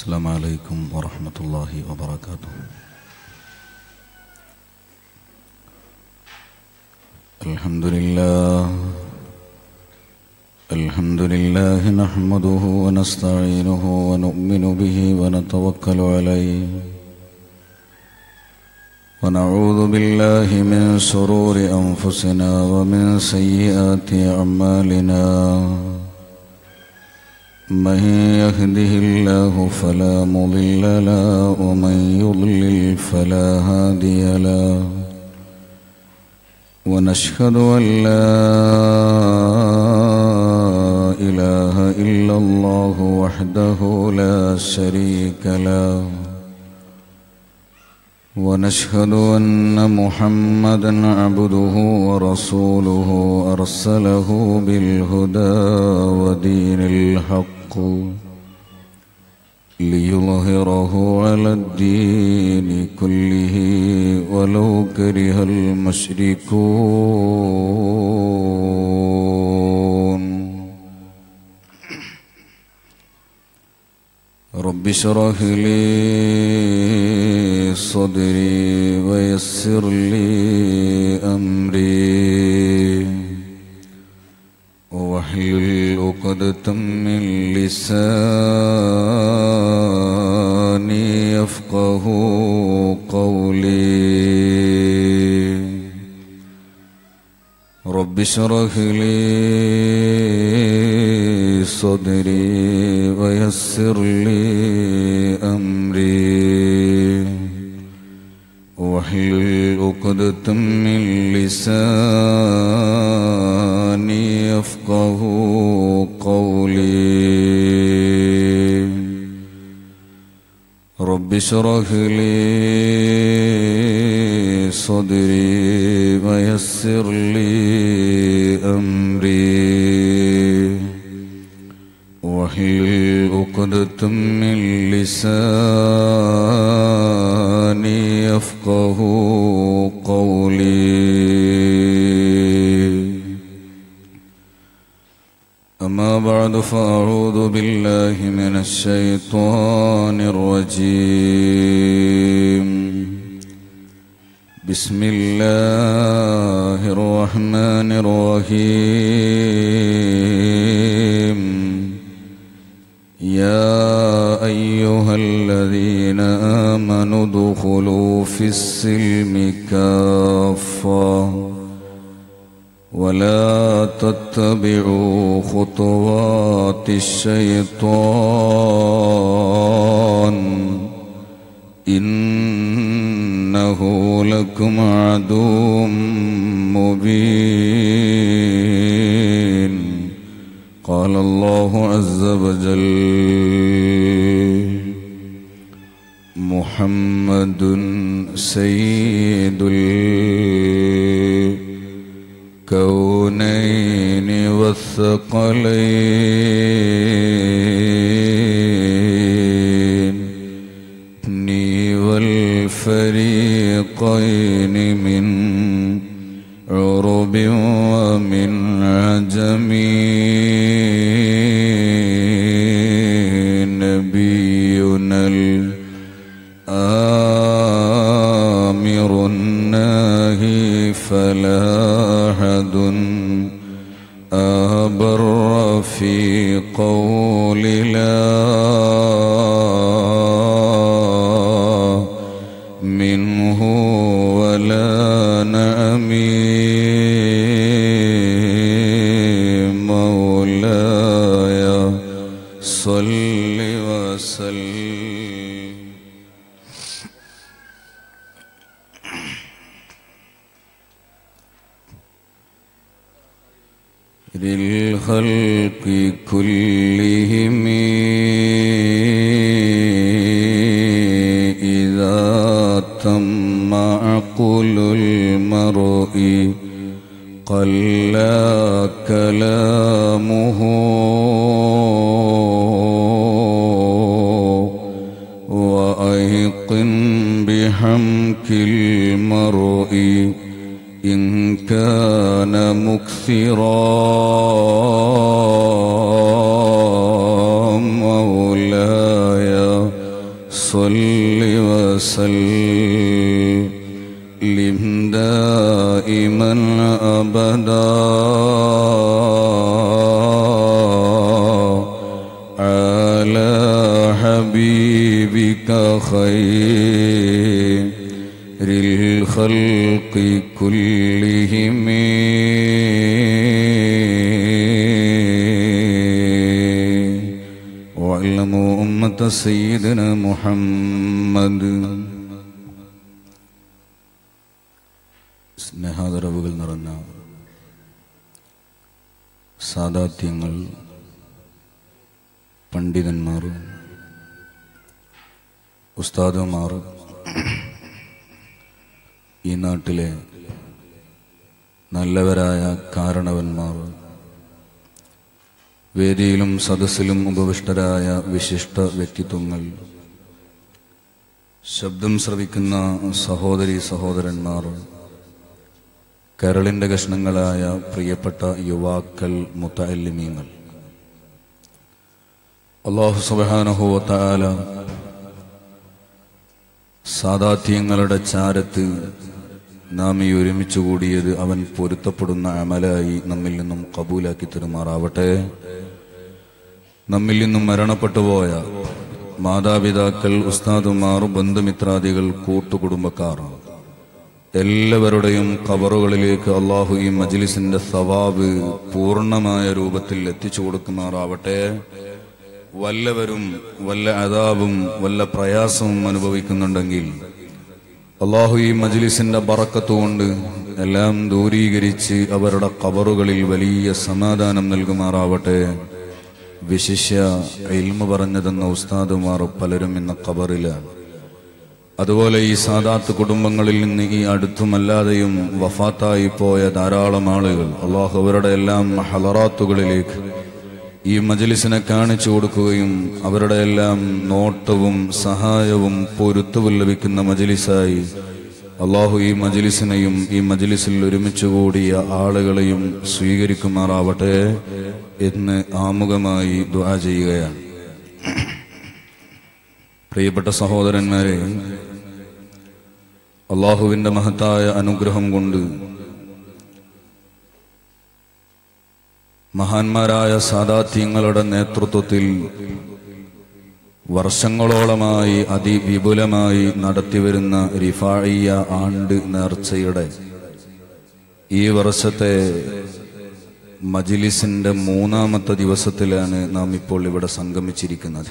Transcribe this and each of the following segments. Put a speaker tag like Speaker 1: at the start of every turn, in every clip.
Speaker 1: السلام عليكم ورحمة الله وبركاته الحمد لله الحمد لله نحمده ونستعينه ونؤمن به ونتوكل عليه ونعوذ بالله من شرور أنفسنا ومن سيئات أعمالنا من يهده الله فلا مضل له ومن يضلل فلا هادي له ونشهد أن لا إله إلا الله وحده لا شريك له ونشهد أن محمدا عبده ورسوله أرسله بالهدى ودين الحق ليظهره على الدين كله ولو كره المشركون رب اشرح لي صدري ويسر لي أمري واحلل عقدة من لساني يفقه قولي رب اشرح لي صدري ويسر لي أمري واحلل عقدة من لساني يفقه قولي رب اشرح لي صدري ويسر لي أمري واحلل عقدة من لساني يفقه قولي أما بعد فأعوذ بالله من الشيطان الرجيم بسم الله الرحمن الرحيم يا أيها الذين آمنوا ادخلوا في السلم كافة ولا تتبعوا خطوات الشيطان إنه لكم عدو مبين قال الله عز وجل محمد سيد الكونين والثقلين ني والفريقين من عرب ومن عجم نبينا الآمر الناهي فلا أحد أبر في قول لا منه ولا نأمي مولاي صل وسلم للخلق كلهم إذا تم عقل المرء قل كلامه وأيقن بحمك المرء إن كان مكثرا مولاي وسلم دائما أبدا على حبيبك خير الخلق كلهم واعلموا أمة سيدنا محمد സ്നേഹാദരവുകൾ നിറഞ്ഞ സാദാത്യങ്ങൾ പണ്ഡിതന്മാർ ഉസ്താദുമാർ ഈ നാട്ടിലെ നല്ലവരായ കാരണവന്മാർ വേദിയിലും സദസ്സിലും ഉപവിഷ്ടരായ വിശിഷ്ട വ്യക്തിത്വങ്ങൾ ശബ്ദം ശ്രവിക്കുന്ന സഹോദരി സഹോദരന്മാർ കരളിന്റെ കഷ്ണങ്ങളായ പ്രിയപ്പെട്ട യുവാക്കൾ മുത്തല്ലിമീങ്ങൾ അള്ളാഹു സുബാനഹുവത്താല സാദാത്യങ്ങളുടെ ചാരത്ത് നാം ഈ ഒരുമിച്ച് കൂടിയത് അവൻ പൊരുത്തപ്പെടുന്ന അമലായി നമ്മിൽ നിന്നും കബൂലാക്കി തരുമാറാവട്ടെ നമ്മിൽ നിന്നും മരണപ്പെട്ടുപോയ മാതാപിതാക്കൾ ഉസ്താദുമാർ ബന്ധുമിത്രാദികൾ കൂട്ടുകുടുംബക്കാർ എല്ലാവരുടെയും കബറുകളിലേക്ക് അള്ളാഹു ഈ മജ്ലിസിന്റെ സവാബ് പൂർണ്ണമായ രൂപത്തിൽ എത്തിച്ചു കൊടുക്കുമാറാവട്ടെ വല്ലവരും വല്ല അതാബും വല്ല പ്രയാസവും അനുഭവിക്കുന്നുണ്ടെങ്കിൽ അള്ളാഹു ഈ മജ്ലിസിന്റെ ബറക്കത്തുകൊണ്ട് എല്ലാം ദൂരീകരിച്ച് അവരുടെ കബറുകളിൽ വലിയ സമാധാനം നൽകുമാറാവട്ടെ വിശിഷ്യ ഇൽമ പറഞ്ഞു തന്ന ഉസ്താദുമാർ പലരും ഇന്ന് കബറിലാണ് അതുപോലെ ഈ സാദാത്ത് കുടുംബങ്ങളിൽ നിന്ന് ഈ അടുത്തുമല്ലാതെയും വഫാത്തായി പോയ ധാരാളം ആളുകൾ അള്ളാഹു അവരുടെ എല്ലാം ഹലറാത്തുകളിലേക്ക് ഈ മജലിസിനെ കാണിച്ചു കൊടുക്കുകയും അവരുടെ എല്ലാം നോട്ടവും സഹായവും പൊരുത്തവും ലഭിക്കുന്ന മജലിസായി അള്ളാഹു ഈ മജലിസിനെയും ഈ മജലിസിൽ ഒരുമിച്ച് കൂടിയ ആളുകളെയും സ്വീകരിക്കുമാറാവട്ടെ എന്ന് ആമുഖമായി ദ്വാ ചെയ്യുകയാണ് പ്രിയപ്പെട്ട സഹോദരന്മാരെ അള്ളാഹുവിന്റെ മഹത്തായ അനുഗ്രഹം കൊണ്ട് മഹാന്മാരായ സാദാത്യങ്ങളുടെ നേതൃത്വത്തിൽ വർഷങ്ങളോളമായി അതിവിപുലമായി നടത്തിവരുന്ന റിഫായിയ ആണ്ട് നേർച്ചയുടെ ഈ വർഷത്തെ മജിലിസിന്റെ മൂന്നാമത്തെ ദിവസത്തിലാണ് നാം ഇപ്പോൾ ഇവിടെ സംഗമിച്ചിരിക്കുന്നത്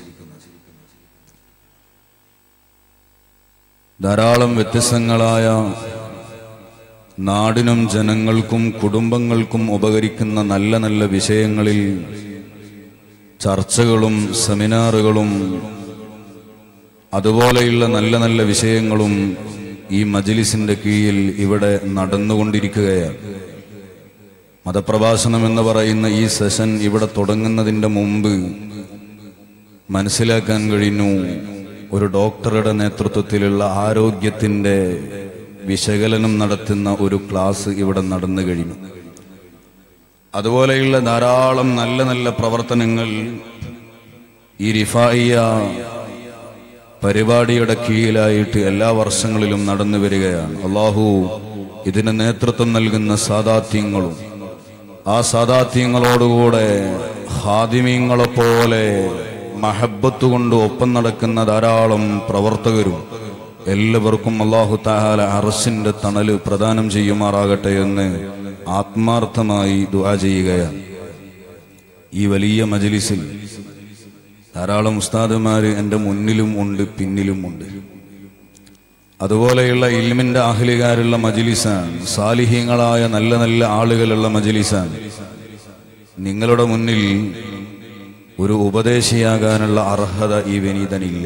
Speaker 1: ധാരാളം വ്യത്യസ്തങ്ങളായ നാടിനും ജനങ്ങൾക്കും കുടുംബങ്ങൾക്കും ഉപകരിക്കുന്ന നല്ല നല്ല വിഷയങ്ങളിൽ ചർച്ചകളും സെമിനാറുകളും അതുപോലെയുള്ള നല്ല നല്ല വിഷയങ്ങളും ഈ മജ്ലിസിന്റെ കീഴിൽ ഇവിടെ നടന്നുകൊണ്ടിരിക്കുകയാണ് മതപ്രഭാഷണം എന്ന് പറയുന്ന ഈ സെഷൻ ഇവിടെ തുടങ്ങുന്നതിന്റെ മുമ്പ് മനസ്സിലാക്കാൻ കഴിഞ്ഞു ഒരു ഡോക്ടറുടെ നേതൃത്വത്തിലുള്ള ആരോഗ്യത്തിന്റെ വിശകലനം നടത്തുന്ന ഒരു ക്ലാസ് ഇവിടെ നടന്നു കഴിഞ്ഞു അതുപോലെയുള്ള ധാരാളം നല്ല നല്ല പ്രവർത്തനങ്ങൾ ഈ റിഫായിയ പരിപാടിയുടെ കീഴിലായിട്ട് എല്ലാ വർഷങ്ങളിലും നടന്നു വരികയാണ് അള്ളാഹു ഇതിന് നേതൃത്വം നൽകുന്ന സാദാത്യങ്ങളും ആ സാദാത്യങ്ങളോടുകൂടെ ഹാദിമീങ്ങളെ പോലെ മഹബത്ത് കൊണ്ട് ഒപ്പം നടക്കുന്ന ധാരാളം പ്രവർത്തകരും എല്ലാവർക്കും അള്ളാഹു താഹാല അറസിന്റെ തണല് പ്രദാനം ചെയ്യുമാറാകട്ടെ എന്ന് ആത്മാർത്ഥമായി ദുആ ചെയ്യുകയാണ് ഈ വലിയ മജലിസിൽ ധാരാളം ഉസ്താദുമാര് എന്റെ മുന്നിലും ഉണ്ട് പിന്നിലും ഉണ്ട് അതുപോലെയുള്ള ഇൽമിന്റെ അഹ്ലികാരുള്ള മജിലിസാണ് സാലിഹ്യങ്ങളായ നല്ല നല്ല ആളുകളുള്ള മജിലിസാണ് നിങ്ങളുടെ മുന്നിൽ ഒരു ഉപദേശിയാകാനുള്ള അർഹത ഈ വിനീതനില്ല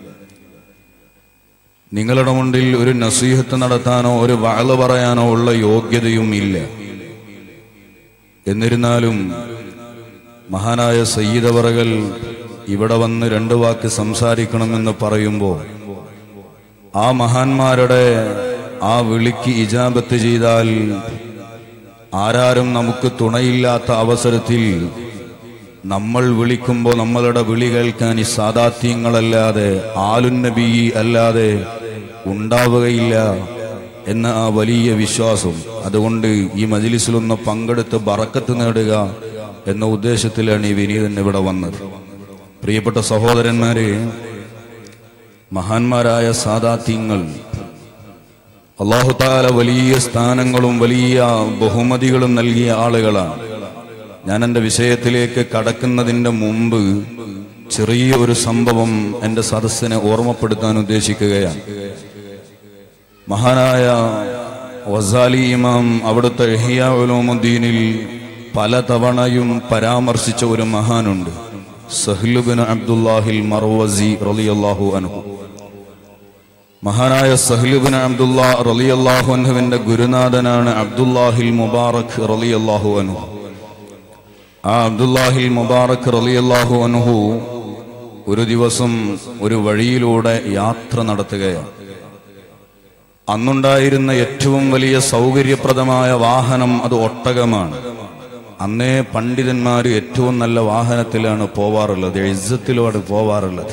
Speaker 1: നിങ്ങളുടെ മുന്നിൽ ഒരു നസീഹത്ത് നടത്താനോ ഒരു വാള് പറയാനോ ഉള്ള യോഗ്യതയും ഇല്ല എന്നിരുന്നാലും മഹാനായ സയ്യിദവറകൾ ഇവിടെ വന്ന് രണ്ടു വാക്ക് സംസാരിക്കണമെന്ന് പറയുമ്പോൾ ആ മഹാന്മാരുടെ ആ വിളിക്ക് ഇജാബത്ത് ചെയ്താൽ ആരാരും നമുക്ക് തുണയില്ലാത്ത അവസരത്തിൽ നമ്മൾ വിളിക്കുമ്പോൾ നമ്മളുടെ വിളി കേൾക്കാൻ ഈ സാദാത്യങ്ങളല്ലാതെ ആലുന്നബി അല്ലാതെ ഉണ്ടാവുകയില്ല എന്ന ആ വലിയ വിശ്വാസം അതുകൊണ്ട് ഈ മജിലിസിലൊന്ന് പങ്കെടുത്ത് ബറക്കത്ത് നേടുക എന്ന ഉദ്ദേശത്തിലാണ് ഈ വിനീതൻ ഇവിടെ വന്നത് പ്രിയപ്പെട്ട സഹോദരന്മാരെ മഹാന്മാരായ സാദാത്യങ്ങൾ അള്ളാഹുതാല വലിയ സ്ഥാനങ്ങളും വലിയ ബഹുമതികളും നൽകിയ ആളുകളാണ് ഞാൻ എൻ്റെ വിഷയത്തിലേക്ക് കടക്കുന്നതിൻ്റെ മുമ്പ് ചെറിയ ഒരു സംഭവം എൻ്റെ സദസ്സിനെ ഓർമ്മപ്പെടുത്താൻ ഉദ്ദേശിക്കുകയാണ് മഹാനായ വസാലി ഇമാം അവിടുത്തെ ഇഹിയ ഉലൂമുദ്ദീനിൽ പലതവണയും പരാമർശിച്ച ഒരു മഹാനുണ്ട് സഹ്ലുബിൻ അബ്ദുല്ലാഹിൽ മർവസി റളിയല്ലാഹു അൻഹു മഹാനായ സഹ്ലുബിൻ അബ്ദുല്ല റളിയല്ലാഹു അൻഹുവിന്റെ ഗുരുനാഥനാണ് അബ്ദുല്ലാഹിൽ മുബാറക് റളിയല്ലാഹു അൻഹു ആ അബ്ദുല്ലാഹിൽ മുബാറക് റളിയല്ലാഹു അൻഹു ഒരു ദിവസം ഒരു വഴിയിലൂടെ യാത്ര നടത്തുകയാണ് അന്നുണ്ടായിരുന്ന ഏറ്റവും വലിയ സൗകര്യപ്രദമായ വാഹനം അത് ഒട്ടകമാണ് അന്നേ പണ്ഡിതന്മാർ ഏറ്റവും നല്ല വാഹനത്തിലാണ് പോവാറുള്ളത് ഇസ്സത്തിലാണ് പോവാറുള്ളത്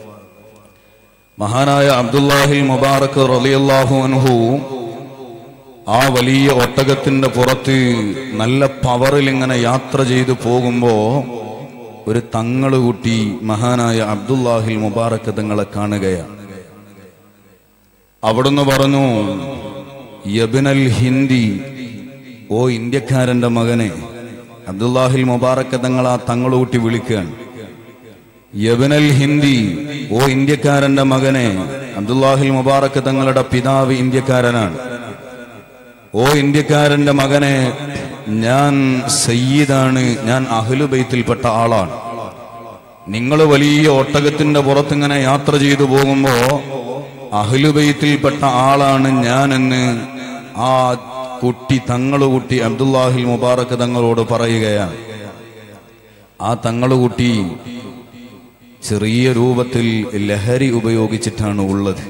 Speaker 1: മഹാനായ അബ്ദുല്ലാഹിൽ മുബാറക് റളിയല്ലാഹു അൻഹു ആ വലിയ ഒട്ടകത്തിന്റെ പുറത്ത് നല്ല പവറിൽ ഇങ്ങനെ യാത്ര ചെയ്തു പോകുമ്പോ ഒരു തങ്ങള് കുട്ടി മഹാനായ അബ്ദുല്ലാഹിൽ മുബാറക് തങ്ങളെ കാണുകയാണ് അവിടുന്ന് പറഞ്ഞു യബിനൽ ഹിന്ദി ഓ ഇന്ത്യക്കാരന്റെ മകനെ അബ്ദുല്ലാഹിൽ മുബാറക് തങ്ങൾ ആ തങ്ങളൂട്ടി വിളിക്കുകയാണ് യബിനൽ ഹിന്ദി ഓ ഇന്ത്യക്കാരന്റെ മകനെ അബ്ദുല്ലാഹിൽ മുബാറക് തങ്ങളുടെ പിതാവ് ഇന്ത്യക്കാരനാണ് ഓ ഇന്ത്യക്കാരന്റെ മകനെ ഞാൻ സയ്യിദാണ് ഞാൻ അഹ്ലുബൈത്തിൽപ്പെട്ട ആളാണ് നിങ്ങൾ വലിയ ഒട്ടകത്തിന്റെ പുറത്തിങ്ങനെ യാത്ര ചെയ്തു പോകുമ്പോ അഹ്ലുബൈത്തിൽപ്പെട്ട ആളാണ് ഞാനെന്ന് ആ കുട്ടി തങ്ങളു കുട്ടി അബ്ദുല്ലാഹിൽ മുബാറക് തങ്ങളോട് പറയുകയാണ് ആ തങ്ങളു കുട്ടി ചെറിയ രൂപത്തിൽ ലഹരി ഉപയോഗിച്ചിട്ടാണ് ഉള്ളത്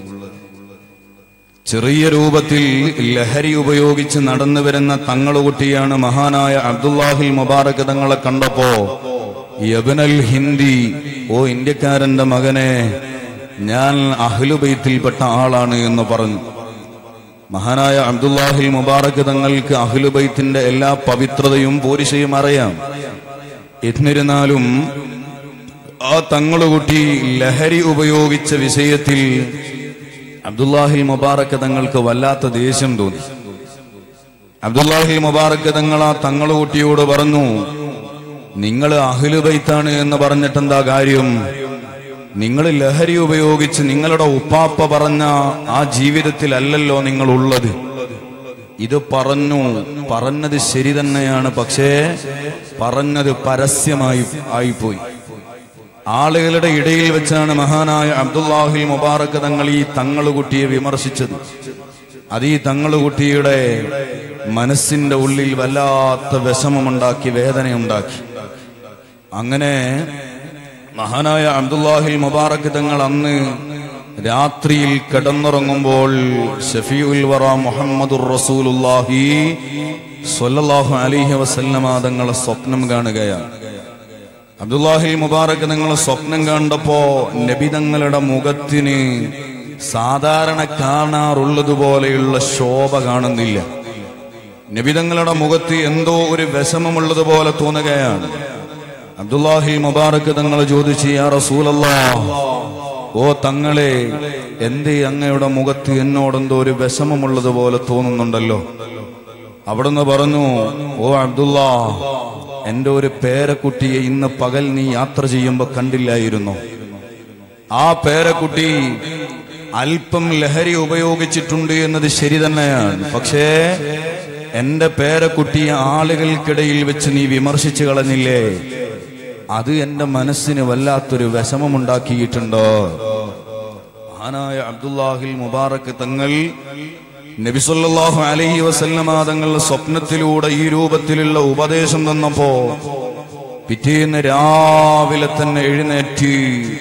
Speaker 1: ചെറിയ രൂപത്തിൽ ലഹരി ഉപയോഗിച്ച് നടന്നു വരുന്ന തങ്ങളുകുട്ടിയാണ് മഹാനായ അബ്ദുല്ലാഹിൽ മുബാറക് തങ്ങളെ കണ്ടപ്പോ യബനൽ ഹിന്ദി ഓ ഇന്ത്യക്കാരന്റെ മകനെ ഞാൻ അഹ്ലുബൈത്തിൽപ്പെട്ട ആളാണ് എന്ന് പറഞ്ഞു മഹാനായ അബ്ദുല്ലാഹിൽ മുബാറക് തങ്ങൾക്ക് അഹ്ലുബൈത്തിന്റെ എല്ലാ പവിത്രതയും പോരിശയും അറിയാം എന്നിരുന്നാലും ആ തങ്ങളുകുട്ടി ലഹരി ഉപയോഗിച്ച വിഷയത്തിൽ അബ്ദുല്ലാഹിൽ മുബാറക്ക് തങ്ങൾക്ക് വല്ലാത്ത ദേഷ്യം തോന്നി അബ്ദുല്ലാഹിൽ മുബാറക്ക് തങ്ങൾ ആ തങ്ങളുകുട്ടിയോട് പറഞ്ഞു നിങ്ങൾ അഹ്ലുബൈത്താണ് എന്ന് പറഞ്ഞിട്ടെന്താ കാര്യം നിങ്ങൾ ലഹരി ഉപയോഗിച്ച് നിങ്ങളുടെ ഉപ്പാപ്പ പറഞ്ഞ ആ ജീവിതത്തിലല്ലല്ലോ നിങ്ങൾ ഉള്ളത് ഇത് പറഞ്ഞു പറഞ്ഞത് ശരി തന്നെയാണ് പക്ഷേ പറഞ്ഞത് പരസ്യമായി ആയിപ്പോയി ആളുകളുടെ ഇടയിൽ വെച്ചാണ് മഹാനായ അബ്ദുല്ലാഹിൽ മുബാറക് തങ്ങൾ ഈ തങ്ങളുകുട്ടിയെ വിമർശിച്ചത് അത് ഈ തങ്ങളുകുട്ടിയുടെ മനസ്സിന്റെ ഉള്ളിൽ വല്ലാത്ത വിഷമമുണ്ടാക്കി വേദനയുണ്ടാക്കി അങ്ങനെ മഹാനായ അബ്ദുല്ലാഹിൽ മുബാറക് തങ്ങൾ അന്ന് രാത്രിയിൽ കിടന്നുറങ്ങുമ്പോൾ ഷഫീഉൽ വറ മുഹമ്മദുർ റസൂലുള്ളാഹി സ്വല്ലല്ലാഹു അലൈഹി വസല്ലമ തങ്ങളെ സ്വപ്നം കാണുകയാണ് അബ്ദുല്ലാഹിൽ മുബാറക് നിങ്ങൾ സ്വപ്നം കണ്ടപ്പോ നബി തങ്ങളുടെ മുഖത്തിന് സാധാരണ കാണാറുള്ളതുപോലെയുള്ള ശോഭ കാണുന്നില്ല നബി തങ്ങളുടെ മുഖത്ത് എന്തോ ഒരു വിഷമമുള്ളതുപോലെ തോന്നുകയാണ് അബ്ദുല്ലാഹിൽ മുബാറക് തങ്ങൾ ചോദിച്ചു യാ റസൂലല്ലാ ഓ തങ്ങളെ എന്തേ അങ്ങയുടെ മുഖത്ത് എന്നോടെന്തോ ഒരു വിഷമമുള്ളതുപോലെ തോന്നുന്നുണ്ടല്ലോ അവിടുന്ന് പറഞ്ഞു ഓ അബ്ദുള്ള എന്റെ ഒരു പേരക്കുട്ടിയെ ഇന്ന് പകൽ നീ യാത്ര ചെയ്യുമ്പോ കണ്ടില്ലായിരുന്നു ആ പേരക്കുട്ടി അല്പം ലഹരി ഉപയോഗിച്ചിട്ടുണ്ട് എന്നത് ശരി തന്നെയാണ് പക്ഷേ എന്റെ പേരക്കുട്ടിയെ ആളുകൾക്കിടയിൽ വെച്ച് നീ വിമർശിച്ചു കളഞ്ഞില്ലേ അത് എന്റെ മനസ്സിന് വല്ലാത്തൊരു വിഷമമുണ്ടാക്കിയിട്ടുണ്ടോ മഹാനായ അബ്ദുല്ലാഹിൽ മുബാറക്ക് തങ്ങൾ നബിസൊല്ലാഹു അലഹി വസല്ലമ തങ്ങളുടെ സ്വപ്നത്തിലൂടെ ഈ രൂപത്തിലുള്ള ഉപദേശം തന്നപ്പോ പിറ്റേന്ന് രാവിലെ തന്നെ എഴുന്നേറ്റ്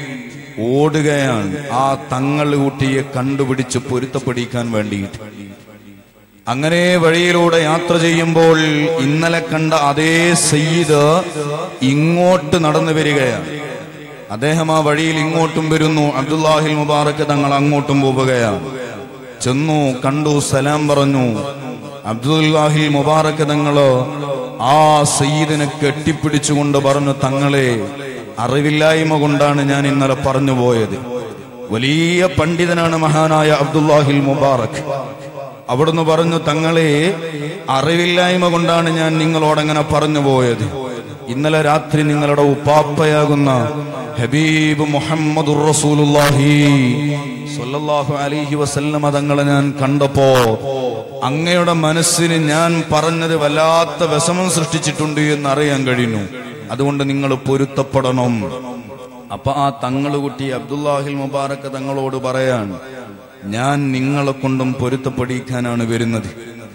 Speaker 1: ഓടുകയാണ് ആ തങ്ങൾ കുട്ടിയെ കണ്ടുപിടിച്ച് പൊരുത്തപ്പെടിക്കാൻ വേണ്ടിയിട്ട് അങ്ങനെ വഴിയിലൂടെ യാത്ര ചെയ്യുമ്പോൾ ഇന്നലെ കണ്ട അതേ സയ്യിദ് ഇങ്ങോട്ട് നടന്നു വരികയാണ് അദ്ദേഹം ആ വഴിയിൽ ഇങ്ങോട്ടും വരുന്നു അബ്ദുല്ലാഹിൽ മുബാറക്ക് തങ്ങൾ അങ്ങോട്ടും പോവുകയാണ് ചെന്നു കണ്ടു സലാം പറഞ്ഞു അബ്ദുല്ലാഹിൽ മുബാറക് തങ്ങള് ആ സയ്യിദിനെ കെട്ടിപ്പിടിച്ചുകൊണ്ട് പറഞ്ഞു തങ്ങളെ അറിവില്ലായ്മ കൊണ്ടാണ് ഞാൻ ഇന്നലെ പറഞ്ഞു പോയത് വലിയ പണ്ഡിതനാണ് മഹാനായ അബ്ദുല്ലാഹിൽ മുബാറക് അവിടുന്ന് പറഞ്ഞു തങ്ങളെ അറിവില്ലായ്മ കൊണ്ടാണ് ഞാൻ നിങ്ങളോടങ്ങനെ പറഞ്ഞു പോയത് ഇന്നലെ രാത്രി നിങ്ങളുടെ ഉപ്പാപ്പയാകുന്ന ഹബീബ് മുഹമ്മദ് റസൂലുള്ളാഹി സ്വല്ലല്ലാഹു അലൈഹി വസല്ലമ തങ്ങളെ ഞാൻ കണ്ടപ്പോ അങ്ങയുടെ മനസ്സിന് ഞാൻ പറഞ്ഞത് വല്ലാത്ത വിഷമം സൃഷ്ടിച്ചിട്ടുണ്ട് എന്ന് അറിയാൻ കഴിയുന്നു അതുകൊണ്ട് നിങ്ങൾ പൊരുത്തപ്പെടണം അപ്പൊ ആ തങ്ങളുകുട്ടി അബ്ദുല്ലാഹിൽ മുബാറക്ക് തങ്ങളോട് പറയാൻ ഞാൻ നിങ്ങളെ കൊണ്ടും പൊരുത്തപ്പെടിക്കാനാണ് വരുന്നത്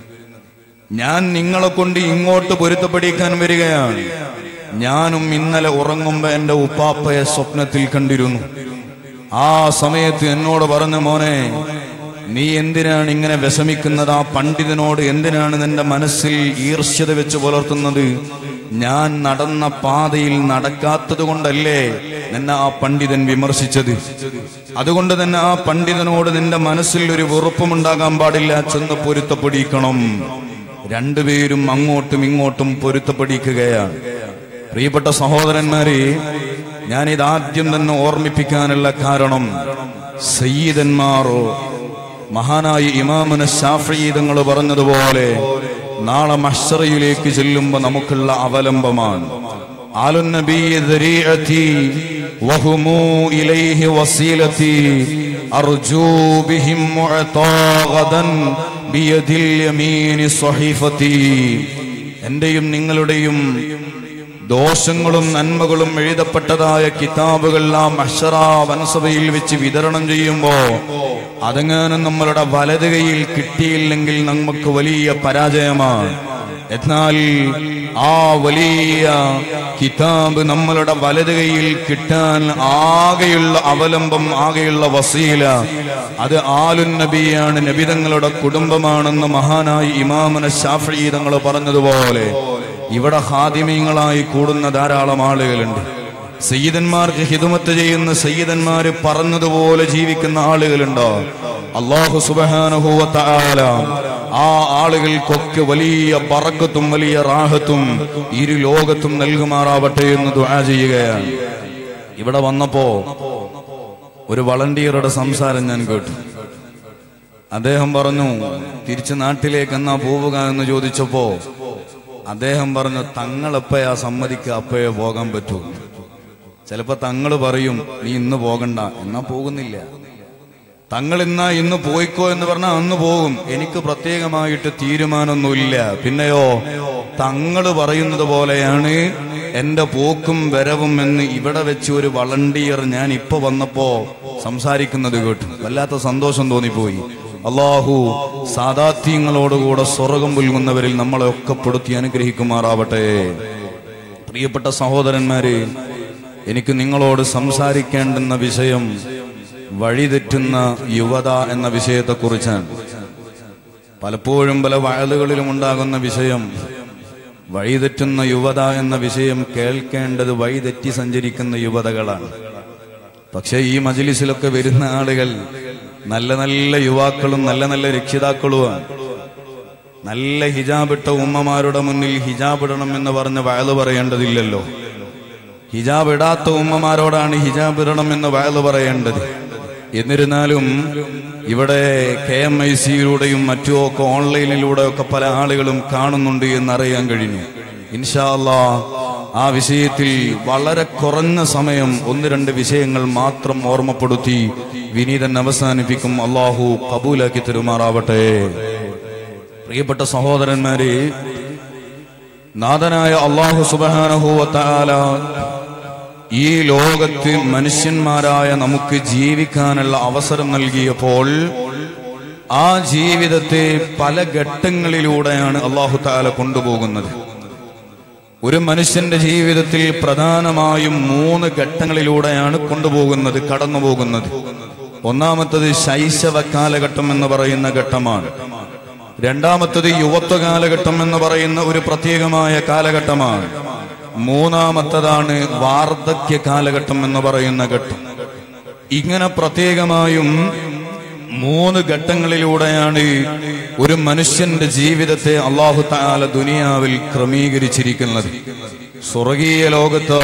Speaker 1: ഞാൻ നിങ്ങളെ കൊണ്ട് ഇങ്ങോട്ട് പൊരുത്തപ്പെടിക്കാൻ വരികയാണ് ഞാനും ഇന്നലെ ഉറങ്ങുമ്പോ എന്റെ ഉപ്പാപ്പയെ സ്വപ്നത്തിൽ കണ്ടിരുന്നു ആ സമയത്ത് എന്നോട് പറഞ്ഞു മോനെ നീ എന്തിനാണ് ഇങ്ങനെ വിഷമിക്കുന്നത് ആ പണ്ഡിതനോട് എന്തിനാണ് നിന്റെ മനസ്സിൽ ഈർഷ്യത വെച്ച് പുലർത്തുന്നത് ഞാൻ നടന്ന പാതയിൽ നടക്കാത്തത് കൊണ്ടല്ലേ നിന്നെ ആ പണ്ഡിതൻ വിമർശിച്ചത് അതുകൊണ്ട് തന്നെ ആ പണ്ഡിതനോട് നിന്റെ മനസ്സിൽ ഒരു വെറുപ്പുമുണ്ടാകാൻ പാടില്ല ചെന്ന് പൊരുത്തപ്പെടിക്കണം രണ്ടുപേരും അങ്ങോട്ടും ഇങ്ങോട്ടും പൊരുത്തപ്പെടിക്കുകയാണ് പ്രിയപ്പെട്ട സഹോദരന്മാരെ ഞാൻ ഇതാദ്യം തന്നെ ഓർമ്മിപ്പിക്കാനുള്ള കാരണം സയ്യിദന്മാർ മഹാനായ ഇമാമന ഷാഫീതങ്ങൾ പറഞ്ഞതുപോലെ നാളെ മഹ്സറയിലേക്ക് ചെല്ലുമ്പോ നമുക്കുള്ള അവലംബമാണ് ആലുൻ നബി ذريعتي وهموا إليه وسيلتي أرجو بهم معطى غدا بيد اليمين صحيفتي എന്റെയും നിങ്ങളുടെയും ദോഷങ്ങളും നന്മകളും എഴുതപ്പെട്ടതായ കിതാബുകൾ ആ മഷറ വനസഭയിൽ വെച്ച് വിതരണം ചെയ്യുമ്പോ അതെങ്ങാനും നമ്മളുടെ വലത് കൈയിൽ കിട്ടിയില്ലെങ്കിൽ നമുക്ക് വലിയ പരാജയമാണ് എന്നാൽ ആ വലിയ കിതാബ് നമ്മളുടെ വലത് കൈയിൽ കിട്ടാൻ ആകെയുള്ള അവലംബം ആകെയുള്ള വസീല അത് ആലുൻ നബിയാണ് നബിതങ്ങളുടെ കുടുംബമാണെന്ന് മഹാനായി ഇമാമന ഷാഫി തങ്ങൾ പറഞ്ഞതുപോലെ ഇവിടെ ഹാദിമീങ്ങളായി കൂടുന്ന ധാരാളം ആളുകളുണ്ട് സയ്യിദന്മാർക്ക് ഹിദമത്ത് ചെയ്യുന്ന സയ്യിദന്മാര് പറഞ്ഞതുപോലെ ജീവിക്കുന്ന ആളുകളുണ്ടോ അള്ളാഹു സുബാനുഭൂവത്താല ആ ആളുകൾക്കൊക്കെ വലിയ പറക്കത്തും വലിയ റാഹത്തും ഇരു ലോകത്തും നൽകുമാറാവട്ടെ എന്ന് ദുആ ചെയ്യുകയാണ് ഇവിടെ വന്നപ്പോ ഒരു വളണ്ടിയറുടെ സംസാരം ഞാൻ കേട്ടു അദ്ദേഹം പറഞ്ഞു തിരിച്ച് നാട്ടിലേക്ക് എന്നാ പോവുക എന്ന് ചോദിച്ചപ്പോ അദ്ദേഹം പറഞ്ഞു തങ്ങളെപ്പോഴാ സമ്മതിക്കുക അപ്പോഴേ പോകാൻ പറ്റൂ ചിലപ്പോ തങ്ങള് പറയും നീ ഇന്ന് പോകണ്ട എന്നാ പോകുന്നില്ല തങ്ങൾ ഇന്നാ ഇന്ന് പോയിക്കോ എന്ന് പറഞ്ഞാൽ അന്ന് പോകും എനിക്ക് പ്രത്യേകമായിട്ട് തീരുമാനമൊന്നുമില്ല പിന്നെയോ തങ്ങള് പറയുന്നത് പോലെയാണ് എന്റെ പോക്കും വരവും എന്ന് ഇവിടെ വെച്ച് ഒരു വളണ്ടിയർ ഞാൻ ഇപ്പൊ വന്നപ്പോ സംസാരിക്കുന്നത് കേട്ടു വല്ലാത്ത സന്തോഷം തോന്നിപ്പോയി അള്ളാഹു സാദാത്യങ്ങളോടുകൂടെ സ്വർഗം പുൽകുന്നവരിൽ നമ്മളെ ഒക്കെ പെടുത്തി അനുഗ്രഹിക്കുമാറാവട്ടെ പ്രിയപ്പെട്ട സഹോദരന്മാരെ എനിക്ക് നിങ്ങളോട് സംസാരിക്കേണ്ടുന്ന വിഷയം വഴിതെറ്റുന്ന യുവത എന്ന വിഷയത്തെക്കുറിച്ചാണ് പലപ്പോഴും പല വയലുകളിലും ഉണ്ടാകുന്ന വിഷയം വഴിതെറ്റുന്ന യുവത എന്ന വിഷയം കേൾക്കേണ്ടത് വഴിതെറ്റി സഞ്ചരിക്കുന്ന യുവതകളാണ് പക്ഷെ ഈ മജിലിസിലൊക്കെ വരുന്ന ആളുകൾ നല്ല നല്ല യുവാക്കളും നല്ല നല്ല രക്ഷിതാക്കളുമാണ് നല്ല ഹിജാബിട്ട ഉമ്മമാരുടെ മുന്നിൽ ഹിജാബ് ഇടണം എന്ന് പറഞ്ഞ് വയല് പറയേണ്ടതില്ലല്ലോ ഹിജാബ് ഇടാത്ത ഉമ്മമാരോടാണ് ഹിജാബ് ഇടണം എന്ന് വയല് പറയേണ്ടത് എന്നിരുന്നാലും ഇവിടെ കെ എം ഐ സിയിലൂടെയും മറ്റുമൊക്കെ ഓൺലൈനിലൂടെ ഒക്കെ പല ആളുകളും കാണുന്നുണ്ട് എന്നറിയാൻ കഴിഞ്ഞു ഇൻഷാ അല്ലാ ആ വിഷയത്തിൽ വളരെ കുറഞ്ഞ സമയം ഒന്ന് രണ്ട് വിഷയങ്ങൾ മാത്രം ഓർമ്മപ്പെടുത്തി വിനീതൻ അവസാനിപ്പിക്കും അള്ളാഹു കബൂലാക്കി തെരുമാറാവട്ടെ പ്രിയപ്പെട്ട സഹോദരന്മാരെ നാഥനായ അള്ളാഹു സുബാനഹുവത്താല ഈ ലോകത്ത് മനുഷ്യന്മാരായ നമുക്ക് ജീവിക്കാനുള്ള അവസരം നൽകിയപ്പോൾ ആ ജീവിതത്തെ പല ഘട്ടങ്ങളിലൂടെയാണ് അള്ളാഹു താല കൊണ്ടുപോകുന്നത് ഒരു മനുഷ്യന്റെ ജീവിതത്തിൽ പ്രധാനമായും മൂന്ന് ഘട്ടങ്ങളിലൂടെയാണ് കൊണ്ടുപോകുന്നത് കടന്നു പോകുന്നത് ഒന്നാമത്തത് ശൈശവ കാലഘട്ടം എന്ന് പറയുന്ന ഘട്ടമാണ് രണ്ടാമത്തത് യുവത്വ കാലഘട്ടം എന്ന് പറയുന്ന ഒരു പ്രത്യേകമായ കാലഘട്ടമാണ് മൂന്നാമത്തതാണ് വാർദ്ധക്യ കാലഘട്ടം എന്ന് പറയുന്ന ഘട്ടം ഇങ്ങനെ പ്രത്യേകമായും മൂന്ന് ഘട്ടങ്ങളിലൂടെയാണ് ഒരു മനുഷ്യന്റെ ജീവിതത്തെ അള്ളാഹു താല ദുനിയാവിൽ ക്രമീകരിച്ചിരിക്കുന്നത് സ്വർഗീയ ലോകത്ത്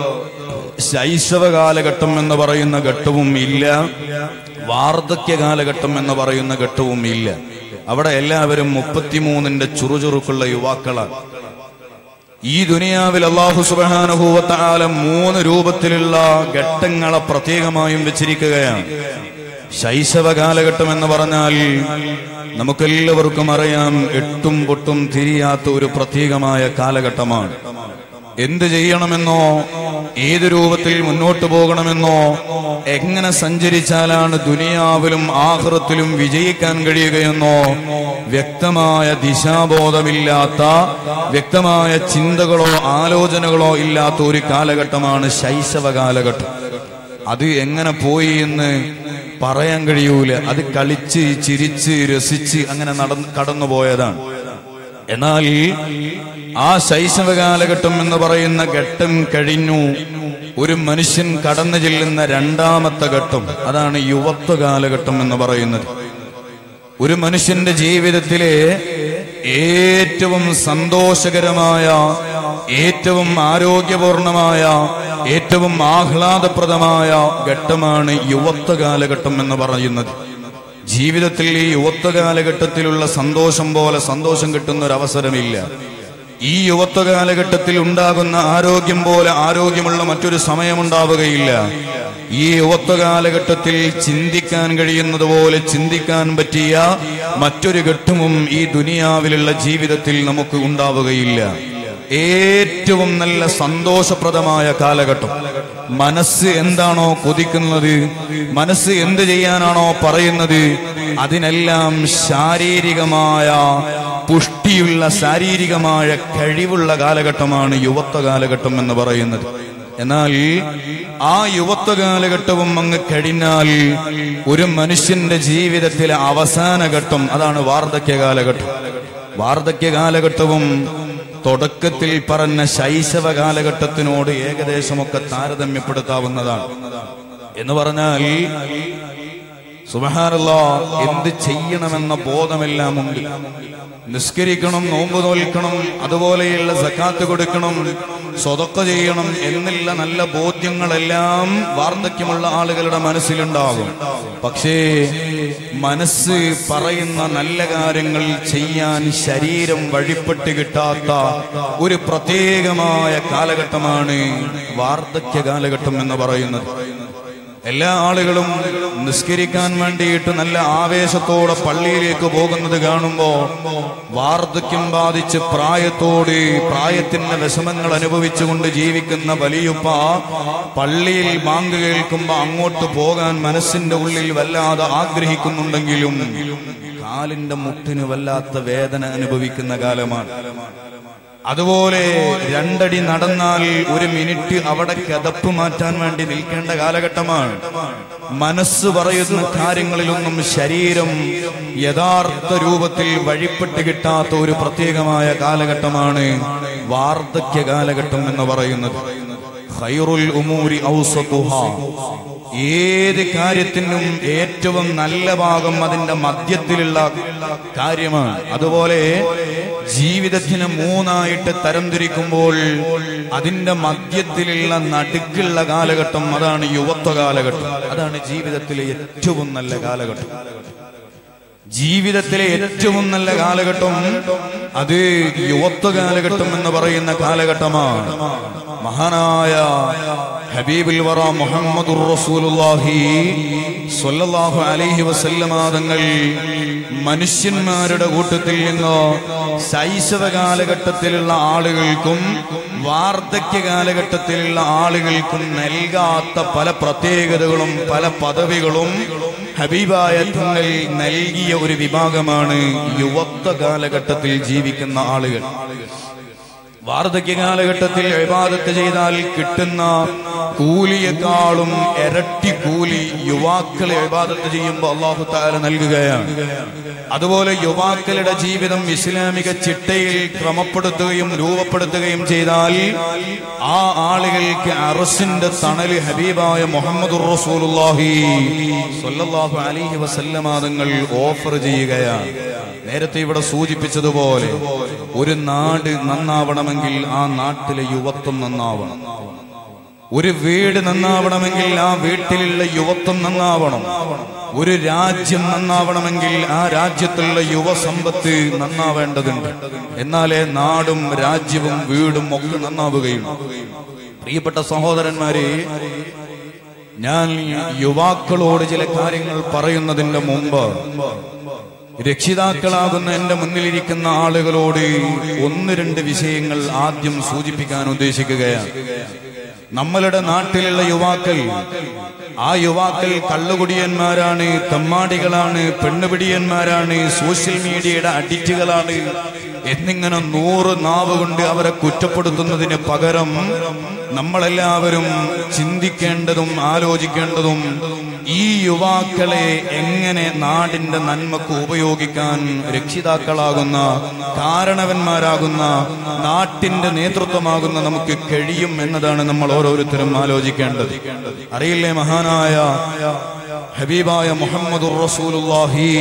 Speaker 1: ശൈശവ കാലഘട്ടം എന്ന് പറയുന്ന ഘട്ടവും ഇല്ല വാർദ്ധക്യ കാലഘട്ടം എന്ന് പറയുന്ന ഘട്ടവും ഇല്ല അവിടെ എല്ലാവരും മുപ്പത്തിമൂന്നിന്റെ ചുറുചുറുക്കുള്ള യുവാക്കളാണ് ഈ ദുനിയാവിൽ അള്ളാഹു സുബാനുഭൂവത്താല മൂന്ന് രൂപത്തിലുള്ള ഘട്ടങ്ങളെ പ്രത്യേകമായും വെച്ചിരിക്കുകയാണ് ശൈശവ കാലഘട്ടം എന്ന് പറഞ്ഞാൽ നമുക്കെല്ലാവർക്കും അറിയാം എട്ടും പൊട്ടും തിരിയാത്ത ഒരു പ്രത്യേകമായ കാലഘട്ടമാണ് എന്ത് ചെയ്യണമെന്നോ ഏത് രൂപത്തിൽ മുന്നോട്ട് പോകണമെന്നോ എങ്ങനെ സഞ്ചരിച്ചാലാണ് ദുനിയാവിലും ആഹൃത്തിലും വിജയിക്കാൻ കഴിയുകയെന്നോ വ്യക്തമായ ദിശാബോധമില്ലാത്ത വ്യക്തമായ ചിന്തകളോ ആലോചനകളോ ഇല്ലാത്ത ഒരു കാലഘട്ടമാണ് ശൈശവ കാലഘട്ടം അത് എങ്ങനെ പോയി എന്ന് പറയാൻ കഴിയൂല അത് കളിച്ച് ചിരിച്ച് രസിച്ച് അങ്ങനെ നടന്ന് കടന്നുപോയതാണ് എന്നാൽ ആ ശൈശവ കാലഘട്ടം എന്ന് പറയുന്ന ഘട്ടം കഴിഞ്ഞു ഒരു മനുഷ്യൻ കടന്നു ചെല്ലുന്ന രണ്ടാമത്തെ ഘട്ടം അതാണ് യുവത്വ കാലഘട്ടം എന്ന് പറയുന്നത് ഒരു മനുഷ്യന്റെ ജീവിതത്തിലെ ഏറ്റവും സന്തോഷകരമായ ഏറ്റവും ആരോഗ്യപൂർണമായ ഏറ്റവും ആഹ്ലാദപ്രദമായ ഘട്ടമാണ് യുവത്വ കാലഘട്ടം എന്ന് പറയുന്നത് ജീവിതത്തിൽ ഈ യുവത്വ കാലഘട്ടത്തിലുള്ള സന്തോഷം പോലെ സന്തോഷം കിട്ടുന്ന ഒരു അവസരമില്ല ഈ യുവത്വ കാലഘട്ടത്തിൽ ഉണ്ടാകുന്ന ആരോഗ്യം പോലെ ആരോഗ്യമുള്ള മറ്റൊരു സമയമുണ്ടാവുകയില്ല ഈ യുവത്വ കാലഘട്ടത്തിൽ ചിന്തിക്കാൻ കഴിയുന്നത് പോലെ ചിന്തിക്കാൻ പറ്റിയ മറ്റൊരു ഘട്ടവും ഈ ദുനിയാവിലുള്ള ജീവിതത്തിൽ നമുക്ക് ഉണ്ടാവുകയില്ല ഏറ്റവും നല്ല സന്തോഷപ്രദമായ കാലഘട്ടം മനസ്സ് എന്താണോ കൊതിക്കുന്നത് മനസ്സ് എന്ത് ചെയ്യാനാണോ പറയുന്നത് അതിനെല്ലാം ശാരീരികമായ പുഷ്ടിയുള്ള ശാരീരികമായ കഴിവുള്ള കാലഘട്ടമാണ് യുവത്വ കാലഘട്ടം എന്ന് പറയുന്നത് എന്നാൽ ആ യുവത്വ കാലഘട്ടവും അങ്ങ് കഴിഞ്ഞാൽ ഒരു മനുഷ്യന്റെ ജീവിതത്തിലെ അവസാന ഘട്ടം അതാണ് വാർദ്ധക്യ കാലഘട്ടം വാർദ്ധക്യ കാലഘട്ടവും തുടക്കത്തിൽ പറഞ്ഞ ശൈശവ കാലഘട്ടത്തിനോട് ഏകദേശമൊക്കെ താരതമ്യപ്പെടുത്താവുന്നതാണ് എന്ന് പറഞ്ഞാൽ സുബഹാനല്ല എന്ത് ചെയ്യണമെന്ന ബോധമെല്ലാം ഉണ്ട് നിസ്കരിക്കണം നോമ്പ് നോൽക്കണം അതുപോലെയുള്ള സക്കാത്ത് കൊടുക്കണം സ്വതൊക്ക ചെയ്യണം എന്നുള്ള നല്ല ബോധ്യങ്ങളെല്ലാം വാർദ്ധക്യമുള്ള ആളുകളുടെ മനസ്സിലുണ്ടാകും പക്ഷേ മനസ്സ് പറയുന്ന നല്ല കാര്യങ്ങൾ ചെയ്യാൻ ശരീരം വഴിപ്പെട്ട് കിട്ടാത്ത ഒരു പ്രത്യേകമായ കാലഘട്ടമാണ് വാർദ്ധക്യ കാലഘട്ടം എന്ന് പറയുന്നത് എല്ലാ ആളുകളും നിസ്കരിക്കാൻ വേണ്ടിയിട്ട് നല്ല ആവേശത്തോടെ പള്ളിയിലേക്ക് പോകുന്നത് കാണുമ്പോ വാർദ്ധക്യം ബാധിച്ച് പ്രായത്തോട് പ്രായത്തിന്റെ വിഷമങ്ങൾ അനുഭവിച്ചുകൊണ്ട് ജീവിക്കുന്ന വലിയുപ്പ പള്ളിയിൽ ബാങ്ക് കേൾക്കുമ്പോ അങ്ങോട്ട് പോകാൻ മനസ്സിന്റെ ഉള്ളിൽ വല്ലാതെ ആഗ്രഹിക്കുന്നുണ്ടെങ്കിലും കാലിന്റെ മുട്ടിന് വല്ലാത്ത വേദന അനുഭവിക്കുന്ന കാലമാണ് അതുപോലെ രണ്ടടി നടന്നാൽ ഒരു മിനിറ്റ് അവിടെ കിതപ്പ് മാറ്റാൻ വേണ്ടി നിൽക്കേണ്ട കാലഘട്ടമാണ് മനസ്സ് പറയുന്ന കാര്യങ്ങളിലൊന്നും ശരീരം യഥാർത്ഥ രൂപത്തിൽ വഴിപ്പെട്ട് കിട്ടാത്ത ഒരു പ്രത്യേകമായ കാലഘട്ടമാണ് വാർദ്ധക്യ കാലഘട്ടം എന്ന് പറയുന്നത് ഖൈറുൽ ഉമൂരി ഔസതുഹ ഏത് കാര്യത്തിനും ഏറ്റവും നല്ല ഭാഗം അതിന്റെ മധ്യത്തിലുള്ള കാര്യമാണ് അതുപോലെ ജീവിതത്തിന് മൂന്നായിട്ട് തരംതിരിക്കുമ്പോൾ അതിന്റെ മധ്യത്തിലുള്ള നടുക്കുള്ള കാലഘട്ടം അതാണ് യുവത്വ കാലഘട്ടം അതാണ് ജീവിതത്തിലെ ഏറ്റവും നല്ല കാലഘട്ടം ജീവിതത്തിലെ ഏറ്റവും നല്ല കാലഘട്ടം അത് യുവത്വ കാലഘട്ടം എന്ന് പറയുന്ന കാലഘട്ടമാണ് മഹാനായ ഹബീബുൽ വറ മുഹമ്മദുർ റസൂലുള്ളാഹി സ്വല്ലല്ലാഹു അലൈഹി വസല്ലമ തങ്ങൾ മനുഷ്യന്മാരുടെ കൂട്ടത്തിൽ നിന്ന് ശൈശവ കാലഘട്ടത്തിലുള്ള ആളുകൾക്കും വാർദ്ധക്യ കാലഘട്ടത്തിലുള്ള ആളുകൾക്കും നൽകാത്ത പല പ്രത്യേകതകളും പല പദവികളും ഹബീബായ തങ്ങൾ നൽകിയ ഒരു വിഭാഗമാണ് യുവത്വ കാലഘട്ടത്തിൽ ജീവിക്കുന്ന ആളുകൾ വാർദ്ധക്യ കാലഘട്ടത്തിൽ ഇബാദത്ത് ചെയ്താൽ കിട്ടുന്ന കൂലിയെക്കാളും ഇരട്ടി കൂലി യുവാക്കളെ ഇബാദത്ത് ചെയ്യുമ്പോൾ അള്ളാഹു താല നൽകുകയാണ് അതുപോലെ യുവാക്കളുടെ ജീവിതം ഇസ്ലാമിക ചിട്ടയിൽ ക്രമപ്പെടുത്തുകയും രൂപപ്പെടുത്തുകയും ചെയ്താൽ ആ ആളുകൾക്ക് അറസിന്റെ തണല് ഹബീബായ മുഹമ്മദ് റസൂലുള്ളാഹി സ്വല്ലല്ലാഹു അലൈഹി വസല്ലമാതങ്ങൾ ഓഫർ ചെയ്യുകയാണ് നേരത്തെ ഇവിടെ സൂചിപ്പിച്ചതുപോലെ ഒരു നാട് നന്നാവണമെങ്കിൽ ആ നാട്ടിലെ യുവത്വം നന്നാവണം ഒരു വീട് നന്നാവണമെങ്കിൽ ആ വീട്ടിലുള്ള യുവത്വം നന്നാവണം ഒരു രാജ്യം നന്നാവണമെങ്കിൽ ആ രാജ്യത്തുള്ള യുവസമ്പത്ത് നന്നാവേണ്ടതുണ്ട് എന്നാലേ നാടും രാജ്യവും വീടും ഒക്കെ നന്നാവുകയുള്ളൂ പ്രിയപ്പെട്ട സഹോദരന്മാരെ ഞാൻ യുവാക്കളോട് ചില കാര്യങ്ങൾ പറയുന്നതിന്റെ മുമ്പ് രക്ഷിതാക്കളാകുന്ന എന്റെ മുന്നിലിരിക്കുന്ന ആളുകളോട് ഒന്ന് രണ്ട് വിഷയങ്ങൾ ആദ്യം സൂചിപ്പിക്കാൻ ഉദ്ദേശിക്കുകയാണ് നമ്മളുടെ നാട്ടിലുള്ള യുവാക്കൾ ആ യുവാക്കൾ കള്ളുകുടിയന്മാരാണ് തമ്മാടികളാണ് പെണ്ണുപിടിയന്മാരാണ് സോഷ്യൽ മീഡിയയുടെ അഡിക്റ്റുകളാണ് എന്നിങ്ങനെ നൂറ് നാവ് കൊണ്ട് അവരെ കുറ്റപ്പെടുത്തുന്നതിന് പകരം നമ്മളെല്ലാവരും ചിന്തിക്കേണ്ടതും ആലോചിക്കേണ്ടതും ഈ യുവാക്കളെ എങ്ങനെ നാടിന്റെ നന്മക്ക് ഉപയോഗിക്കാൻ രക്ഷിതാക്കളാകുന്ന കാരണവന്മാരാകുന്ന നാട്ടിന്റെ നേതൃത്വമാകുന്ന നമുക്ക് കഴിയും എന്നതാണ് നമ്മൾ ഓരോരുത്തരും ആലോചിക്കേണ്ടത് അറിയില്ലേ മഹാനായ ഹബീബായ മുഹമ്മദുർ റസൂലുള്ളാഹി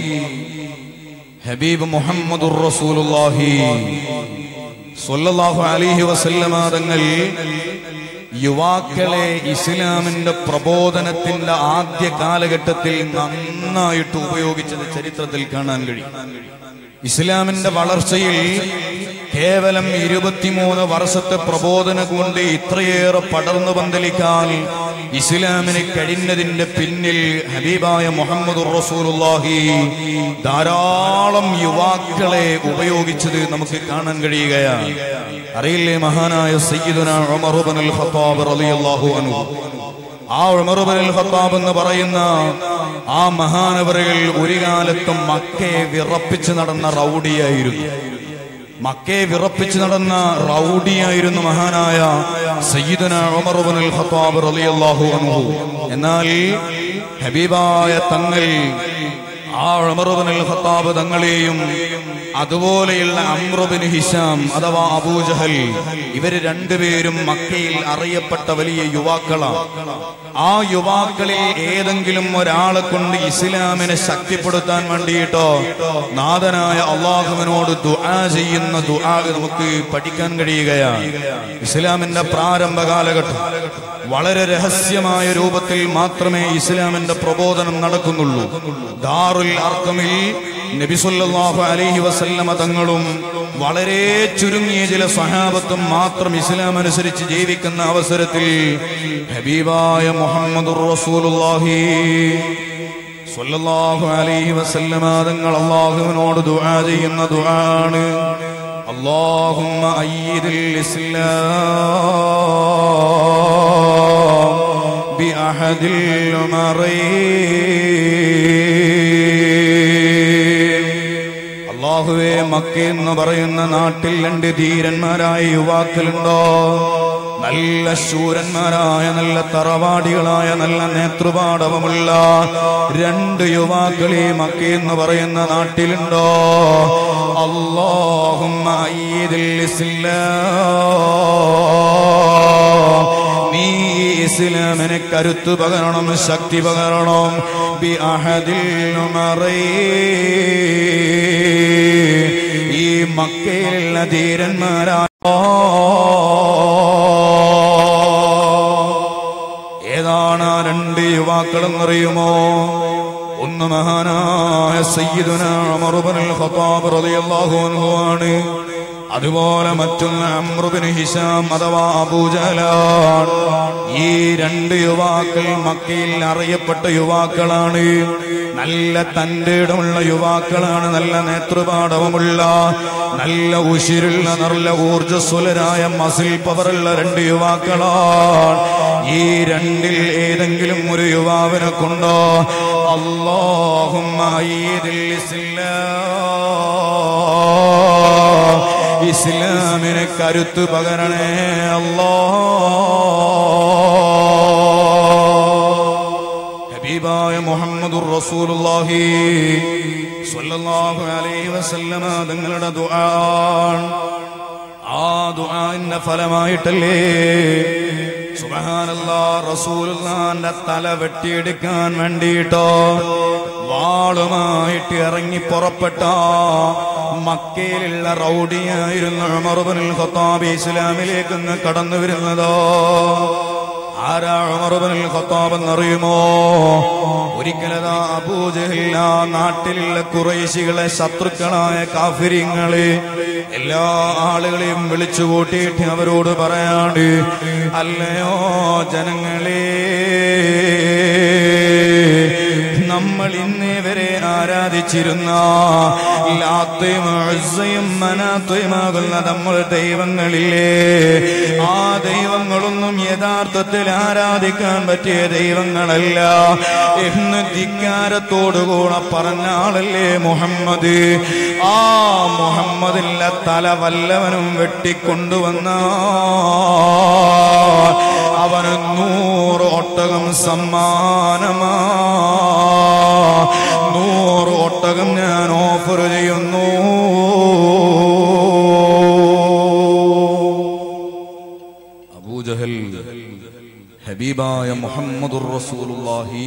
Speaker 1: ഹബീബ് മുഹമ്മദുർ റസൂലുള്ളാഹി സ്വല്ലല്ലാഹു അലൈഹി വസല്ലമ തങ്ങൾ യുവാക്കളെ ഇസ്ലാമിന്റെ പ്രബോധനത്തിന്റെ ആദ്യ കാലഘട്ടത്തിൽ നന്നായിട്ട് ഉപയോഗിച്ചത് ചരിത്രത്തിൽ കാണാൻ കഴിയും ഇസ്ലാമിന്റെ വളർച്ചയിൽ കേവലം ഇരുപത്തിമൂന്ന് വർഷത്തെ പ്രബോധനം കൊണ്ട് ഇത്രയേറെ പടർന്നു പന്തലിക്കാൻ ഇസ്ലാമിന് കഴിഞ്ഞതിന്റെ പിന്നിൽ ഹബീബായ മുഹമ്മദ് റസൂലുള്ളാഹി ധാരാളം യുവാക്കളെ ഉപയോഗിച്ചത് നമുക്ക് കാണാൻ കഴിയുകയാണ് അറിയില്ലേ മഹാനായ സയ്യിദുന ഉമർ ഇബ്നുൽ ഖത്താബ് റളിയല്ലാഹു അൻഹു ആ ഉമർ ഇബ്നുൽ ഖത്താബ് എന്ന് പറയുന്ന ആ മഹാനവറുകൾ ഒരു കാലത്തും മക്കയെ വിറപ്പിച്ച് നടന്ന റൗഡിയായിരുന്നു മക്കയെ വിറപ്പിച്ച് നടന്ന റൗഡിയായിരുന്നു മഹാനായ സയ്യിദുന ഉമർ ഇബ്നുൽ ഖത്താബ് റളിയല്ലാഹു അൻഹു എന്നാൽ ഹബീബായ തങ്ങൾ ആ ഉമർ ഇബ്നുൽ ഖത്താബ് തങ്ങളെയും അതുപോലെയുള്ള അമ്രുബിൻ ഹിഷാം അഥവാ അബൂജഹൽ ഇവര് രണ്ടുപേരും മക്കയിൽ അറിയപ്പെട്ട വലിയ യുവാക്കളാണ് ആ യുവാക്കളിൽ ഏതെങ്കിലും ഒരാളെ കൊണ്ട് ഇസ്ലാമിനെ ശക്തിപ്പെടുത്താൻ വേണ്ടിയിട്ടോ നാഥനായ അള്ളാഹുവിനോട് ദുആ ചെയ്യുന്ന ദുആ നമുക്ക് പഠിക്കാൻ കഴിയുകയാണ് ഇസ്ലാമിന്റെ പ്രാരംഭ കാലഘട്ടം വളരെ രഹസ്യമായ രൂപത്തിൽ മാത്രമേ ഇസ്ലാമിന്റെ പ്രബോധനം നടക്കുന്നുള്ളൂ ദാറുൽ അർക്കമിൽ നബിസുല്ലാഹു അലൈഹി വസല്ലമ തങ്ങളും വളരെ ചുരുങ്ങിയ ചില സഹാബത്തും മാത്രം ഇസ്ലാം അനുസരിച്ച് ജീവിക്കുന്ന അവസരത്തിൽ ഹബീബായ മുഹമ്മദുർ റസൂലുള്ളാഹി സ്വല്ലല്ലാഹു അലൈഹി വസല്ലമ തങ്ങൾ അള്ളാഹുവിനോട് ദുആ ചെയ്യുന്ന ദുആണ് اللهم أيد الإسلام بأحد الأمرين അള്ളാഹുവേ മക്ക എന്ന് പറയുന്ന നാട്ടിൽ രണ്ട് ധീരന്മാരായ യുവാക്കളുണ്ടോ നല്ല ശൂരന്മാരായ നല്ല തറവാടികളായ നല്ല നേതൃപാടവമുള്ള രണ്ട് യുവാക്കളെ മക്ക എന്ന് പറയുന്ന നാട്ടിലുണ്ടോ അള്ളാഹും നീ ഇസ്ലാമിന് കരുത്തു പകരണം ശക്തി പകരണം ബി അഹദിൽ ഈ മക്കയിലുള്ള ധീരന്മാരായോ ഏതാണ് ആ രണ്ട് യുവാക്കളെന്നറിയുമോ ഒന്ന് മഹാനായ സയ്യിദുന ഉമർ ഇബ്നുൽ ഖത്താബ് റളിയല്ലാഹു അൻഹു ആണ് അതുപോലെ മറ്റൊന്ന് അമ്രുബിന് ഹിഷാം അഥവാ അബൂജലാൻ ഈ രണ്ട് യുവാക്കൾ മക്കയിൽ അറിയപ്പെട്ട യുവാക്കളാണ് നല്ല തന്റെ ഇടമുള്ള യുവാക്കളാണ് നല്ല നേതൃപാഠവുമുള്ള നല്ല ഉശിരുള്ള നല്ല ഊർജസ്വലരായ മസിൽ പവറുള്ള രണ്ട് യുവാക്കളാണ് ഈ രണ്ടിൽ ഏതെങ്കിലും ഒരു യുവാവിനെ കൊണ്ടോ അള്ളാഹും ഇസ്ലാമിന് കരുത്ത് പകരണേ അല്ലോ ഹബീബായ മുഹമ്മദുർ റസൂലുള്ളാഹി സ്വല്ലല്ലാഹു അലൈഹി വസല്ലമ തങ്ങളുടെ ദുആ ആ ദുആന്റെ ഫലമായിട്ടല്ലേ സുബ്ഹാനല്ലാ റസൂലുള്ളാന്റെ തല വെട്ടിയെടുക്കാൻ വേണ്ടിയിട്ടോ വാളുമായിട്ട് ഇറങ്ങി പുറപ്പെട്ട മക്കയിലുള്ള റൗഡിയായിരുന്ന ഉമർബുൽ ഖത്താബ് ഇസ്ലാമിലേക്ക് അങ്ങ് കടന്നു വരുന്നതോ ആരാ ഉമർബുൽ ഖത്താബ് എന്നറിയുമോ ഒരിക്കലതാ അബൂജഹില്ല നാട്ടിലുള്ള കുറേശികളെ ശത്രുക്കളായ കാഫിരിങ്ങളെ എല്ലാ ആളുകളെയും വിളിച്ചു കൂട്ടിയിട്ട് അവരോട് പറയാണ്ട് അല്ലയോ ജനങ്ങളെ നമ്മൾ ഇന്നേ വരെ ആരാധിച്ചിരുന്ന ലാത്തയും ഉസ്സയും മനാത്തയുമാകുന്ന നമ്മൾ ദൈവങ്ങളില്ലേ ആ ദൈവങ്ങളൊന്നും യഥാർത്ഥത്തിൽ ആരാധിക്കാൻ പറ്റിയ ദൈവങ്ങളല്ല എന്ന് ധിക്കാരത്തോടുകൂടെ പറഞ്ഞ ആളല്ലേ മുഹമ്മദ് ആ മുഹമ്മദിന്റെ തല വല്ലവനും വെട്ടിക്കൊണ്ടുവന്ന അവന് നൂറ് ഒട്ടകം സമ്മാനമാ നൂറ് ഒട്ടകം ഞാൻ ഓഫർ ചെയ്യുന്നു അബൂജഹൽ ഹബീബായ മുഹമ്മദുർ റസൂലുള്ളാഹി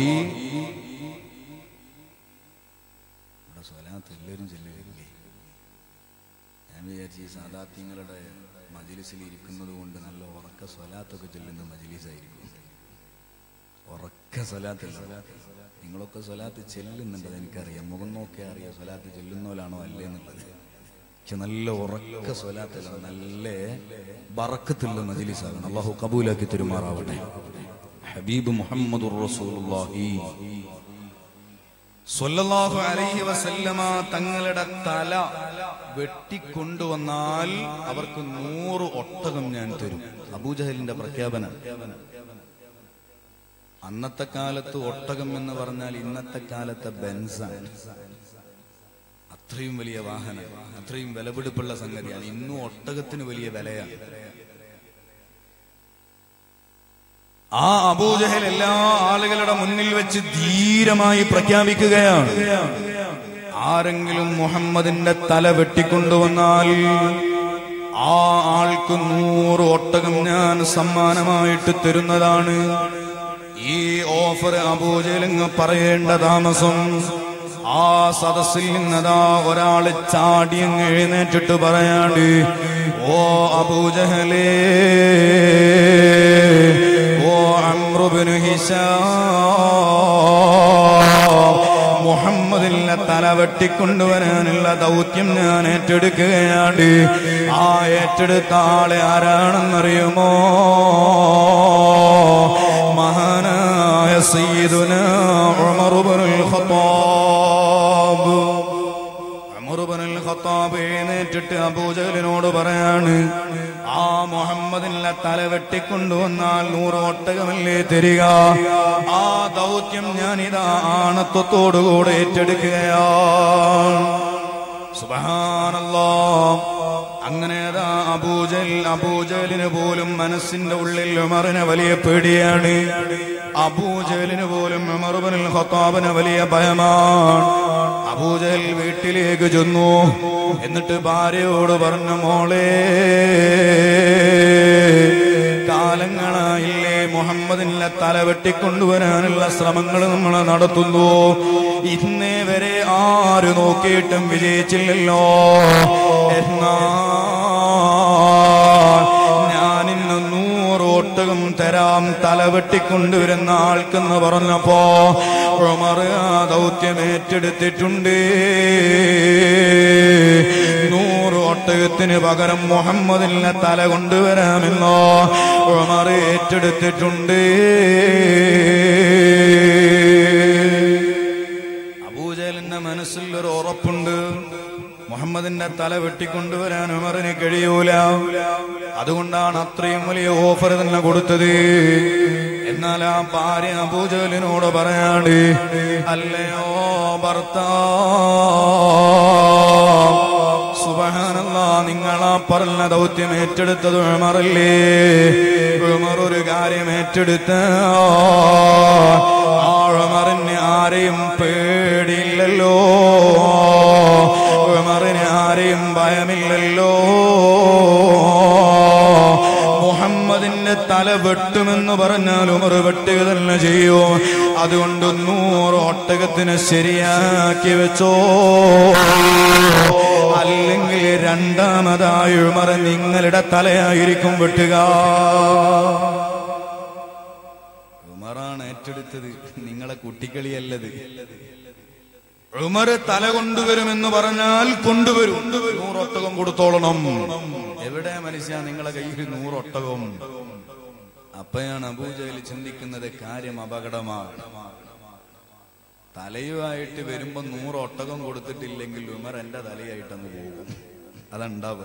Speaker 1: ഇവിടെ സ്വലാത്ത് എല്ലാവരും ചെല്ലുകയില്ലേ ഞാൻ വിചാരിച്ചു ഈ സാദാത്യങ്ങളുടെ മജിലിസിൽ ഇരിക്കുന്നത് കൊണ്ട് നല്ല ഉറക്ക സ്വലാത്തൊക്കെ ചെല്ലുന്ന മജിലിസായിരിക്കും ഉറക്ക സ്വലാത്തല്ല നിങ്ങളൊക്കെ സ്വലാത്ത് ചെല്ലുന്നുണ്ടെന്ന് എനിക്കറിയാം മുഖം നോക്കിയാൽ അറിയാം സ്വലാത്ത് ചെല്ലുന്നോലാണോ അല്ലേ എന്നുള്ളത് പക്ഷെ നല്ല ഉറക്ക സ്വലാത്തല്ല നല്ല ബറക്കത്തുള്ള മജിലിസാകണം അള്ളാഹു കബൂലാക്കി തെരുമാറാവട്ടെ ഹബീബ് മുഹമ്മദ് റസൂലുള്ളാഹി സ്വല്ലല്ലാഹു അലൈഹി വസല്ലമ തങ്ങളുടെ തല വെട്ടിക്കൊണ്ടുവന്നാൽ അവർക്ക് നൂറ് ഒട്ടകം ഞാൻ തരും അബൂജഹലിന്റെ പ്രഖ്യാപനം അന്നത്തെ കാലത്ത് ഒട്ടകം എന്ന് പറഞ്ഞാൽ ഇന്നത്തെ കാലത്തെ ബെൻസാണ് അത്രയും വലിയ വാഹനം അത്രയും വിലപിടിപ്പുള്ള സംഗതിയാണ് ഇന്നും ഒട്ടകത്തിന് വലിയ വിലയാണ് ആ അബൂജഹൽ എല്ലാ ആളുകളുടെ മുന്നിൽ വെച്ച് ധീരമായി പ്രഖ്യാപിക്കുകയാണ് ആരെങ്കിലും മുഹമ്മദിന്റെ തല വെട്ടിക്കൊണ്ടുവന്നാൽ ആ ആൾക്ക് നൂറ് ഒട്ടകം ഞാൻ സമ്മാനമായിട്ട് തരുന്നതാണ് ഈ ഓഫർ അബൂജലങ്ങ് പറയേണ്ട താമസം ആ സദസ്സിൽ നിന്നതാ ഒരാള് ചാടിയങ്ങ് എഴുന്നേറ്റിട്ട് പറയാണ്ട് ഓ അബൂജഹലേ ഓ അമ്രുബിനു ഹിഷാം മുഹമ്മദിന്റെ തല വെട്ടിക്കൊണ്ടുവരാനുള്ള ദൗത്യം ഞാൻ ഏറ്റെടുക്കുകയാണ് ആ ഏറ്റെടുത്ത ആളെ ആരാണെന്നറിയുമോ മഹാനായ സയ്യിദുന ഉമറുബനുൽ ഖത്താബ് ഉമറുബനുൽ ഖത്താബ് എഴുന്നേറ്റിട്ട് അബൂജഹലിനോട് പറയാണ് ആ മുഹമ്മദിന്റെ തല വെട്ടിക്കൊണ്ടുവന്നാൽ നൂറ് ഒട്ടകമല്ലേ തരിക ആ ദൗത്യം ഞാൻ ഇതാ ആണത്വത്തോടുകൂടെ ഏറ്റെടുക്കുകയാണ് സുബഹാനല്ലോ അങ്ങനെ അതാ അബൂജൽ അബൂജലിന് പോലും മനസ്സിന്റെ ഉള്ളിൽ ഉമറിന് വലിയ പേടിയാണ് അബൂജലിന് പോലും ഉമറുബനിൽ ഖത്താബിന് വലിയ ഭയമാണ് അബൂജൽ വീട്ടിലേക്ക് ചെന്നു എന്നിട്ട് ഭാര്യയോട് പറഞ്ഞു മോളെ കാലങ്ങളായില്ലേ മുഹമ്മദിന്റെ തല വെട്ടിക്കൊണ്ടുവരാനുള്ള ശ്രമങ്ങൾ നമ്മൾ നടത്തുന്നു ഇന്നേ വരെ ആര് നോക്കിയിട്ടും വിജയിച്ചില്ലല്ലോ എന്നാ ഞാനിന്ന് നൂറ് ഒട്ടകം തരാം തല വെട്ടിക്കൊണ്ടുവരുന്ന ആൾക്കെന്ന് പറഞ്ഞപ്പോ ഉമർ ആ ദൗത്യം ഏറ്റെടുത്തിട്ടുണ്ട് നൂറ് ഒട്ടകത്തിന് പകരം മുഹമ്മദിനെ തല കൊണ്ടുവരാമെന്നോ ഉമർ ഏറ്റെടുത്തിട്ടുണ്ട് അബൂജലിന്റെ മനസ്സിൽ ഒരു ഉറപ്പുണ്ട് മുഹമ്മദിന്റെ തല വെട്ടിക്കൊണ്ടുവരാൻ ഉമറിന് കഴിയൂല അതുകൊണ്ടാണ് അത്രയും വലിയ ഓഫർ തന്നെ കൊടുത്തത് എന്നാൽ ആ ഭാര്യ അബൂജലിനോട് പറയാണ്ട് അല്ലയോ ഭർത്താവ് സുബഹാനല്ല നിങ്ങളാ പറഞ്ഞ ദൗത്യം ഏറ്റെടുത്തത് ഉമറല്ലേ ഉമർ ഒരു കാര്യം ഏറ്റെടുത്ത ആ ഉമറിന് ആരെയും പേടിയില്ലല്ലോ ഉമറിന് ആരെയും ഭയമില്ലല്ലോ മുഹമ്മദിന്റെ തല വെട്ടുമെന്ന് പറഞ്ഞാൽ ഉമർ വെട്ടുക തന്നെ ചെയ്യൂ അതുകൊണ്ട് നൂറ് ഒട്ടകത്തിന് ശരിയാക്കി വെച്ചോ അല്ലെങ്കിൽ രണ്ടാമതായി ഉമർ നിങ്ങളുടെ തലയായിരിക്കും വെട്ടുക ഉമറാണ് ഏറ്റെടുത്തത് നിങ്ങളെ കുട്ടിക്കളിയല്ലത് ഉമർ തല കൊണ്ടുവരുമെന്ന് പറഞ്ഞാൽ കൊണ്ടുവരും നൂറൊട്ടകം കൊടുത്തോളണം എവിടെ മനുഷ്യ നിങ്ങളെ കയ്യിൽ നൂറൊട്ടകം അപ്പയാണ് അബൂജയിൽ ചിന്തിക്കുന്നത് കാര്യം അപകടമാണ് തലയുമായിട്ട് വരുമ്പോ നൂറ് ഒട്ടകം കൊടുത്തിട്ടില്ലെങ്കിൽ ഉമർ എന്റെ തലയായിട്ടങ്ങ് പോകും അതുണ്ടാവുക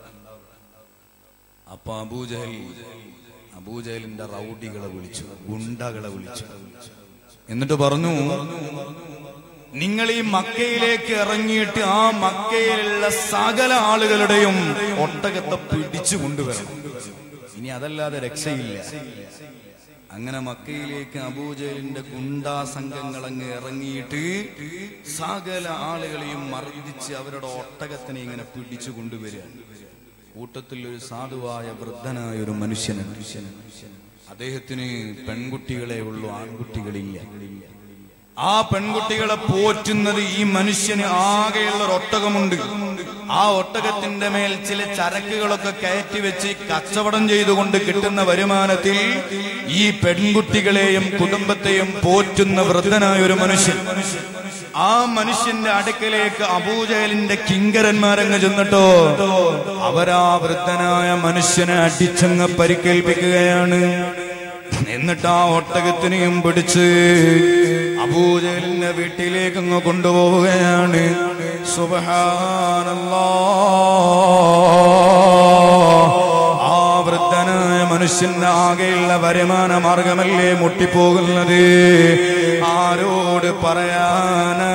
Speaker 1: അപ്പൊ അബൂജഹൽ അബൂജഹലിന്റെ റൗഡികളെ വിളിച്ചു ഗുണ്ടകളെ വിളിച്ചു എന്നിട്ട് പറഞ്ഞു നിങ്ങൾ ഈ മക്കയിലേക്ക് ഇറങ്ങിയിട്ട് ആ മക്കയിലുള്ള സകല ആളുകളുടെയും ഒട്ടകത്തെ പിടിച്ചു കൊണ്ടുവരണം ഇനി അതല്ലാതെ രക്ഷയില്ല അങ്ങനെ മക്കയിലേക്ക് അബൂജലിന്റെ ഗുണ്ടാ സംഘങ്ങൾ അങ്ങ് ഇറങ്ങിയിട്ട് സകല ആളുകളെയും മർദ്ദിച്ച് അവരുടെ ഒട്ടകത്തിനെ ഇങ്ങനെ പിടിച്ചു കൊണ്ടുവരികയാണ് കൂട്ടത്തിൽ ഒരു സാധുവായ വൃദ്ധനായ ഒരു മനുഷ്യനുണ്ട് അദ്ദേഹത്തിന് പെൺകുട്ടികളെ ഉള്ളൂ ആൺകുട്ടികളില്ല ആ പെൺകുട്ടികളെ പോറ്റുന്നത് ഈ മനുഷ്യന് ആകെയുള്ള ഒരു ഒട്ടകമുണ്ട് ആ ഒട്ടകത്തിന്റെ മേൽ ചില ചരക്കുകളൊക്കെ കയറ്റി വെച്ച് കച്ചവടം ചെയ്തുകൊണ്ട് കിട്ടുന്ന വരുമാനത്തിൽ ഈ പെൺകുട്ടികളെയും കുടുംബത്തെയും പോറ്റുന്ന വൃദ്ധനായ ഒരു മനുഷ്യൻ ആ മനുഷ്യന്റെ അടുക്കലേക്ക് അബൂജഹലിന്റെ കിങ്കരന്മാരങ്ങ് ചെന്നിട്ടോ അവരാ വൃദ്ധനായ മനുഷ്യനെ അടിച്ചങ്ങ് പരിക്കേൽപ്പിക്കുകയാണ് എന്നിട്ട് ആ ഒട്ടകത്തിനെയും പിടിച്ച് അബൂജലിന്റെ വീട്ടിലേക്ക് അങ്ങ് കൊണ്ടുപോവുകയാണ് സുബഹാനല്ലാ ആ വൃദ്ധനായ മനുഷ്യന്റെ ആകെയുള്ള വരുമാന മാർഗമല്ലേ മുട്ടിപ്പോകുന്നത് ആരോട് പറയാനാ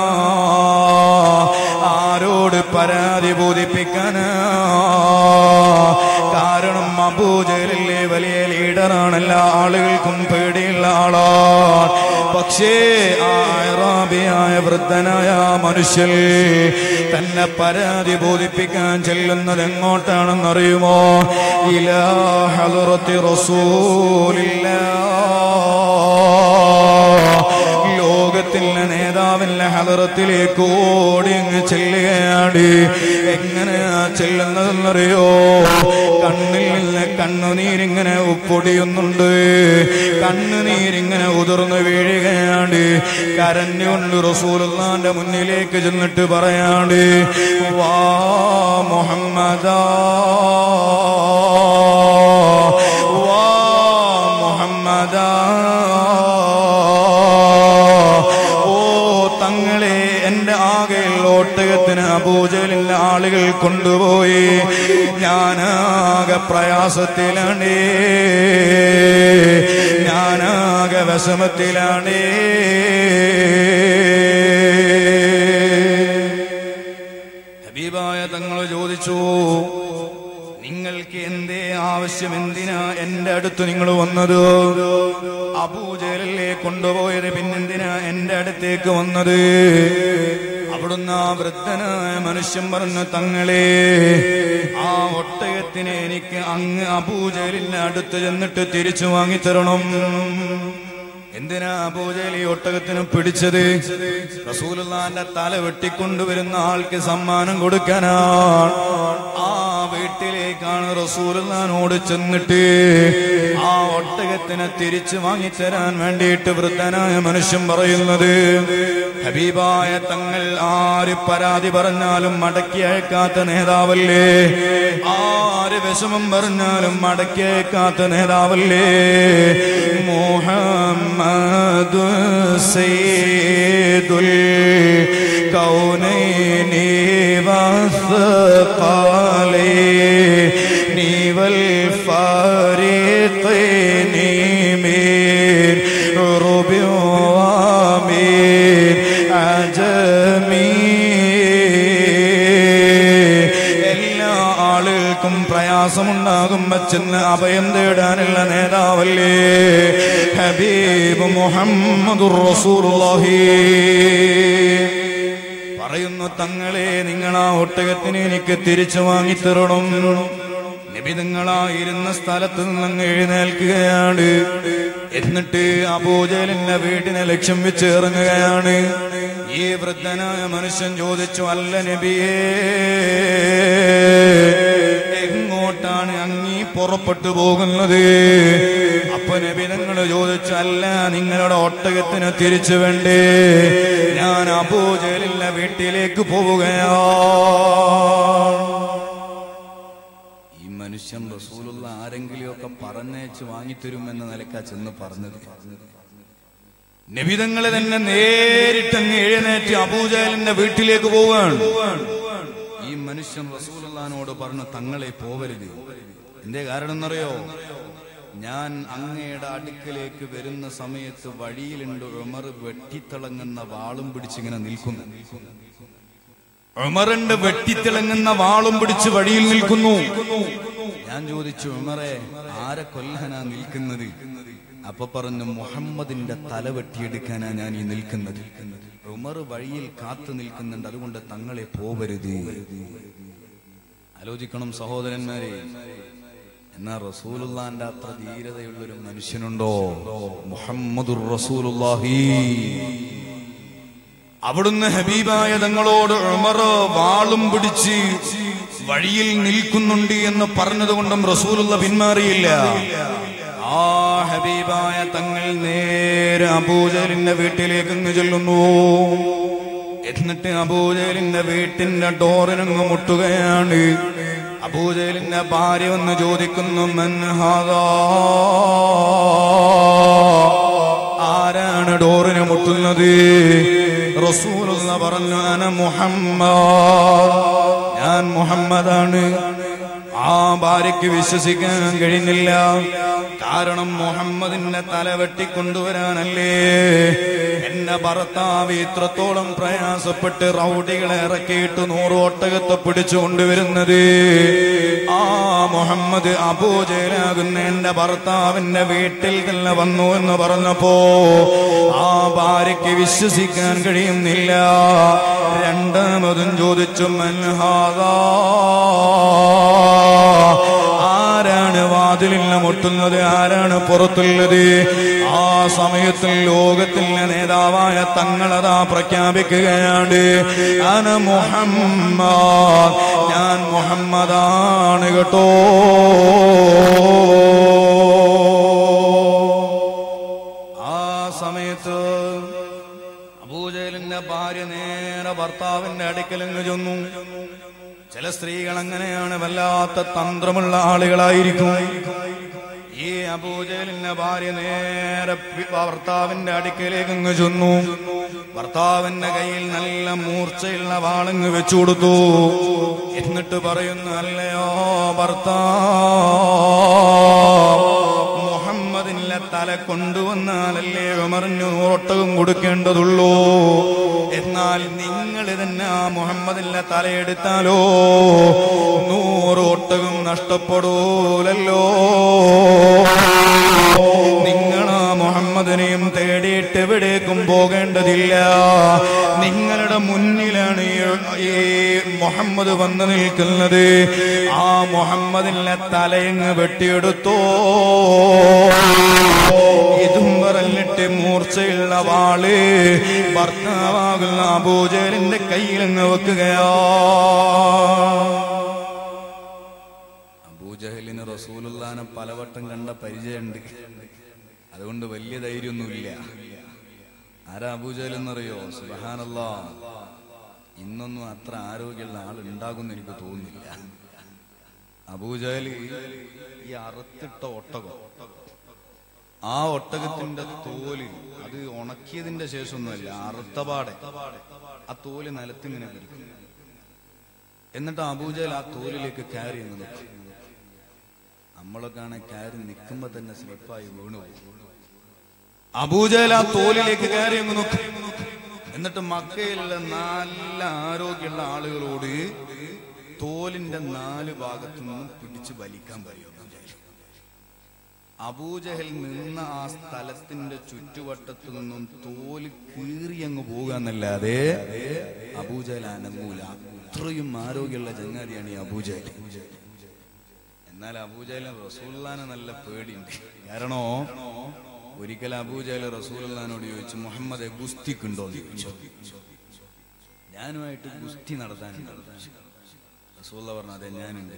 Speaker 1: ആരോട് പരാതി ബോധിപ്പിക്കാനാ കാരണം അബൂജലിലെ വലിയ ലീഡറാണ് എല്ലാ ആളുകൾക്കും പേടിയുള്ള ആളാണ് പക്ഷേ ആ അറാബിയായ വൃദ്ധനായ ആ മനുഷ്യൻ തന്നെ പരാതി ബോധിപ്പിക്കാൻ ചെല്ലുന്നത് എങ്ങോട്ടാണെന്നറിയുമോ ഇലാ ഹലറത്തി റസൂലില്ലാ ലോകത്തിന്റെ നേതാവിന്റെ ഹലറത്തിലേക്ക് ഓടി അങ്ങ് ചെല്ലുകയാണ് എങ്ങനെയാ ചെല്ലുന്നതെന്നറിയോ കണ്ണിൽ നിന്ന് കണ്ണുനീരിങ്ങനെ ഉപ്പൊടിയുന്നുണ്ട് കണ്ണുനീരിങ്ങനെ ഉതിർന്ന് വീഴുകയാണ് കരഞ്ഞുകൊണ്ട് റസൂലുള്ളാന്റെ മുന്നിലേക്ക് ചെന്നിട്ട് പറയാണ്ട് വാ മുഹമ്മദാ വാ മുഹമ്മദാ ഓ തങ്ങളെ എന്റെ ആകെയുള്ള ഒട്ടകത്തിന് അബൂജലിന്റെ ആളുകൾ കൊണ്ടുപോയി ഞാനാകെ പ്രയാസത്തിലാണ് ഞാനാകെ വിഷമത്തിലാണ് ഹബീബായ തങ്ങൾ ചോദിച്ചു നിങ്ങൾക്ക് എന്തേ ആവശ്യം എന്തിനാ എന്റെ അടുത്ത് നിങ്ങൾ വന്നത് അബൂജലല്ലേ കൊണ്ടുപോയത് പിന്നെന്തിനാ എന്റെ അടുത്തേക്ക് വന്നത് അവിടുന്ന് ആ വൃദ്ധനായ മനുഷ്യൻ പറഞ്ഞു തങ്ങളെ ആ ഒട്ടകത്തിനെ എനിക്ക് അങ്ങ് അബൂജലിന്റെ അടുത്ത് ചെന്നിട്ട് തിരിച്ചു വാങ്ങിത്തരണം എന്തിനാ പൂജയിൽ ഈ ഒട്ടകത്തിന് പിടിച്ചത് റസൂലുള്ളാന്റെ തല വെട്ടിക്കൊണ്ടുവരുന്ന ആൾക്ക് സമ്മാനം കൊടുക്കാനാണ് ആ വീട്ടിലേക്കാണ് റസൂലുള്ളാനോട് ചെന്നിട്ട് ആ ഒട്ടകത്തിനെ തിരിച്ചു വാങ്ങിത്തരാൻ വേണ്ടിയിട്ട് വൃദ്ധനായ മനുഷ്യൻ പറയുന്നത് ഹബീബായ തങ്ങൾ ആര് പരാതി പറഞ്ഞാലും മടക്കി അയക്കാത്ത നേതാവല്ലേ ആര് വിഷമം പറഞ്ഞാലും മടക്കി അയക്കാത്ത നേതാവല്ലേ മുഹമ്മദ് സയ്യിദുൽ കൗനൈന والثقلين والفارقين من عرب ومن عجم ചെന്ന് അഭയം തേടാനുള്ള നേതാവല്ലേ ഹബീബ് മുഹമ്മദുർ റസൂലുള്ളാഹി പറയുന്നു തങ്ങളെ നിങ്ങൾ ആ ഒട്ടകത്തിന് എനിക്ക് തിരിച്ചു വാങ്ങിത്തരണം നബി നിങ്ങളായിരുന്ന സ്ഥലത്ത് നിന്ന് എഴുന്നേൽക്കുകയാണ് എന്നിട്ട് അബൂജലിന്റെ വീട്ടിനെ ലക്ഷ്യം വെച്ച് ഇറങ്ങുകയാണ് ഈ വൃദ്ധനായ മനുഷ്യൻ ചോദിച്ചു അല്ല നബിയേ എങ്ങോട്ടാണ് അങ്ങീ പുറപ്പെട്ടു പോകുന്നത് അപ്പൊ നബി നിങ്ങൾ ചോദിച്ചു അല്ല നിങ്ങളുടെ ഒട്ടകത്തിന് തിരിച്ചു വേണ്ടേ ഞാൻ അബൂജലിന്റെ വീട്ടിലേക്ക് പോവുകയാ ഈ മനുഷ്യൻ റസൂലുള്ള ആരെങ്കിലും ഒക്കെ പറഞ്ഞയച്ച് വാങ്ങിത്തരുമെന്ന നിലക്കാ ചെന്ന് പറഞ്ഞത് നബിതങ്ങളെ തന്നെ നേരിട്ടങ്ങ് എഴുന്നേറ്റ് അബൂജലിന്റെ വീട്ടിലേക്ക് പോവാണ് ഈ മനുഷ്യൻ റസൂലുള്ളാനോട് പറഞ്ഞു തങ്ങളെ പോവരുത് എന്തേ കാരണം എന്നറിയോ ഞാൻ അങ്ങയുടെ അടുക്കലേക്ക് വരുന്ന സമയത്ത് വഴിയിലുണ്ട് ഉമർ വെട്ടിത്തിളങ്ങുന്ന വാളും പിടിച്ചിങ്ങനെ നിൽക്കുന്നു ഉമറിന്റെ വെട്ടിത്തിളങ്ങുന്ന വാളും പിടിച്ച് വഴിയിൽ നിൽക്കുന്നു ഞാൻ ചോദിച്ചു ഉമറെ ആരെ കൊല്ലാനാ നിൽക്കുന്നത് അപ്പൊ പറഞ്ഞു മുഹമ്മദിന്റെ തല വെട്ടിയെടുക്കാനാ ഞാൻ ഈ നിൽക്കുന്നത് ഉമർ വഴിയിൽ കാത്തു നിൽക്കുന്നുണ്ട് അതുകൊണ്ട് തങ്ങളെ പോവരുത് ആലോചിക്കണം സഹോദരന്മാരെ എന്നാ റസൂലുള്ളാന്റെ അത്ര ധീരതയുള്ളൊരു മനുഷ്യനുണ്ടോ മുഹമ്മദുർ റസൂലുള്ളാഹി അവിടുന്ന് ഹബീബായ തങ്ങളോട് ഉമർ വാളും പിടിച്ച് വഴിയിൽ നിൽക്കുന്നുണ്ട് എന്ന് പറഞ്ഞതുകൊണ്ടും റസൂലുള്ള പിന്മാറിയില്ല ആ ഹബീബായ തങ്ങൾ നേരെ അബൂജലിന്റെ വീട്ടിലേക്ക് അങ്ങ് ചെല്ലുന്നു എന്നിട്ട് അബൂജലിന്റെ വീട്ടിന്റെ ഡോറിനങ്ങ് മുട്ടുകയാണ് അബൂജലിന്റെ ഭാര്യ വന്ന് ചോദിക്കുന്നു മൻഹാദാ ആരാണ് ഡോറിന് മുട്ടുന്നത് റസൂലുള്ള പറഞ്ഞു അന മുഹമ്മദ് ഞാൻ മുഹമ്മദാണ് ആ ഭാര്യയ്ക്ക് വിശ്വസിക്കാൻ കഴിഞ്ഞില്ല കാരണം മുഹമ്മദിന്റെ തല വെട്ടിക്കൊണ്ടുവരാനല്ലേ എന്റെ ഭർത്താവ് ഇത്രത്തോളം പ്രയാസപ്പെട്ട് റൗഡികളെ ഇറക്കിയിട്ട് നൂറ് ഒട്ടകത്തെ പിടിച്ചു കൊണ്ടുവരുന്നത് ആ മുഹമ്മദ് അബൂജലാകുന്ന എന്റെ ഭർത്താവിന്റെ വീട്ടിൽ തന്നെ വന്നു എന്ന് പറഞ്ഞപ്പോ ആ ഭാര്യയ്ക്ക് വിശ്വസിക്കാൻ കഴിയുന്നില്ല രണ്ടാമതും ചോദിച്ചു മൻഹാദാ ആരാണ് വാതിലിന് മുട്ടുന്നത് ആരാണ് പുറത്തുള്ളത് ആ സമയത്തിൽ ലോകത്തിലെ നേതാവായ തങ്ങളതാ പ്രഖ്യാപിക്കുകയാണ് അന മുഹമ്മദ് ഞാൻ മുഹമ്മദാണ് കേട്ടോ ആ സമയത്ത് അബൂജലിന്റെ ഭാര്യ നേരെ ഭർത്താവിന്റെ അടുക്കലങ്ങ് ചെന്നു ചില സ്ത്രീകൾ അങ്ങനെയാണ് വല്ലാത്ത തന്ത്രമുള്ള ആളുകളായിരിക്കും ഈ അബൂജലിന്റെ ഭാര്യ നേരെ പി- ഭർത്താവിന്റെ അടുക്കലേക്ക് അങ്ങ് ചെന്നു ഭർത്താവിന്റെ കയ്യിൽ നല്ല മൂർച്ചയുള്ള വാളങ്ങ് വെച്ചു കൊടുത്തു എന്നിട്ട് പറയുന്നു അല്ലയോ ഭർത്താവ് മുഹമ്മദിന്റെ തല കൊണ്ടുവന്നാലല്ലേ ഉമറിന് ഒട്ടകം കൊടുക്കേണ്ടതുള്ളൂ എന്നാൽ നിങ്ങൾ തന്നെ ആ മുഹമ്മദിന്റെ തലയെടുത്താലോ നൂറ് ഒട്ടകം നഷ്ടപ്പെടൂലല്ലോ നിങ്ങൾ ആ മുഹമ്മദിനെയും തേടിയിട്ട് എവിടേക്കും പോകേണ്ടതില്ല നിങ്ങളുടെ മുന്നിലാണ് ഈ- ഈ മുഹമ്മദ് വന്നു നിൽക്കുന്നത് ആ മുഹമ്മദിന്റെ തലയങ്ങ് വെട്ടിയെടുത്തോ ഇതും പറഞ്ഞിട്ട് മൂർച്ചയുള്ള വാള് ഭർത്താവാകുന്ന അബൂജലിന്റെ കയ്യിലങ്ങ് വെക്കുകയാ അബൂജഹലിന് റസൂലുള്ളാനെ പലവട്ടം കണ്ട പരിചയമുണ്ട് അതുകൊണ്ട് വലിയ ധൈര്യമൊന്നുമില്ല ആരാ അബൂജഹൽ എന്നറിയോ സുബഹാനല്ലാ ഇന്നൊന്നും അത്ര ആരോഗ്യമുള്ള ആൾ ഉണ്ടാകുമെന്ന് എനിക്ക് തോന്നുന്നില്ല അബൂജഹല് ഈ അറുത്തിട്ട ഒട്ടകം ആ ഒട്ടകത്തിന്റെ തോല് അത് ഉണക്കിയതിന്റെ ശേഷമൊന്നുമല്ല അറുത്തപാടെ ആ തോല് നിലത്തിങ്ങനെ പിടിക്കും എന്നിട്ട് അബൂജൽ ആ തോലിലേക്ക് കയറി അങ്ങ് നിൽക്കും നമ്മളൊക്കെ ആണെ കയറി നിൽക്കുമ്പോ തന്നെ സ്ലിപ്പായി വീണു പോകും അബൂജൽ ആ തോലിലേക്ക് കയറി അങ്ങ് നോക്കും എന്നിട്ട് മക്കയിലുള്ള നല്ല ആരോഗ്യമുള്ള ആളുകളോട് തോലിന്റെ നാല് ഭാഗത്തു നിന്നും പിടിച്ച് വലിക്കാൻ പറയുമെന്ന് വിചാരിക്കും അബൂജഹൽ നിന്ന ആ സ്ഥലത്തിന്റെ ചുറ്റുവട്ടത്തു നിന്നും തോല് കീറി അങ്ങ് പോകുക എന്നല്ലാതെ അബൂജഹൽ അനങ്ങൂല അത്രയും ആരോഗ്യമുള്ള ചങ്ങാതിയാണ് ഈ അബൂജഹൽ എന്നാൽ അബൂജഹലിന് റസൂല്ലാനെ നല്ല പേടിയുണ്ട് കാരണോ ഒരിക്കൽ അബൂജഹൽ റസൂലുള്ളാനോട് ചോദിച്ചു മുഹമ്മദ് ഗുസ്തിക്കുണ്ടോ എന്ന് ചോദിച്ചു ഞാനുമായിട്ട് ഗുസ്തി നടത്താനുണ്ട് റസൂല്ല പറഞ്ഞു അതെ ഞാനുണ്ട്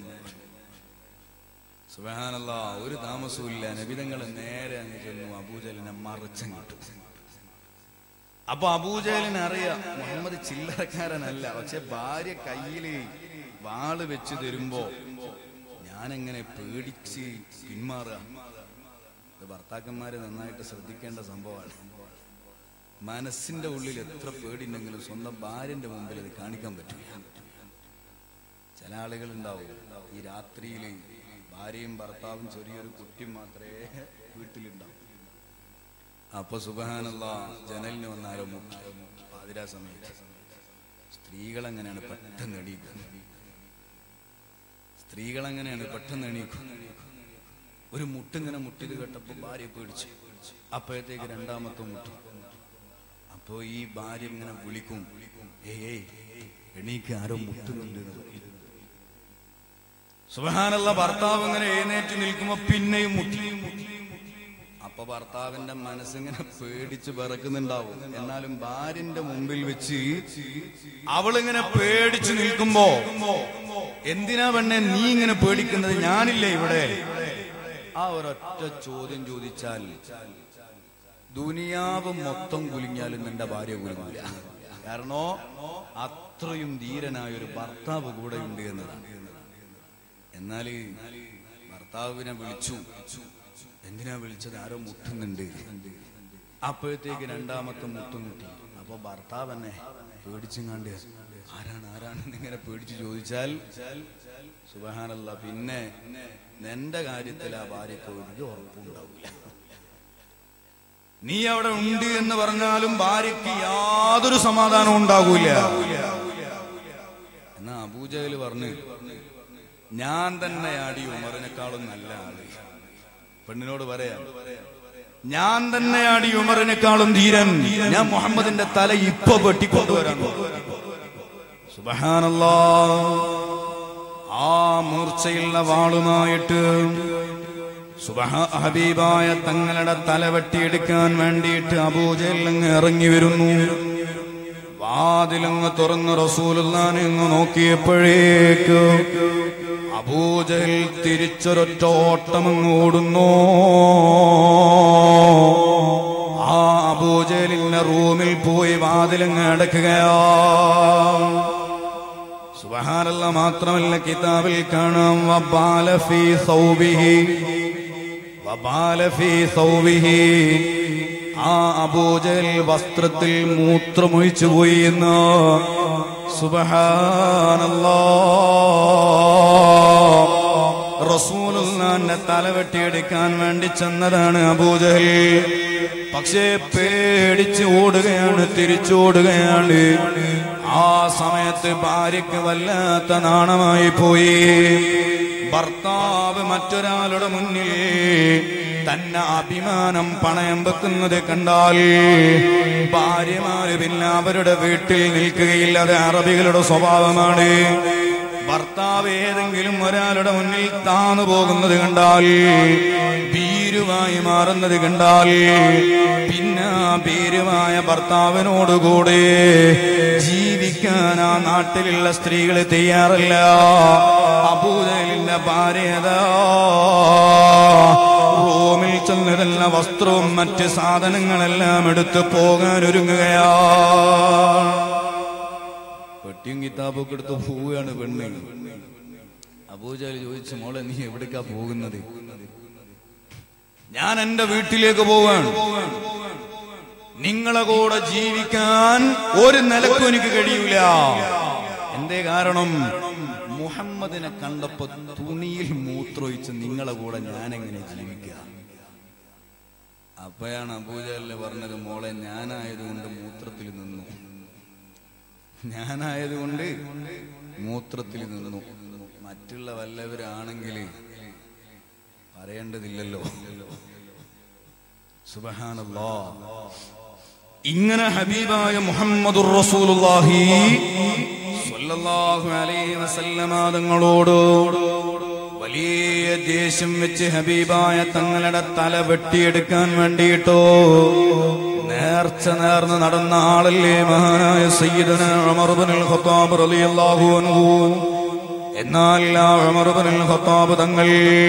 Speaker 1: സുബഹാനല്ല ഒരു താമസവും ഇല്ല നബിതങ്ങൾ നേരെ അങ്ങ് ചെന്നു അബൂജലിനെ മറിച്ചങ്ങിട്ടു അപ്പൊ അബൂജലിന് അറിയാം മുഹമ്മദ് ചില്ലറക്കാരനല്ല പക്ഷെ ഭാര്യ കയ്യില് വാള് വെച്ച് തരുമ്പോ ഞാനെങ്ങനെ പേടിച്ച് പിന്മാറുക ഇത് ഭർത്താക്കന്മാര് നന്നായിട്ട് ശ്രദ്ധിക്കേണ്ട സംഭവമാണ് മനസ്സിന്റെ ഉള്ളിൽ എത്ര പേടിയുണ്ടെങ്കിലും സ്വന്തം ഭാര്യന്റെ മുമ്പിൽ അത് കാണിക്കാൻ പറ്റില്ല ചില ആളുകൾ ഉണ്ടാവും ഈ രാത്രിയിൽ ഭാര്യയും ഭർത്താവും ചെറിയൊരു കുട്ടിയും മാത്രമേ വീട്ടിലുണ്ടാവും അപ്പൊ സുബഹാനല്ല ജനലിന് വന്നാലോ പാതിരാ സമയത്ത് സ്ത്രീകൾ അങ്ങനെയാണ് പെട്ടെന്ന് എണീക്കുന്നത് സ്ത്രീകൾ അങ്ങനെയാണ് പെട്ടെന്ന് എണീക്കുന്നത് ഒരു മുട്ടിങ്ങനെ മുട്ടിത് കേട്ടപ്പോ ഭാര്യ പേടിച്ചു അപ്പോഴത്തേക്ക് രണ്ടാമത്തെ മുട്ടും അപ്പോ ഈ ഭാര്യ ഇങ്ങനെ വിളിക്കും ഏയ് ഏയ് എണീക്ക് ആരോ മുട്ടുന്നുണ്ട് എന്ന് പറയും. സുബ്ഹാനല്ലാ ഭർത്താവ് ഇങ്ങനെ എഴുന്നേറ്റ് നിൽക്കുമ്പോ പിന്നെയും മുട്ടി അപ്പൊ ഭർത്താവിന്റെ മനസ്സിങ്ങനെ പേടിച്ച് വിറക്കുന്നുണ്ടാവും എന്നാലും ഭാര്യന്റെ മുമ്പിൽ വെച്ച് അവളിങ്ങനെ പേടിച്ച് നിൽക്കുമ്പോ എന്തിനാ പെണ്ണെ നീ ഇങ്ങനെ പേടിക്കുന്നത് ഞാനില്ലേ ഇവിടെ ആ ഒരൊറ്റ ചോദ്യം ചോദിച്ചാൽ ദുനിയാവ് മൊത്തം കുലുങ്ങിയാലും നിന്റെ ഭാര്യ കുലുങ്ങില്ല കാരണോ അത്രയും ധീരനായ ഒരു ഭർത്താവ് കൂടെ ഉണ്ട് എന്നതാണ് എന്നാല് ഭർത്താവിനെ വിളിച്ചു എന്തിനാ വിളിച്ചത് ആരോ മുട്ടുന്നുണ്ട് അപ്പോഴത്തേക്ക് രണ്ടാമത്തെ മുട്ടും മുട്ടി അപ്പൊ ഭർത്താവ് എന്നെ പേടിച്ചെങ്ങാണ്ട് ആരാണ് ആരാണ് ഇങ്ങനെ പേടിച്ച് ചോദിച്ചാൽ സുബഹാനല്ല പിന്നെ നിന്റെ കാര്യത്തിൽ ആ ഭാര്യക്ക് ഒരു ഉറപ്പുണ്ടാവില്ല നീ അവിടെ ഉണ്ട് എന്ന് പറഞ്ഞാലും ഭാര്യയ്ക്ക് യാതൊരു സമാധാനവും ഉണ്ടാകൂല എന്നാ അബൂജഹൽ പറഞ്ഞു ഞാൻ തന്നെ ആടി ഉമറിനേക്കാളും നല്ല ആള് പെണ്ണിനോട് പറയാം ഞാൻ തന്നെ ആടി ഉമറിനേക്കാളും ധീരൻ ഞാൻ മുഹമ്മദിന്റെ തല ഇപ്പൊ വെട്ടിക്കൊണ്ടുവരാൻ സുബഹാനല്ലാ ആ മൂർച്ചയുള്ള വാളുമായിട്ട് സുബഹ ഹബീബായ തങ്ങളുടെ തല വെട്ടിയെടുക്കാൻ വേണ്ടിയിട്ട് അബൂജയിൽ അങ്ങ് ഇറങ്ങി വരുന്നു വാതിലങ്ങ് തുറന്ന് റസൂലുള്ളാനെ അങ്ങ് നോക്കിയപ്പോഴേക്ക് അബൂജഹൽ തിരിച്ചൊരൊറ്റ ഓട്ടമങ്ങ് ഓടുന്നു ആ അബൂജഹലിന്റെ റൂമിൽ പോയി വാതിലങ്ങ് അടക്കുകയാ സുബഹാനല്ല മാത്രമല്ല കിതാബിൽ കാണാം വബാല ഫീ സൗബിഹി വബാല ഫീ സൗബിഹി ആ അബൂജൽ വസ്ത്രത്തിൽ മൂത്രമൊഴിച്ചു പോയി എന്ന് സുബഹാനല്ലാ റസൂലുള്ളാന്റെ തല വെട്ടിയെടുക്കാൻ വേണ്ടി ചെന്നതാണ് അബൂജഹൽ പക്ഷേ പേടിച്ച് ഓടുകയാണ് തിരിച്ചോടുകയാണ് ആ സമയത്ത് ഭാര്യയ്ക്ക് വല്ലാത്ത നാണമായി പോയി ഭർത്താവ് മറ്റൊരാളുടെ മുന്നിൽ തന്നെ അഭിമാനം പണയം വെക്കുന്നത് കണ്ടാൽ ഭാര്യമാര് പിന്നെ അവരുടെ വീട്ടിൽ നിൽക്കുകയില്ല അത് അറബികളുടെ സ്വഭാവമാണ് ഭർത്താവ് ഏതെങ്കിലും ഒരാളുടെ മുന്നിൽ താന്നു പോകുന്നത് കണ്ടാൽ ഭീരുവായി മാറുന്നത് കണ്ടാൽ പിന്നെ ആ ഭീരുവായ ഭർത്താവിനോടുകൂടെ ജീവിക്കാൻ ആ നാട്ടിലുള്ള സ്ത്രീകൾ തയ്യാറല്ല അബൂദലിന്റെ ഭാര്യതാ റൂമിൽ ചെന്നതല്ല വസ്ത്രവും മറ്റ് സാധനങ്ങളെല്ലാം എടുത്ത് പോകാൻ ഒരുങ്ങുകയാ പെട്ടിയും കിതാബൊക്കെ എടുത്ത് പോവുകയാണ് പെണ്ണ് അബൂജാല് ചോദിച്ചു മോളെ നീ എവിടേക്കാ പോകുന്നത് ഞാൻ എന്റെ വീട്ടിലേക്ക് പോവാണ് നിങ്ങളെ കൂടെ ജീവിക്കാൻ ഒരു നിലക്കും എനിക്ക് കഴിയൂല എന്തേ കാരണം മുഹമ്മദിനെ കണ്ടപ്പോ തുണിയിൽ മൂത്രമൊഴിച്ച് നിങ്ങളെ കൂടെ ഞാൻ എങ്ങനെ ജീവിക്കുക അപ്പോഴാണ് അബൂജാലിന് പറഞ്ഞത് മോളെ ഞാനായതുകൊണ്ട് മൂത്രത്തിൽ നിന്നു ഞാനായതുകൊണ്ട് മൂത്രത്തിൽ നിന്നു മറ്റുള്ള വല്ലവരാണെങ്കിൽ പറയേണ്ടതില്ലല്ലോ സുബഹാനല്ലാ ഇങ്ങനെ ഹബീബായ മുഹമ്മദുർ റസൂലുള്ളാഹി സ്വല്ലല്ലാഹു അലൈഹി വസല്ലമ തങ്ങളോട് വലിയ ദേഷ്യം വെച്ച് ഹബീബായ തങ്ങളുടെ തല വെട്ടിയെടുക്കാൻ വേണ്ടിയിട്ടോ നേർച്ച നേർന്ന് നടന്ന ആളല്ലേ മഹാനായ സയ്യിദന ഉമർ ഇബ്നുൽ ഖത്താബ് റളിയല്ലാഹു അൻഹു എന്നാൽ ആ ഉമർ ഇബ്നുൽ ഖത്താബ് തങ്ങൾ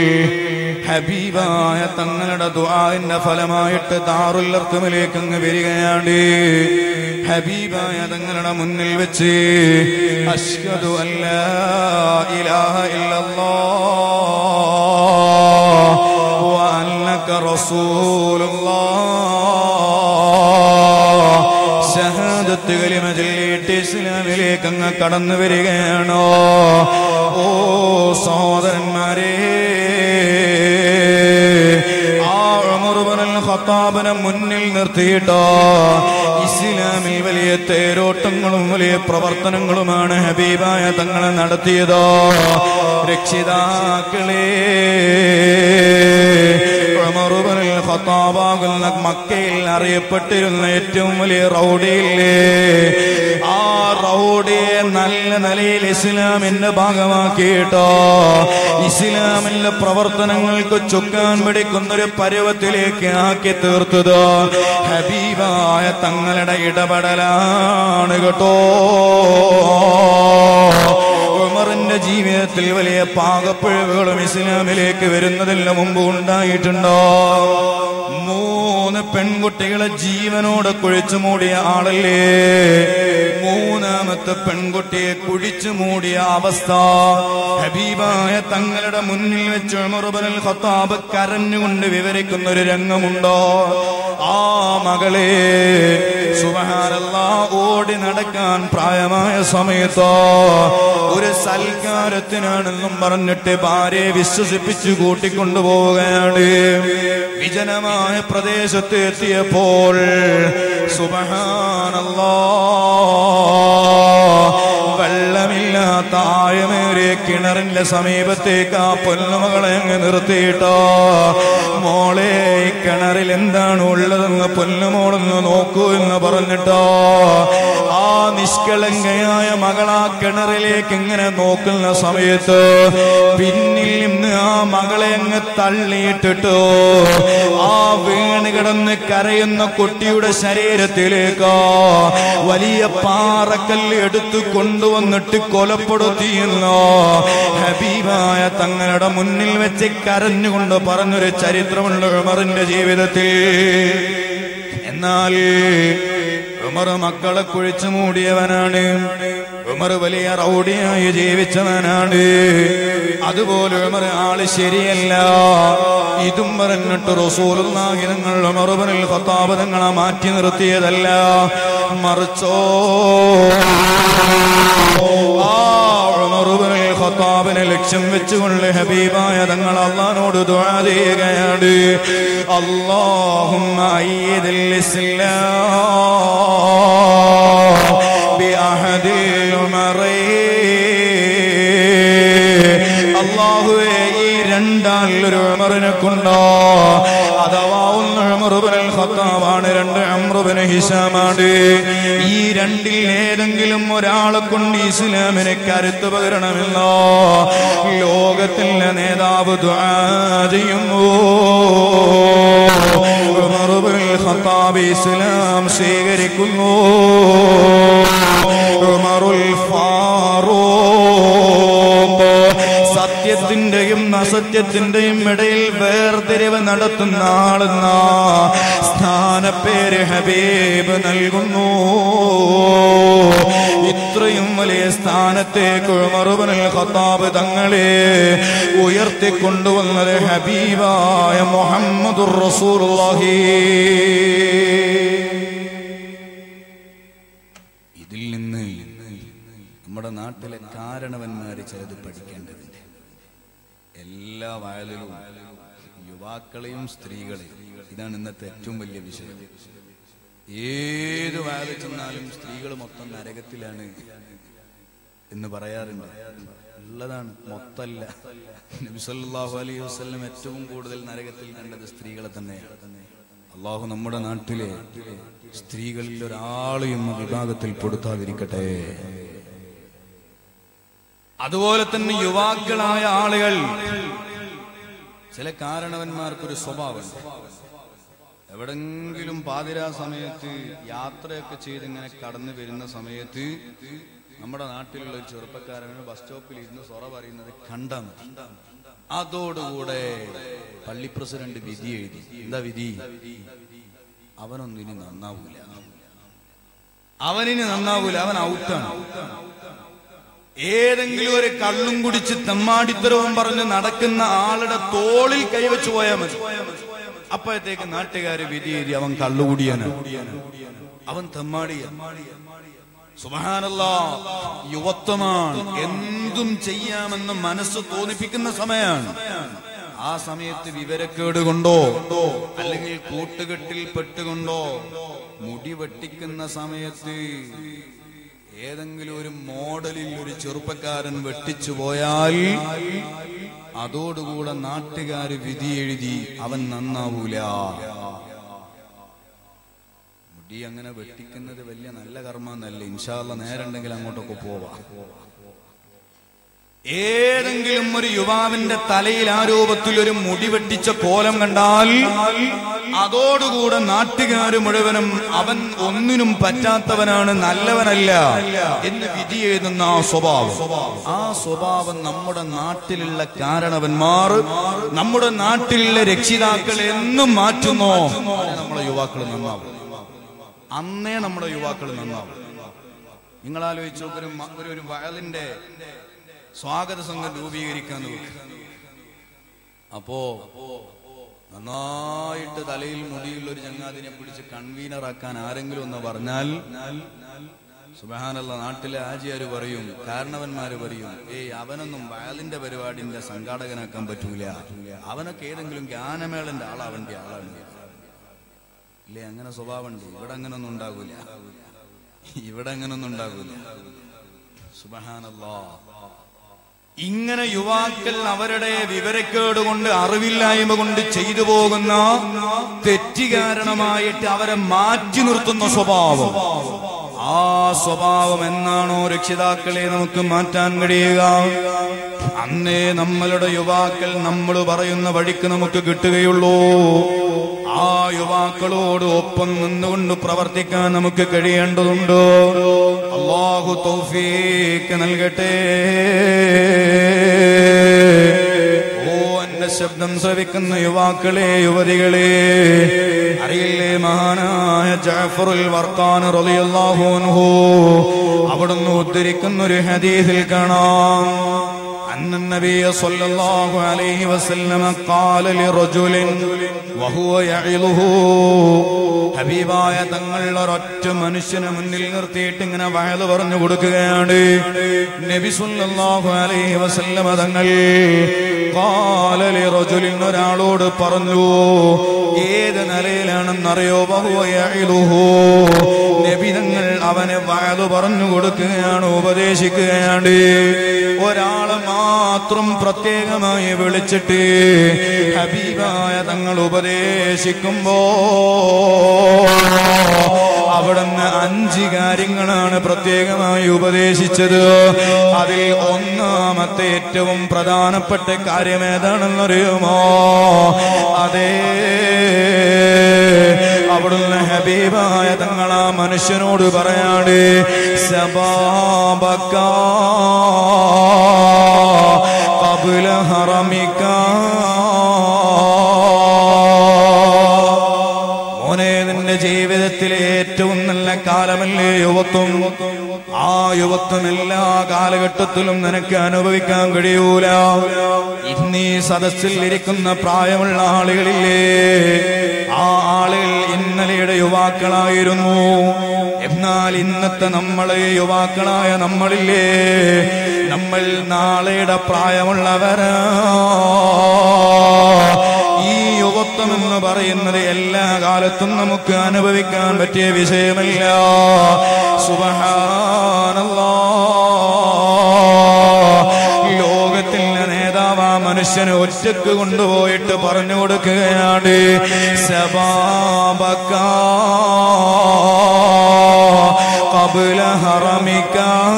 Speaker 1: ഹബീബായ തങ്ങളുടെ ദുആന്റെ ഫലമായിട്ട് ദാറുൽ അർക്കമിലേക്ക് അങ്ങ് വരികയാണ് ഹബീബായ തങ്ങളുടെ മുന്നിൽ വെച്ച് അഷ്ഹദു അല്ലാ ഇലാഹ ഇല്ലല്ലാഹ് വ അന്നക റസൂലുള്ളാഹ് ഷഹാദത്ത് കലിമ ചൊല്ലിയിട്ട് ഇസ്ലാമിലേക്ക് അങ്ങ് കടന്നു വരികയാണോ ഓ സഹോദരന്മാരെ ആ ഉമർ ഇബ്നുൽ ഖത്താബിനെ മുന്നിൽ നിർത്തിയിട്ടോ ഇസ്ലാമിൽ വലിയ തേരോട്ടങ്ങളും വലിയ പ്രവർത്തനങ്ങളുമാണ് ഹബീബായ തങ്ങളെ നടത്തിയതോ രക്ഷിതാക്കളെ ഉമർ ഇബ്നുൽ ഖത്താബാകുന്ന മക്കയിൽ അറിയപ്പെട്ടിരുന്ന ഏറ്റവും വലിയ റൗഡിയില്ലേ ആ റൗഡിയെ നല്ല നിലയിൽ ഇസ്ലാമിന്റെ ഭാഗമാക്കിയിട്ടോ ഇസ്ലാമിന്റെ പ്രവർത്തനങ്ങൾക്ക് ചുക്കാൻ പിടിക്കുന്ന ഒരു പരുവത്തിലേക്ക് ആക്കി തീർത്തത് ഹബീബായ തങ്ങളുടെ ഇടപെടലാണ് കേട്ടോ ഉമറിന്റെ ജീവിതത്തിൽ വലിയ പാകപ്പിഴവുകളും ഇസ്ലാമിലേക്ക് വരുന്നതിന് മുമ്പ് ഉണ്ടായിട്ടുണ്ടോ മൂന്ന് പെൺകുട്ടികളെ ജീവനോട് കുഴിച്ചു മൂടിയ ആളല്ലേ മൂന്നാമത്തെ പെൺകുട്ടിയെ കുഴിച്ചു മൂടിയ അവസ്ഥ ഹബീബായ തങ്ങളുടെ മുന്നിൽ വെച്ച് ഉമറുബനൽ ഖത്താബ് കരഞ്ഞുകൊണ്ട് വിവരിക്കുന്ന ഒരു രംഗമുണ്ടോ ആ മകളെ സുബഹാനല്ല ഓടി നടക്കാൻ പ്രായമായ സമയത്തോ ഒരു സൽക്കാരത്തിനാണെന്നും പറഞ്ഞിട്ട് ഭാര്യയെ വിശ്വസിപ്പിച്ചു കൂട്ടിക്കൊണ്ടുപോവുകയാണ് വിജനമായ പ്രദേശത്ത് എത്തിയപ്പോൾ സുബഹാനല്ലാ വെള്ളമില്ലാത്ത ആയമേറിയ കിണറിന്റെ സമീപത്തേക്ക് ആ പൊന്നുമകളെ അങ്ങ് നിർത്തിയിട്ടോ മോളെ ഈ കിണറിൽ എന്താണ് ഉള്ളതെന്ന് പൊന്നുമോളെന്ന് നോക്കൂ എന്ന് പറഞ്ഞിട്ടോ ആ നിഷ്കളങ്കയായ മകൾ ആ കിണറിലേക്ക് ഇങ്ങനെ നോക്കുന്ന സമയത്ത് പിന്നിൽ നിന്ന് ആ മകളെ അങ്ങ് തള്ളിയിട്ടിട്ടോ ആ വീണ് കിടന്ന് കരയുന്ന കുട്ടിയുടെ ശരീരത്തിലേക്ക് വലിയ പാറക്കല്ല് എടുത്തു കൊണ്ടുവന്നിട്ട് കൊലപ്പെടുത്തിയെന്നോ ഹബീബായ തങ്ങളുടെ മുന്നിൽ വെച്ച് കരഞ്ഞുകൊണ്ട് പറഞ്ഞൊരു ചരിത്രമുണ്ട് ഉമറിന്റെ ജീവിതത്തിൽ എന്നാൽ ഉമർ മക്കളെ കുഴിച്ചു മൂടിയവനാണ് ഉമർ വലിയ റൗഡിയായി ജീവിച്ചവനാണ് അതുപോലെ ഉമർ ആള് ശരിയല്ല ഇതും പറഞ്ഞിട്ട് റസൂലുള്ളാഹി നിങ്ങൾ ഉമറുബനിൽ ഖത്താബ് തങ്ങളെ മാറ്റി നിർത്തിയതല്ല മറിച്ചോ ആ ഉമറുബനിൽ ഖത്താബിനെ ലക്ഷ്യം വെച്ചുകൊണ്ട് ഹബീബായ തങ്ങൾ അള്ളഹാനോട് ദുആ ചെയ്യുകയാണ് അല്ലാഹുമ്മ അയ്യിദിൽ ഇസ്ലാം ബിഅഹദിൽ ഉമറൈൻ അള്ളാഹുവേ ഈ രണ്ടാളിലൊരു ഉമറിനെ കൊണ്ടോ അഥവാ ഒന്ന് ഉമറുബിനൽ ഖത്താബാണ് രണ്ട് അമ്രുബിന് ഹിഷാമാണ് ഈ രണ്ടിൽ ഏതെങ്കിലും ഒരാളെ കൊണ്ട് ഇസ്ലാമിനെ കരുത്ത് പകരണമെന്നോ ലോകത്തിലെ നേതാവ് ദുആ ചെയ്യുമോ ഉമറുബിനൽ ഖത്താബ് ഇസ്ലാം സ്വീകരിക്കുന്നു ഉമറുൽ ഫാറൂഖ് സത്യത്തിന്റെയും അസത്യത്തിന്റെയും ഇടയിൽ വേർതിരിവ് നടത്തുന്ന ആളെന്ന സ്ഥാനപ്പേര് ഹബീബ് നൽകുന്നു ഇത്രയും വലിയ സ്ഥാനത്തേക്ക് മറുപനൽ ഖത്താബ് തങ്ങളെ ഉയർത്തിക്കൊണ്ടുവന്നത് ഹബീബായ മുഹമ്മദുർ റസൂലുള്ളാഹി ഇതിൽ നിന്ന് നമ്മുടെ നാട്ടിലെ കാരണവന്മാര് ചിലത് പഠിക്കേണ്ടതുണ്ട് എല്ലാ വയലിലും യുവാക്കളെയും സ്ത്രീകളെയും ഇതാണ് ഇന്നത്തെ ഏറ്റവും വലിയ വിഷയം ഏത് വയലിൽ ചെന്നാലും സ്ത്രീകൾ മൊത്തം നരകത്തിലാണ് എന്ന് പറയാറുണ്ട് ഉള്ളതാണ് മൊത്തല്ല നബിസല്ലാഹു അലൈഹി വസ്ലം ഏറ്റവും കൂടുതൽ നരകത്തിൽ കണ്ടത് സ്ത്രീകളെ തന്നെയാണ് അള്ളാഹു നമ്മുടെ നാട്ടിലെ സ്ത്രീകളിൽ ഒരാളെയും ആ വിഭാഗത്തിൽ പെടുത്താതിരിക്കട്ടെ അതുപോലെ തന്നെ യുവാക്കളായ ആളുകൾ ചില കാരണവന്മാർക്കൊരു സ്വഭാവമുണ്ട് എവിടെങ്കിലും പാതിരാ സമയത്ത് യാത്രയൊക്കെ ചെയ്ത് ഇങ്ങനെ കടന്നു വരുന്ന സമയത്ത് നമ്മുടെ നാട്ടിലുള്ള ഒരു ചെറുപ്പക്കാരന് ബസ് സ്റ്റോപ്പിൽ ഇരുന്ന് സൊറ പറയുന്നത് കണ്ടാ മതി അതോടുകൂടെ പള്ളി പ്രസിഡന്റ് വിധി എഴുതി എന്താ വിധി അവനൊന്നിനി നന്നാവൂല അവനിനി നന്നാവൂല അവൻ ഔട്ടാണ് ഏതെങ്കിലും ഒരു കള്ളും കുടിച്ച് തെമ്മാടിത്തരവും പറഞ്ഞ് നടക്കുന്ന ആളുടെ തോളിൽ കൈവച്ചു പോയാൽ മതി അപ്പോഴത്തേക്ക് നാട്ടുകാര് വിധി എഴുതി അവൻ കള്ളുകുടിയാനാണ് അവൻ തെമ്മാടിയ സുബഹാനല്ല യുവത്വമാണ് എന്തും ചെയ്യാമെന്ന് മനസ്സ് തോന്നിപ്പിക്കുന്ന സമയമാണ് ആ സമയത്ത് വിവരക്കേട് കൊണ്ടോ അല്ലെങ്കിൽ കൂട്ടുകെട്ടിൽ പെട്ടുകൊണ്ടോ മുടി വെട്ടിക്കുന്ന സമയത്ത് ഏതെങ്കിലും ഒരു മോഡലിൽ ഒരു ചെറുപ്പക്കാരൻ വെട്ടിച്ചു പോയാൽ അതോടുകൂടെ നാട്ടുകാര് വിധി എഴുതി അവൻ നന്നാവൂല മുടി അങ്ങനെ വെട്ടിക്കുന്നത് വലിയ നല്ല കർമ്മന്നല്ല ഇൻഷാല്ല നേരുണ്ടെങ്കിൽ അങ്ങോട്ടൊക്കെ പോവാ ഏതെങ്കിലും ഒരു യുവാവിന്റെ തലയിൽ ആ രൂപത്തിൽ ഒരു മുടി വെട്ടിച്ച കോലം കണ്ടാൽ അതോടുകൂടെ നാട്ടുകാര് മുഴുവനും അവൻ ഒന്നിനും പറ്റാത്തവനാണ് നല്ലവനല്ല എന്ന് വിധി എഴുതുന്ന ആ സ്വഭാവം ആ സ്വഭാവം നമ്മുടെ നാട്ടിലുള്ള കാരണവന്മാർ നമ്മുടെ നാട്ടിലുള്ള രക്ഷിതാക്കൾ എന്നും മാറ്റുന്നോ നമ്മുടെ യുവാക്കൾ നന്നാവും അന്നേ നമ്മുടെ യുവാക്കൾ നന്നാവും നിങ്ങൾ ആലോചിച്ച് നോക്ക്, ഒരു മ- ഒരു ഒരു വയലിന്റെ സ്വാഗത സംഘം രൂപീകരിക്കാൻ നോക്ക് അപ്പോ നന്നായിട്ട് തലയിൽ മുടിയുള്ള ഒരു ചങ്ങാതിനെ പിടിച്ച് കൺവീനർ ആക്കാൻ ആരെങ്കിലും ഒന്ന് പറഞ്ഞാൽ സുബഹാനല്ല നാട്ടിലെ ആജിയാര് പറയും കാരണവന്മാര് പറയും ഏയ് അവനൊന്നും വയലിന്റെ പരിപാടിന്റെ സംഘാടകനാക്കാൻ പറ്റൂല അവനൊക്കെ ഏതെങ്കിലും ഗാനമേളന്റെ ആളാവേണ്ട ആളാണ് ഇല്ലേ അങ്ങനെ സ്വഭാവമുണ്ട് ഇവിടെ അങ്ങനെ ഒന്നും ഉണ്ടാകൂല ഇവിടെ അങ്ങനെ ഒന്നും ഉണ്ടാകൂല സുബഹാനല്ലാ ഇങ്ങനെ യുവാക്കൾ അവരുടെ വിവരക്കേട് കൊണ്ട് അറിവില്ലായ്മ കൊണ്ട് ചെയ്തു പോകുന്ന തെറ്റ് കാരണമായിട്ട് അവരെ മാറ്റി നിർത്തുന്ന സ്വഭാവം ആ സ്വഭാവം എന്നാണോ രക്ഷിതാക്കളെ നമുക്ക് മാറ്റാൻ കഴിയുക അന്നേ നമ്മളുടെ യുവാക്കൾ നമ്മൾ പറയുന്ന വഴിക്ക് നമുക്ക് കിട്ടുകയുള്ളൂ ആ യുവാക്കളോട് ഒപ്പം നിന്നുകൊണ്ട് പ്രവർത്തിക്കാൻ നമുക്ക് കഴിയേണ്ടതുണ്ട് അള്ളാഹു തൗഫീക്ക് നൽകട്ടെ ഓ എന്റെ ശബ്ദം ശ്രവിക്കുന്ന യുവാക്കളെ യുവതികളെ അറിയില്ലേ മഹാനായ ജാഫറുൽ വർത്താൻ റളിയല്ലാഹു അൻഹു അവിടുന്ന് ഉദ്ധരിക്കുന്ന ഒരു ഹദീസിൽ കാണാം أن النبي صلى الله عليه وسلم قال لرجل وهو يعظه ഹബീബായ തങ്ങൾ ഒരൊറ്റ മനുഷ്യനെ മുന്നിൽ നിർത്തിയിട്ട് ഇങ്ങനെ വയല് പറഞ്ഞു കൊടുക്കുകയാണ് നബി സല്ലല്ലാഹു അലൈഹി വസല്ലമ തങ്ങൾ ഖാലലി റജുലിൻ ഒരാളോട് പറഞ്ഞു ഏത് നിലയിലാണെന്നറിയോ ബഹുവ യഅലുഹു നബി തങ്ങൾ അവനെ വയല് പറഞ്ഞു കൊടുക്കുകയാണ് ഉപദേശിക്കുകയാണ് ഒരാളെ മാത്രം പ്രത്യേകമായി വിളിച്ചിട്ട് ഹബീബായ തങ്ങൾ ഉപദേശിക്കുമ്പോ അവിടുന്ന് അഞ്ച് കാര്യങ്ങളാണ് പ്രത്യേകമായി ഉപദേശിച്ചത് അതിൽ ഒന്നാമത്തെ ഏറ്റവും പ്രധാനപ്പെട്ട കാര്യം ഏതാണെന്നറിയുമോ അതേ അവിടുന്ന് ഹബീബായ തങ്ങൾ ആ മനുഷ്യനോട് പറയാണ് സബാബക്ക قبل ഹറമിക്ക മോനെ നിന്റെ ജീവിതത്തിലെ ഏറ്റവും നല്ല കാലമല്ലേ യുവത്വം ആ യുവത്വം എല്ലാ കാലഘട്ടത്തിലും നിനക്ക് അനുഭവിക്കാൻ കഴിയൂല ഇന്നീ സദസ്സിൽ ഇരിക്കുന്ന പ്രായമുള്ള ആളുകളില്ലേ ആ ആളുകൾ ഇന്നലെയുടെ യുവാക്കളായിരുന്നു എന്നാൽ ഇന്നത്തെ നമ്മളെ യുവാക്കളായ നമ്മളില്ലേ നമ്മൾ നാളെയുടെ പ്രായമുള്ളവരാ ഈ യുവത്വം എന്ന് പറയുന്നത് എല്ലാ കാലത്തും നമുക്ക് അനുഭവിക്കാൻ പറ്റിയ വിഷയമല്ല സുബഹാനല്ലാ മനുഷ്യനെ ഒറ്റക്ക് കൊണ്ടുപോയിട്ട് പറഞ്ഞു കൊടുക്കുകയാണ് സബാബക്ക കബുല ഹറമിക്ക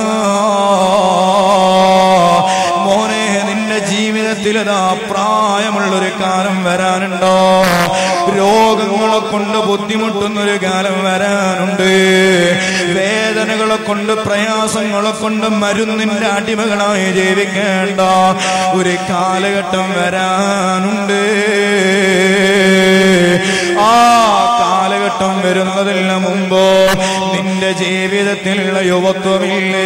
Speaker 1: മോനെ നിന്റെ ജീവിതത്തിൽ ഇതാ പ്രായമുള്ളൊരു കാലം വരാനുണ്ടോ രോഗങ്ങളെ കൊണ്ട് ബുദ്ധിമുട്ടുന്ന ഒരു കാലം വരാനുണ്ട് വേദനകളെ കൊണ്ട് പ്രയാസങ്ങളെ കൊണ്ട് മരുന്നിന്റെ അടിമകളായി ജീവിക്കേണ്ട ഒരു കാലഘട്ടം വരാനുണ്ട് ആ കാലഘട്ടം വരുന്നതിന് മുമ്പ് നിന്റെ ജീവിതത്തിലുള്ള യുവത്വമില്ലേ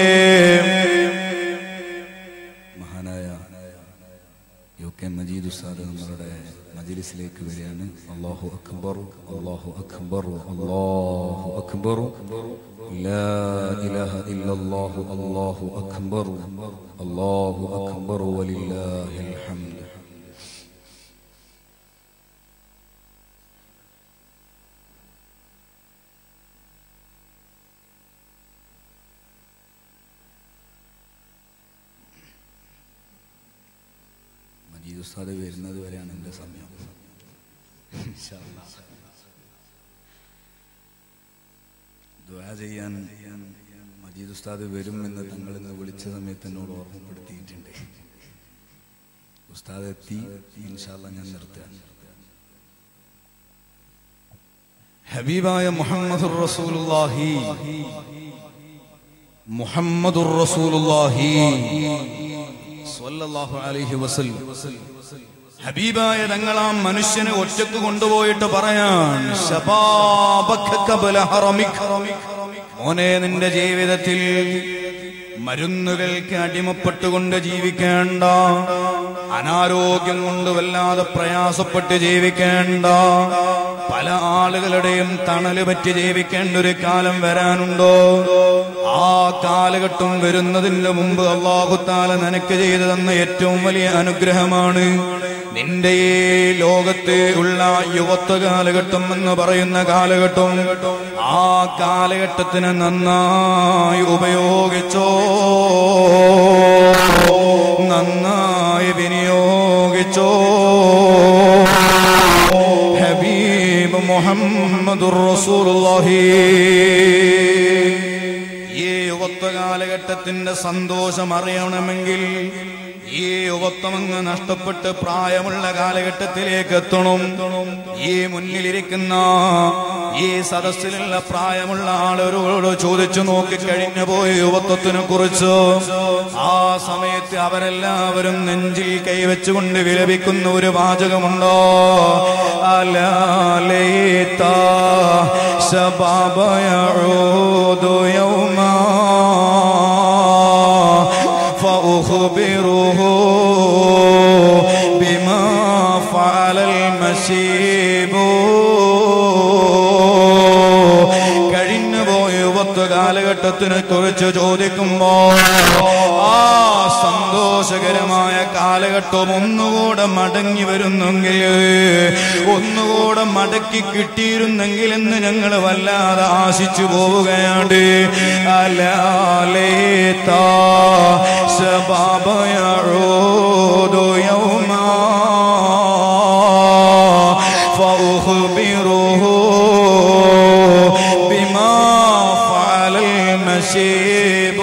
Speaker 1: മഹാനായ യു കെ മജീദ് ഉസ്താദ് നമ്മളുടെ മജിലിസിലേക്ക് വരികയാണ് അള്ളാഹു അക്ബർ അള്ളാഹു അക്ബർ അള്ളാഹു അക്ബർ لا إله إلا الله الله أكبر الله أكبر ولله الحمد മജീദ് ഉസ്താദ് വരുന്നത് വരെയാണ് എൻ്റെ സമയം ഇൻഷാ അല്ലാ. ദുആ ചെയ്യാൻ മജീദ് ഉസ്താദ് വരും എന്ന് തങ്ങൾ ഇന്ന് വിളിച്ച സമയത്ത് എന്നോട് ഓർമ്മപ്പെടുത്തിയിട്ടുണ്ട് ഉസ്താദ് എത്തി ഇൻഷാല്ല ഞാൻ നിർത്തുക ഹബീബായ മുഹമ്മദുർ റസൂലുള്ളാഹി മുഹമ്മദുർ റസൂലുള്ളാഹി സ്വല്ലല്ലാഹു അലൈഹി വസല്ലം ഹബീബായ തങ്ങളാം മനുഷ്യനെ ഒറ്റക്ക് കൊണ്ടുപോയിട്ട് പറയാൻ ശബാബക ഖബല ഹറമിക്. മോനെ നിന്റെ ജീവിതത്തിൽ മരുന്നുകൾക്ക് അടിമപ്പെട്ടുകൊണ്ട് ജീവിക്കേണ്ട അനാരോഗ്യം കൊണ്ട് വല്ലാതെ പ്രയാസപ്പെട്ട് ജീവിക്കേണ്ട പല ആളുകളുടെയും തണല് പറ്റി ജീവിക്കേണ്ട ഒരു കാലം വരാനുണ്ടോ ആ കാലഘട്ടം വരുന്നതിന് മുമ്പ് അള്ളാഹുത്താല നിനക്ക് ചെയ്തു തന്ന ഏറ്റവും വലിയ അനുഗ്രഹമാണ് നിന്റെ ഈ ലോകത്ത് ഉള്ള യുവത്വ കാലഘട്ടം എന്ന് പറയുന്ന കാലഘട്ടം ആ കാലഘട്ടത്തിന് നന്നായി ഉപയോഗിച്ചോ നന്നായി വിനിയോഗിച്ചോ ഹബീബ് മുഹമ്മദുർ റസൂലുള്ളാഹി ഈ യുവത്വ കാലഘട്ടത്തിന്റെ സന്തോഷം അറിയണമെങ്കിൽ ഈ യുവത്വമങ്ങ് നഷ്ടപ്പെട്ട് പ്രായമുള്ള കാലഘട്ടത്തിലേക്ക് എത്തണം ഈ മുന്നിലിരിക്കുന്ന ഈ സദസ്സിലുള്ള പ്രായമുള്ള ആളുകളോട് ചോദിച്ചു നോക്കി കഴിഞ്ഞു പോയ യുവത്വത്തിനെ കുറിച്ച് ആ സമയത്ത് അവരെല്ലാവരും നെഞ്ചിൽ കൈവച്ചുകൊണ്ട് വിലപിക്കുന്ന ഒരു വാചകമുണ്ടോ അലാലേത്ത ശബാബയൂദു യൗമാ فأخبره بما فعل المشيب കഴിഞ്ഞുപോയ യുവത്വ കാലഘട്ടത്തിനെ കുറിച്ച് ചോദിക്കുമ്പോ ആ സന്തോഷകരമായ കാലഘട്ടം ഒന്നുകൂടെ മടങ്ങി വരുന്നെങ്കിൽ ഒന്നുകൂടെ മടക്കി കിട്ടിയിരുന്നെങ്കിൽ എന്ന് ഞങ്ങൾ വല്ലാതെ ആശിച്ചു പോവുകയാണ് അലാലേത്ത ശബാബയൂദു യൗമാ فأخبره بما فعل المشيب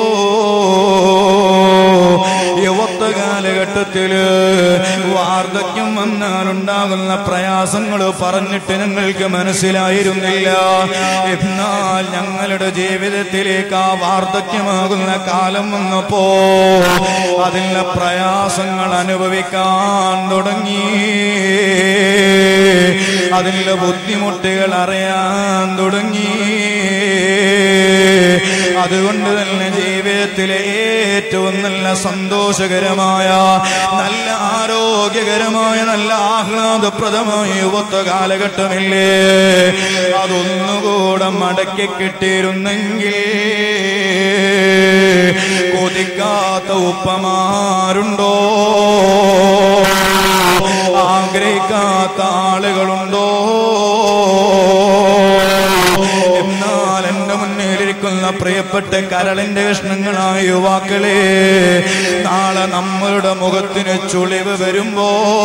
Speaker 1: യുവത്വ കാലഘട്ടത്തില് വാർദ്ധക്യം വന്നാലുണ്ടാകുന്ന പ്രയാസങ്ങൾ പറഞ്ഞിട്ട് ഞങ്ങൾക്ക് മനസ്സിലായിരുന്നില്ല എന്നാൽ ഞങ്ങളുടെ ജീവിതത്തിലേക്ക് ആ വാർദ്ധക്യമാകുന്ന കാലം വന്നപ്പോ അതിലെ പ്രയാസങ്ങൾ അനുഭവിക്കാൻ തുടങ്ങി അതിലെ ബുദ്ധിമുട്ടുകൾ അറിയാൻ തുടങ്ങി അതുകൊണ്ട് തന്നെ ജീവിതത്തിലെ ഏറ്റവും നല്ല സന്തോഷകരമായ നല്ല ആരോഗ്യകരമായ നല്ല ആഹ്ലാദപ്രദമായ യുവത്വ കാലഘട്ടമില്ലേ അതൊന്നുകൂടെ മടക്കി കിട്ടിയിരുന്നെങ്കിൽ കൊതിക്കാത്ത ഉപ്പമാരുണ്ടോ ആഗ്രഹിക്കാത്ത ആളുകളുണ്ടോ എന്നാൽ എന്റെ മുന്നിലിരിക്കുന്ന പ്രിയപ്പെട്ട കരളിന്റെ കഷ്ണങ്ങളായ യുവാക്കളെ നാളെ നമ്മളുടെ മുഖത്തിന് ചുളിവ് വരുമ്പോ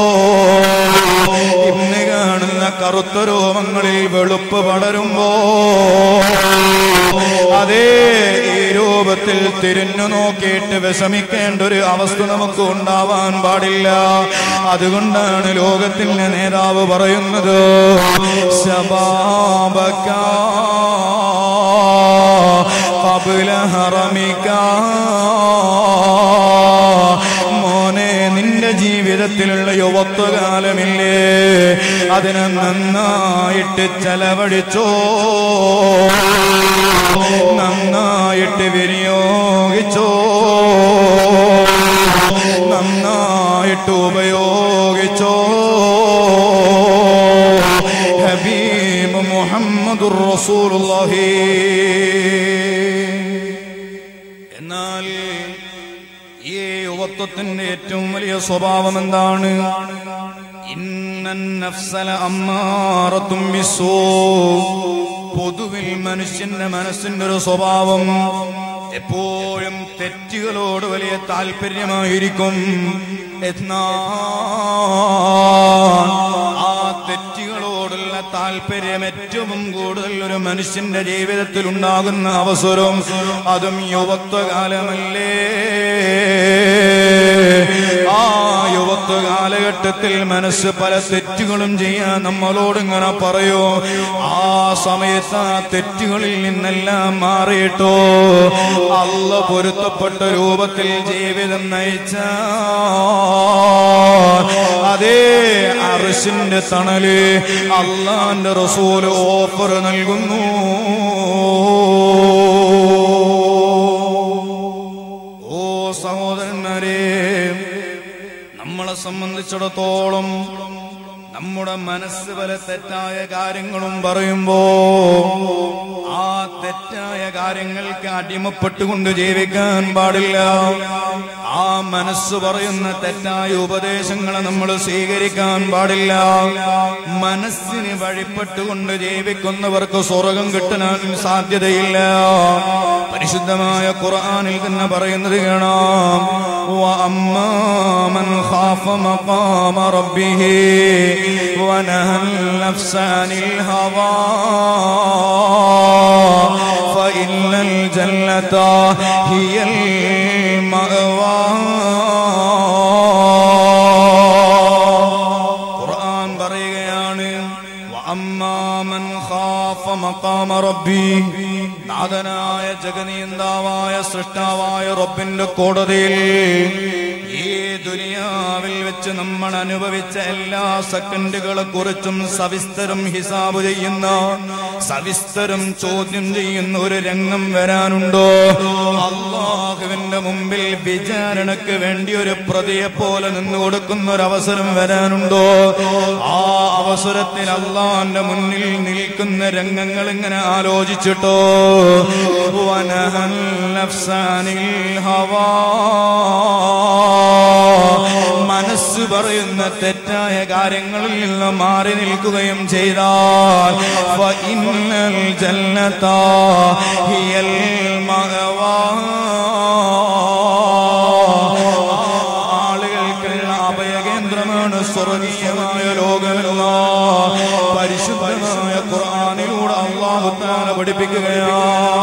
Speaker 1: ഇന്ന് കാണുന്ന കറുത്ത രോമങ്ങളിൽ വെളുപ്പ് പടരുമ്പോ അതേ ഈ രൂപത്തിൽ തിരിഞ്ഞു നോക്കിയിട്ട് വിഷമിക്കേണ്ട ഒരു അവസ്ഥ നമുക്ക് ഉണ്ടാവാൻ പാടില്ല അതുകൊണ്ടാണ് ലോകത്തിന്റെ നേതാവ് പറയുന്നത് ശബാബക قبل ഹറമിക മോനെ നിന്റെ ജീവിതത്തിലുള്ള യുവത്വകാലമില്ലേ അതിനെ നന്നായിട്ട് ചെലവഴിച്ചോ നന്നായിട്ട് വിനിയോഗിച്ചോ നന്നായിട്ട് ഉപയോഗിച്ചോ ഹബീബ് മുഹമ്മദുർ റസൂലുള്ളാഹി എന്നാൽ ഈ യുവത്വത്തിന്റെ ഏറ്റവും വലിയ സ്വഭാവം എന്താണ് ഇന്നൻ നഫ്സല അമ്മാറത്തും ബിസ്സൂ. പൊതുവിൽ മനുഷ്യന്റെ മനസ്സിന്റെ ഒരു സ്വഭാവം എപ്പോഴും തെറ്റുകളോട് വലിയ താല്പര്യമായിരിക്കും എന്നാൽ ആ തെറ്റുകളോടുള്ള താല്പര്യം ഏറ്റവും കൂടുതൽ ഒരു മനുഷ്യന്റെ ജീവിതത്തിൽ ഉണ്ടാകുന്ന അവസരം അതും യുവത്വകാലമല്ലേ ആ യുവത്വ കാലഘട്ടത്തിൽ മനസ്സ് പല തെറ്റുകളും ചെയ്യാൻ നമ്മളോട് ഇങ്ങനെ പറയൂ ആ സമയത്ത് ആ തെറ്റുകളിൽ നിന്നെല്ലാം മാറിയിട്ടോ അല്ല പൊരുത്തപ്പെട്ട രൂപത്തിൽ ജീവിതം നയിച്ച അതേ അറിഷിന്റെ തണല് അള്ളാന്റെ റസൂല് ഓഫർ നൽകുന്നു ഓ സഹോദരന്മാരെ നമ്മളെ സംബന്ധിച്ചിടത്തോളം നമ്മുടെ മനസ്സ് പല തെറ്റായ കാര്യങ്ങളും പറയുമ്പോ ആ തെറ്റായ കാര്യങ്ങൾക്ക് അടിമപ്പെട്ടുകൊണ്ട് ജീവിക്കാൻ പാടില്ല ആ മനസ്സ് പറയുന്ന തെറ്റായ ഉപദേശങ്ങളെ നമ്മൾ സ്വീകരിക്കാൻ പാടില്ല മനസ്സിന് വഴിപ്പെട്ടുകൊണ്ട് ജീവിക്കുന്നവർക്ക് സ്വർഗം കിട്ടാൻ സാധ്യതയില്ല പരിശുദ്ധമായ ഖുർആനിൽ തന്നെ പറയുന്നത് കാണാം وأما من خاف مقام ربه ونهى النفس عن الهوى فإن الجنة هي المأوى ഖുർആൻ പറയുകയാണ് വഅമ്മാമൻ ഖാഫ മഖാമ റബ്ബി നാഥനായ ജഗനീയന്താവായ സൃഷ്ടാവായ റബ്ബിന്റെ കോടതിയിൽ ഈ ദുനിയാവിൽ വെച്ച് നമ്മൾ അനുഭവിച്ച എല്ലാ സെക്കൻഡുകളെ കുറിച്ചും സവിസ്തരം ഹിസാബ് ചെയ്യുന്ന സവിസ്തരം ചോദ്യം ചെയ്യുന്ന ഒരു രംഗം വരാനുണ്ടോ അള്ളാഹുവിന്റെ മുമ്പിൽ വിചാരണക്ക് വേണ്ടി ഒരു പ്രതിയെ പോലെ നിന്ന് കൊടുക്കുന്ന ഒരു അവസരം വരാനുണ്ടോ ആ അവസരത്തിൽ അള്ളാന്റെ മുന്നിൽ നിൽക്കുന്ന രംഗങ്ങൾ ഇങ്ങനെ ആലോചിച്ചിട്ടോ വനഹൽ നഫ്സാനിൽ ഹവാ മനസ്സ് പറയുന്ന തെറ്റായ കാര്യങ്ങളിൽ നിന്ന് മാറി നിൽക്കുകയും ചെയ്താൽ ഫഇന്നൽ ജന്നത ഹിയൽ മഅവാ ആളുകൾക്കുള്ള അഭയകേന്ദ്രമാണ് സ്വർഗീയമായ ലോകമല്ല പരിശുദ്ധമായ ഖുർആനിലൂടെ അള്ളാഹു താല പഠിപ്പിക്കുകയാ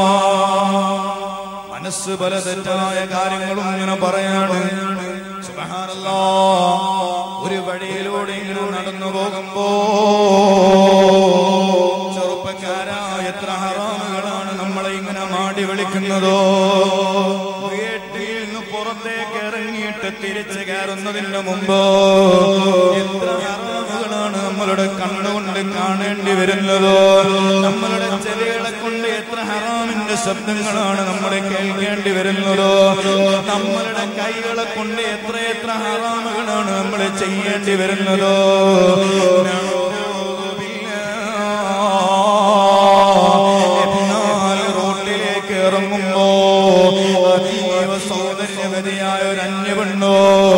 Speaker 1: മനസ്സ് പല തെറ്റായ കാര്യങ്ങളും ഇങ്ങനെ പറയാണ് സുബ്ഹാനല്ലാ. ഒരു വഴിയിലൂടെ ഇങ്ങനെ നടന്നു പോകുമ്പോ ചെറുപ്പക്കാരായ എത്ര ഹറാമുകളാണ് നമ്മളെ ഇങ്ങനെ മാടി വിളിക്കുന്നതോ വീട്ടിൽ നിന്ന് പുറത്തേക്ക് ഇറങ്ങിയിട്ട് തിരിച്ചു കയറുന്നതിന് മുമ്പ് എത്ര ഹറാമുകളാണ് നമ്മളുടെ കണ്ണുകൊണ്ട് കാണേണ്ടി വരുന്നത് നമ്മളുടെ ചെവികളെ കൊണ്ട് എത്ര ഹറാമിന്റെ ശബ്ദങ്ങളാണ് നമ്മളെ കേൾക്കേണ്ടി വരുന്നത് നമ്മളുടെ കൈകളെ കൊണ്ട് എത്ര എത്ര ഹറാമുകളാണ് നമ്മൾ ചെയ്യേണ്ടി വരുന്നത് എന്നാൽ റോട്ടിലേക്ക് ഇറങ്ങുമ്പോ അതീവ സൗന്ദര്യവതിയായ ഒരു അന്യപെണ്ണോ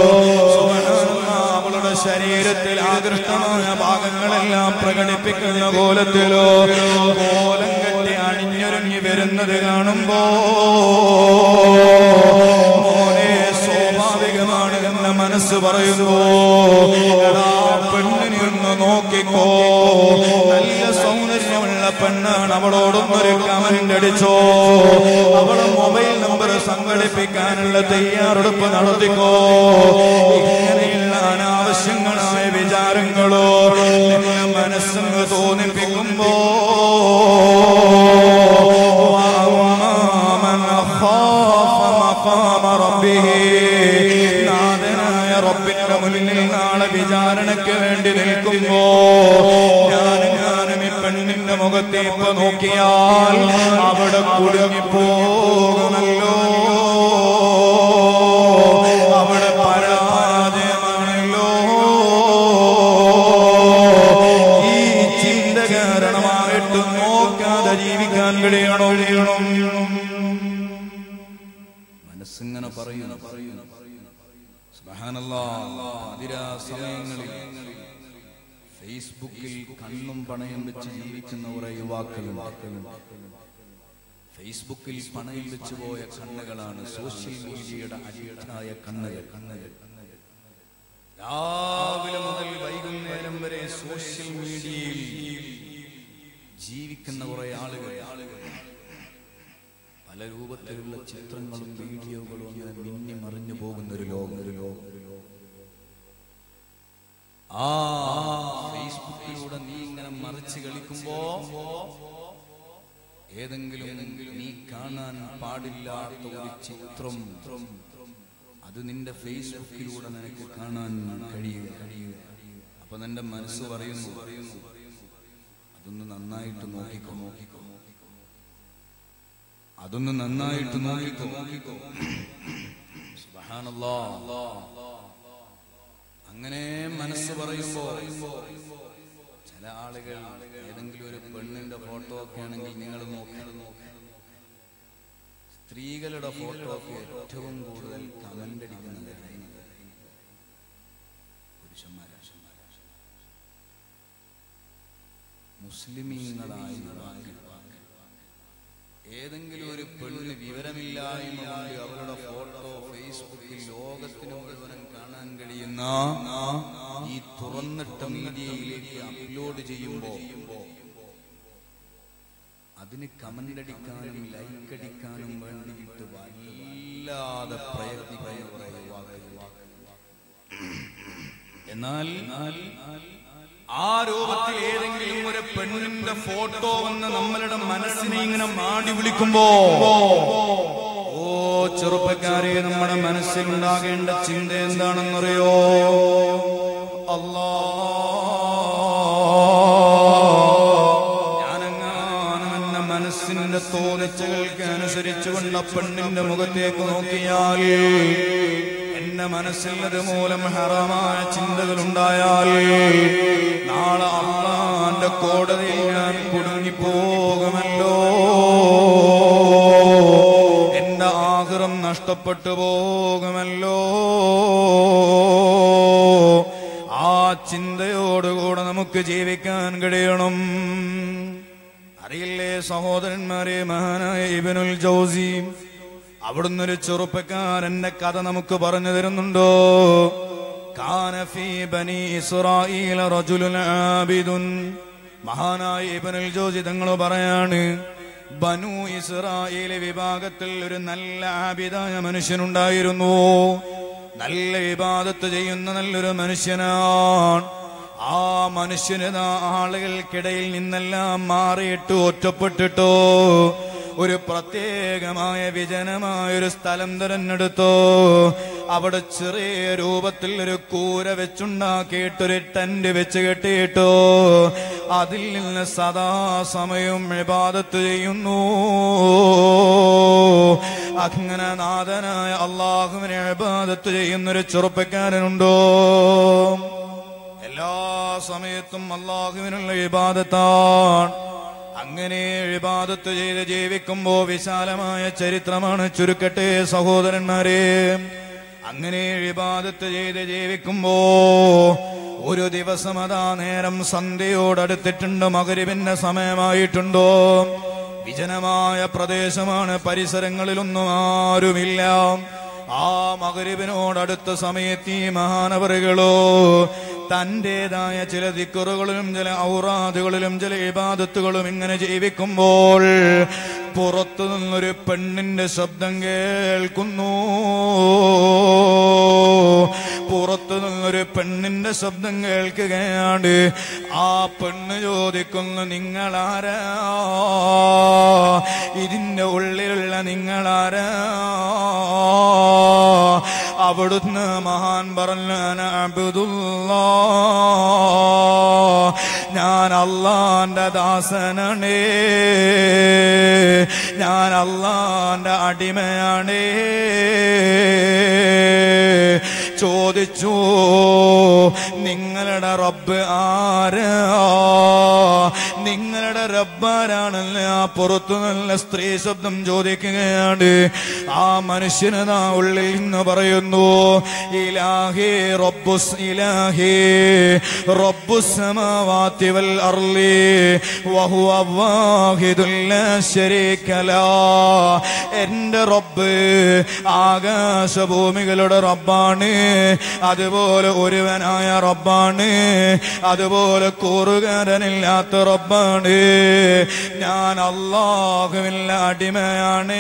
Speaker 1: അവളുടെ ശരീരത്തിൽ ആകൃഷ്ടമായ ഭാഗങ്ങളെല്ലാം പ്രകടിപ്പിക്കുന്ന കോലത്തിലോ കോലം കെട്ടി അണിഞ്ഞു അണിഞ്ഞൊരുങ്ങി വരുന്നത് കാണുമ്പോ മോനെ സ്വാഭാവികമാണ് എന്ന മനസ്സ് പറയുമ്പോ എടാ പെണ്ണിനെ ഒന്ന് നോക്കിക്കോ നല്ല സൗന്ദര്യമുള്ള പെണ്ണാണ് അവളോടൊന്നൊരു കമന്റ് അടിച്ചോ അവളെ മൊബൈൽ നമ്പർ സംഘടിപ്പിക്കാനുള്ള തയ്യാറെടുപ്പ് നടത്തിക്കോ ഇങ്ങനെയുള്ള അനാവശ്യങ്ങളായ വിചാരങ്ങളോ നിന്നെ മനസ്സങ്ങ് തോന്നിപ്പിക്കുമ്പോ وأما من خاف مقام ربه നാഥനായ റബ്ബിന്റെ മുന്നിൽ നാളെ വിചാരണയ്ക്ക് വേണ്ടി നിൽക്കുമ്പോ ഞാനും ഞാനും ഈ പെണ്ണിന്റെ മുഖത്തെ ഇപ്പൊ നോക്കിയാൽ അവിടെ കുടുങ്ങിപ്പോകുമല്ലോ അവിടെ പരാജയമാണല്ലോ ഈ ചിന്ത കാരണമായിട്ട് നോക്കാതെ ജീവിക്കാൻ കഴിയണോ ചെയ്യണം മനസ്സിങ്ങനെ പറയുന്നു അതിരാ സമയങ്ങളിൽ ഫേസ്ബുക്കിൽ കണ്ണും പണയം വെച്ച് ജീവിക്കുന്ന കുറെ യുവാക്കളും ഫേസ്ബുക്കിൽ പണയം വെച്ച് പോയ കണ്ണുകളാണ് സോഷ്യൽ മീഡിയയുടെ അടിയട്ടായ കണ്ണുകൾ കണ്ണുകൾ രാവിലെ മുതൽ വൈകുന്നേരം വരെ സോഷ്യൽ മീഡിയയിൽ ജീവിക്കുന്ന കുറെ ആളുകൾ പല രൂപത്തിലുള്ള ചിത്രങ്ങളും വീഡിയോകളും അങ്ങനെ മിന്നി മറിഞ്ഞു പോകുന്ന ഒരു ലോകം ഒരു ലോകം ഒരു ലോകം ആ ഫേസ്ബുക്കിലൂടെ നീ ഇങ്ങനെ മറിച്ച് കളിക്കുമ്പോ ഏതെങ്കിലും നീ കാണാൻ പാടില്ലാത്ത ഒരു ചിത്രം അത് നിന്റെ ഫേസ്ബുക്കിലൂടെ നിനക്ക് കാണാൻ കഴിയുക കഴിയുക അപ്പൊ നിന്റെ മനസ്സ് പറയുന്നു അതൊന്ന് നന്നായിട്ട് നോക്കിക്കോ നോക്കിക്കോ അതൊന്ന് നന്നായിട്ട് നോക്കിക്കോ നോക്കിക്കോ സുബ്ഹാനല്ലാ. അങ്ങനെ മനസ്സ് പറയുമ്പോ ചില ആളുകൾ ഏതെങ്കിലും ഒരു പെണ്ണിന്റെ ഫോട്ടോ ഒക്കെ ആണെങ്കിൽ നിങ്ങൾ നോക്കി സ്ത്രീകളുടെ ഫോട്ടോ ഒക്കെ ഏറ്റവും കൂടുതൽ കമന്റ് അടിക്കുന്നത് പുരുഷന്മാരാ മുസ്ലിമീങ്ങളായ യുവാക്കൾ ഏതെങ്കിലും ഒരു പെണ്ണ് വിവരമില്ലായ്മ കൊണ്ട് അവരുടെ ഫോട്ടോ ഫേസ്ബുക്കിൽ ലോകത്തിന് മുഴുവനും കാണാൻ കഴിയുന്ന ഈ തുറന്നിട്ട മീഡിയയിലേക്ക് അപ്ലോഡ് ചെയ്യുമ്പോ അതിന് കമന്റ് അടിക്കാനും ലൈക്ക് അടിക്കാനും വേണ്ടിയിട്ട് വല്ലാതെ പ്രയത്നിക്കുന്ന കുറെ യുവാക്കൾ എന്നാൽ ആ രൂപത്തിൽ ഏതെങ്കിലും ഒരു പെണ്ണിന്റെ ഫോട്ടോ വന്ന് നമ്മളുടെ മനസ്സിനെ ഇങ്ങനെ മാടി വിളിക്കുമ്പോ ഓ ചെറുപ്പക്കാരെ നമ്മുടെ മനസ്സിൽ ഉണ്ടാകേണ്ട ചിന്ത എന്താണെന്നറിയോ അല്ലാ ഞാനെങ്ങാനും എന്റെ മനസ്സിന്റെ തോന്നിച്ചകൾക്ക് അനുസരിച്ചുകൊണ്ട് ആ പെണ്ണിന്റെ മുഖത്തേക്ക് നോക്കിയാൽ എന്റെ മനസ്സിൽ അതുമൂലം ഹറമായ ചിന്തകൾ ഉണ്ടായാൽ നാളെ അള്ളാന്റെ കോടതിയിൽ ഞാൻ കുടുങ്ങിപ്പോകുമല്ലോ എന്റെ ആഗ്രഹം നഷ്ടപ്പെട്ടു പോകുമല്ലോ ആ ചിന്തയോടുകൂടെ നമുക്ക് ജീവിക്കാൻ കഴിയണം അറിയില്ലേ സഹോദരന്മാരെ മഹാനായ ഇബനുൽ ജൗസി അവിടുന്ന് ഒരു ചെറുപ്പക്കാരന്റെ കഥ നമുക്ക് പറഞ്ഞു തരുന്നുണ്ടോ കാന ഫീ ബനി ഇസ്രായീല റജുലുൻ ആബിദുൻ മഹാനായ ഇബ്നുൽ ജൗസി തങ്ങൾ പറയാണ് ബനു ഇസ്രായേല് വിഭാഗത്തിൽ ഒരു നല്ല ആബിദായ മനുഷ്യനുണ്ടായിരുന്നു നല്ല ഇബാദത്ത് ചെയ്യുന്ന നല്ലൊരു മനുഷ്യനാണ് ആ മനുഷ്യന് ദാ ആളുകൾക്കിടയിൽ നിന്നെല്ലാം മാറിയിട്ട് ഒറ്റപ്പെട്ടിട്ടോ ഒരു പ്രത്യേകമായ വിജനമായ ഒരു സ്ഥലം തിരഞ്ഞെടുത്തോ അവിടെ ചെറിയ രൂപത്തിൽ ഒരു കൂര വെച്ചുണ്ടാക്കിയിട്ടൊരു ടെന്റ് വെച്ച് കെട്ടിയിട്ടോ അതിൽ നിന്ന് സദാസമയം ഇബാദത്ത് ചെയ്യുന്നു അങ്ങനെ നാഥനായ അള്ളാഹുവിനെ ഇബാദത്ത് ചെയ്യുന്നൊരു ചെറുപ്പക്കാരനുണ്ടോ എല്ലാ സമയത്തും അള്ളാഹുവിനുള്ള ഇബാദത്താണ് അങ്ങനെ ഇബാദത്ത് ചെയ്ത് ജീവിക്കുമ്പോ വിശാലമായ ചരിത്രമാണ് ചുരുക്കട്ടെ സഹോദരന്മാരെ അങ്ങനെ ഇബാദത്ത് ചെയ്ത് ജീവിക്കുമ്പോ ഒരു ദിവസം അതാ നേരം സന്ധ്യയോടടുത്തിട്ടുണ്ട് മകരിവിന്റെ സമയമായിട്ടുണ്ടോ വിജനമായ പ്രദേശമാണ് പരിസരങ്ങളിലൊന്നും ആരുമില്ല ആ മകരിവിനോടടുത്ത സമയത്ത് ഈ മഹാനവറുകളോ തന്റേതായ ചില ദിക്കുറുകളിലും ചില ഔറാദുകളിലും ചില ഇബാദത്തുകളും ഇങ്ങനെ ജീവിക്കുമ്പോൾ പുറത്തു നിന്നൊരു പെണ്ണിന്റെ ശബ്ദം കേൾക്കുന്നു പുറത്തു നിന്നൊരു പെണ്ണിന്റെ ശബ്ദം കേൾക്കുകയാണ് ആ പെണ്ണ് ചോദിക്കുന്നു നിങ്ങളാരാ ഇതിന്റെ ഉള്ളിലുള്ള നിങ്ങളാരാ അവിടുന്ന് മഹാൻ പറഞ്ഞു അബുദുല്ല ഞാൻ അള്ളാന്റെ ദാസനാണേ ഞാൻ അള്ളാന്റെ അടിമയാണേ ചോദിച്ചു നിങ്ങളുടെ റബ്ബ് ആരാ നിങ്ങളുടെ റബ്ബാരാണല്ലോ ആ പുറത്തു നല്ല സ്ത്രീ ശബ്ദം ചോദിക്കുകയാണ് ആ മനുഷ്യനതാ ഉള്ളിൽ നിന്ന് പറയുന്നു ഇലാഹി റബ്ബുസ് ഇലാഹി റബ്ബുസ് സമാവാതി വൽ അർളി വഹുവ വാഹിദുൽ ലാ ശരീക ലാ എന്റെ റബ്ബ് ആകാശഭൂമികളുടെ റബ്ബാണ് അതുപോലെ ഒരുവനായ റബ്ബാണ് അതുപോലെ കൂറുകാരനില്ലാത്ത റബ്ബാണ് ഞാൻ അള്ളാഹുവില്ല അടിമയാണ്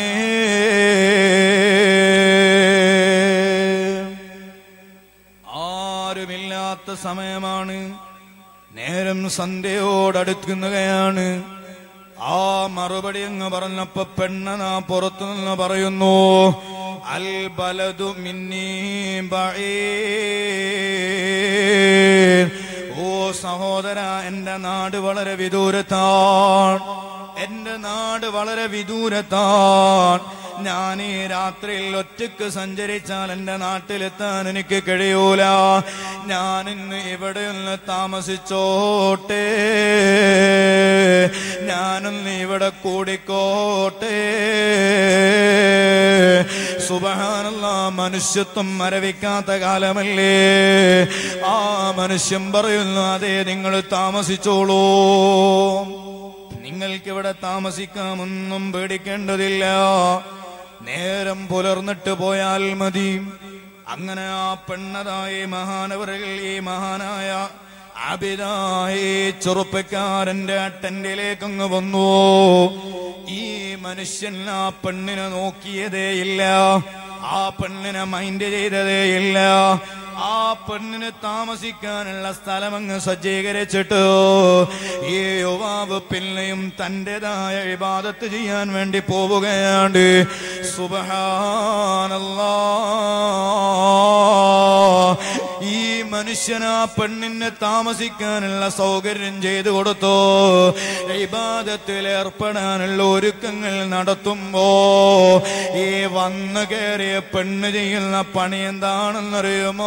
Speaker 1: ആരുമില്ലാത്ത സമയമാണ് നേരം സന്ധ്യയോടടുക്കുന്നകയാണ് ആ മറുപടി അങ്ങ് പറഞ്ഞപ്പോ പെണ്ണനാ പുറത്തു നിന്ന് പറയുന്നു അൽ ബലതു മിന്നീ ബഈർ. ഓ സഹോദര എന്റെ നാട് വളരെ വിദൂരത്താണ് എന്റെ നാട് വളരെ വിദൂരത്താണ് ഞാൻ ഈ രാത്രിയിൽ ഒറ്റക്ക് സഞ്ചരിച്ചാൽ എന്റെ നാട്ടിലെത്താൻ എനിക്ക് കഴിയൂല ഞാൻ ഇന്ന് ഇവിടെ ഒന്ന് താമസിച്ചോട്ടെ ഞാനൊന്ന് ഇവിടെ കൂടിക്കോട്ടെ സുബഹാനല്ല മനുഷ്യത്വം മരവിക്കാത്ത കാലമല്ലേ ആ മനുഷ്യൻ പറയുന്നു അതെ നിങ്ങൾ താമസിച്ചോളൂ നിങ്ങൾക്കിവിടെ താമസിക്കാമൊന്നും പേടിക്കേണ്ടതില്ല നേരം പുലർന്നിട്ട് പോയാൽ മതി അങ്ങനെ ആ പെണ്ണതായി മഹാനവറിൽ ഈ മഹാനായ അബിതായി ചെറുപ്പക്കാരന്റെ അട്ടന്റിലേക്കങ്ങ് വന്നു ഈ മനുഷ്യൻ ആ പെണ്ണിനെ നോക്കിയതേയില്ല ആ പെണ്ണിനെ മൈൻഡ് ചെയ്തതേയില്ല ആ പെണ്ണിന് താമസിക്കാനുള്ള സ്ഥലം അങ്ങ് സജ്ജീകരിച്ചിട്ട് ഈ യുവാവ് പിന്നെയും തന്റേതായ ഇബാദത്ത് ചെയ്യാൻ വേണ്ടി പോവുകയാണ് സുബഹാനല്ലാ ഈ മനുഷ്യൻ ആ പെണ്ണിന് താമസിക്കാനുള്ള സൗകര്യം ചെയ്തു കൊടുത്തു ഇബാദത്തിൽ ഏർപ്പെടാനുള്ള ഒരുക്കങ്ങൾ നടത്തുമ്പോ ഈ വന്നു കയറിയ പെണ്ണ് ചെയ്യുന്ന പണി എന്താണെന്നറിയുമോ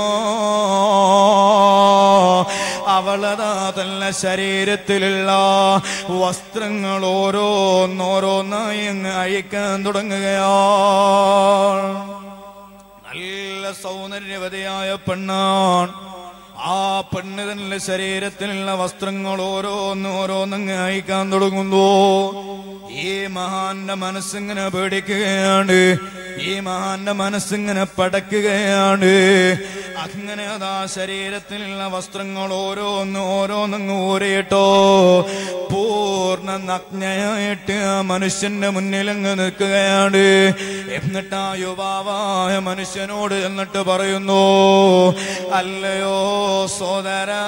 Speaker 1: അവളതാ തന്നെ ശരീരത്തിലുള്ള വസ്ത്രങ്ങൾ ഓരോന്നോരോന്നായി അങ്ങ് അഴിക്കാൻ തുടങ്ങുകയാണ് നല്ല സൗന്ദര്യവതിയായ പെണ്ണാണ് ആ പെണ്ണ് തന്നെ ശരീരത്തിലുള്ള വസ്ത്രങ്ങൾ ഓരോന്ന് ഓരോന്നങ്ങ് അയക്കാൻ തുടങ്ങുന്നു ഈ മഹാന്റെ മനസ്സിങ്ങനെ പേടിക്കുകയാണ് ഈ മഹാന്റെ മനസ്സിങ്ങനെ പടക്കുകയാണ് അങ്ങനെ അതാ ശരീരത്തിലുള്ള വസ്ത്രങ്ങൾ ഓരോന്ന് ഓരോന്നങ്ങ് ഊരിയിട്ടോ പൂർണ്ണ നഗ്നയായിട്ട് ആ മനുഷ്യന്റെ മുന്നിലങ്ങ് നിൽക്കുകയാണ് എന്നിട്ട് ആ യുവാവായ മനുഷ്യനോട് എന്നിട്ട് പറയുന്നു അല്ലയോ സോദരാ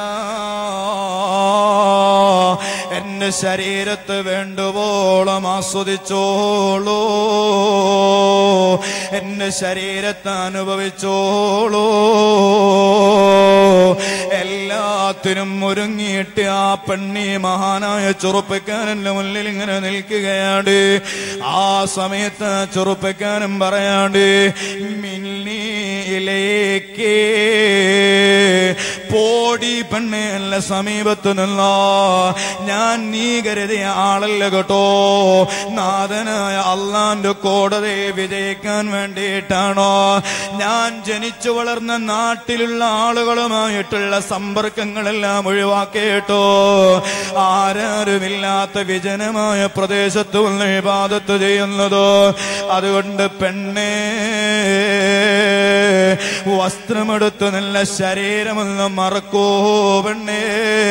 Speaker 1: എന്റെ ശരീരത്ത് വേണ്ടുവോളം ആസ്വദിച്ചോളൂ എന്റെ ശരീരത്തെ അനുഭവിച്ചോളൂ എല്ലാത്തിനും ഒരുങ്ങിയിട്ട് ആ പെണ്ണി മഹാനായ ചെറുപ്പക്കാരന്റെ മുന്നിൽ ഇങ്ങനെ നിൽക്കുകയാണ് ആ സമയത്ത് ആ ചെറുപ്പക്കാരൻ പറയാണ്ട് മിന്നി ഇലയേക്ക് പോടി പെണ്ണെ അല്ല സമീപത്ത് നിന്നോ ഞാൻ നീ കരുതിയ ആളല്ല കേട്ടോ നാഥനായ അള്ളാന്റെ കോടതിയെ വിജയിക്കാൻ വേണ്ടിയിട്ടാണോ ഞാൻ ജനിച്ചു വളർന്ന നാട്ടിലുള്ള ആളുകളുമായിട്ടുള്ള സമ്പർക്കങ്ങളെല്ലാം ഒഴിവാക്കിയിട്ടോ ആരാരുമില്ലാത്ത വിജനമായ പ്രദേശത്ത് വന്ന് ഇബാദത്ത് ചെയ്യുന്നതോ അതുകൊണ്ട് പെണ്ണേ വസ്ത്രമെടുത്ത് നല്ല ശരീരമൊന്ന് മറക്കോ പെണ്ണേ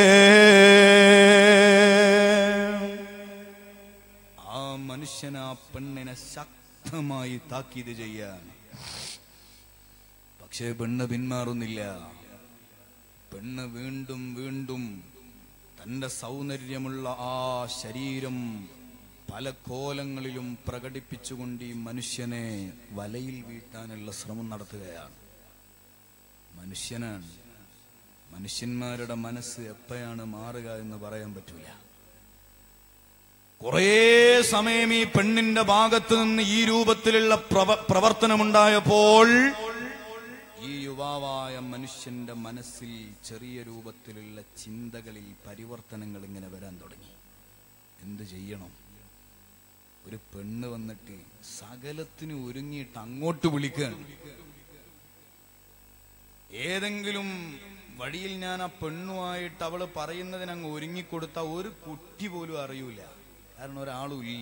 Speaker 1: ആ മനുഷ്യൻ ആ പെണ്ണിനെ ശക്തമായി താക്കീത് ചെയ്യാൻ പക്ഷേ പെണ്ണ് പിന്മാറുന്നില്ല പെണ്ണ് വീണ്ടും വീണ്ടും തന്റെ സൗന്ദര്യമുള്ള ആ ശരീരം പല കോലങ്ങളിലും പ്രകടിപ്പിച്ചുകൊണ്ട് ഈ മനുഷ്യനെ വലയിൽ വീഴ്ത്താനുള്ള ശ്രമം നടത്തുകയാണ് മനുഷ്യനാണ് മനുഷ്യന്മാരുടെ മനസ്സ് എപ്പോഴാണ് മാറുക എന്ന് പറയാൻ പറ്റൂല കുറേ സമയം ഈ പെണ്ണിന്റെ ഭാഗത്ത് നിന്ന് ഈ രൂപത്തിലുള്ള പ്രവ- പ്രവർത്തനമുണ്ടായപ്പോൾ ഈ യുവാവായ മനുഷ്യന്റെ മനസ്സിൽ ചെറിയ രൂപത്തിലുള്ള ചിന്തകളിൽ പരിവർത്തനങ്ങൾ ഇങ്ങനെ വരാൻ തുടങ്ങി എന്ത് ചെയ്യണം ഒരു പെണ്ണ് വന്നിട്ട് സകലത്തിന് ഒരുങ്ങിയിട്ട് അങ്ങോട്ട് വിളിക്കുകയാണ് ഏതെങ്കിലും വഴിയിൽ ഞാൻ ആ പെണ്ണുമായിട്ട് അവള് പറയുന്നതിന് അങ്ങ് ഒരുങ്ങിക്കൊടുത്ത ഒരു കുട്ടി പോലും അറിയൂല കാരണം ഒരാളും ഇല്ല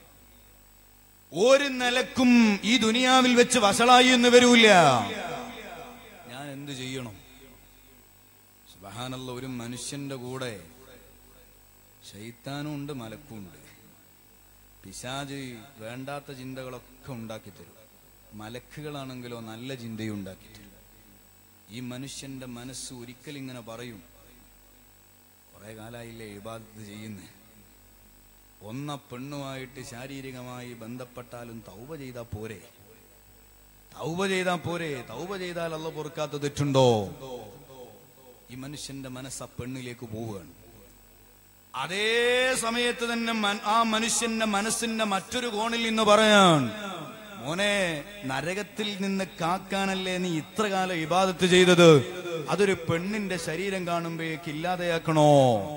Speaker 1: ഒരു നിലക്കും ഈ ദുനിയാവിൽ വെച്ച് വഷളായി എന്ന് വരൂല ഞാൻ എന്ത് ചെയ്യണം സുബഹാനല്ല ഒരു മനുഷ്യന്റെ കൂടെ ശൈത്താനും ഉണ്ട് മലക്കും ഉണ്ട് പിശാജ് വേണ്ടാത്ത ചിന്തകളൊക്കെ ഉണ്ടാക്കി തരും മലക്കുകളാണെങ്കിലോ നല്ല ചിന്തയും ഉണ്ടാക്കി തരും ഈ മനുഷ്യന്റെ മനസ്സ് ഒരിക്കൽ ഇങ്ങനെ പറയും കുറെ കാലായില്ലേ ഇബാദത്ത് ചെയ്യുന്നേ ഒന്ന പെണ്ണുമായിട്ട് ശാരീരികമായി ബന്ധപ്പെട്ടാലും തൗബ ചെയ്താ പോരെ തൗബ ചെയ്താ പോരെ തൗബ ചെയ്താൽ അല്ല പൊറുക്കാത്ത തെറ്റുണ്ടോ ഈ മനുഷ്യന്റെ മനസ്സ് ആ പെണ്ണിലേക്ക് പോവുകയാണ് അതേ സമയത്ത് തന്നെ മൻ- ആ മനുഷ്യന്റെ മനസ്സിന്റെ മറ്റൊരു കോണിൽ നിന്ന് പറയാൻ മോനെ നരകത്തിൽ നിന്ന് കാക്കാനല്ലേ നീ ഇത്ര കാലം ഇബാദത്ത് ചെയ്തത് അതൊരു പെണ്ണിന്റെ ശരീരം കാണുമ്പോഴേക്ക് ഇല്ലാതെയാക്കണോ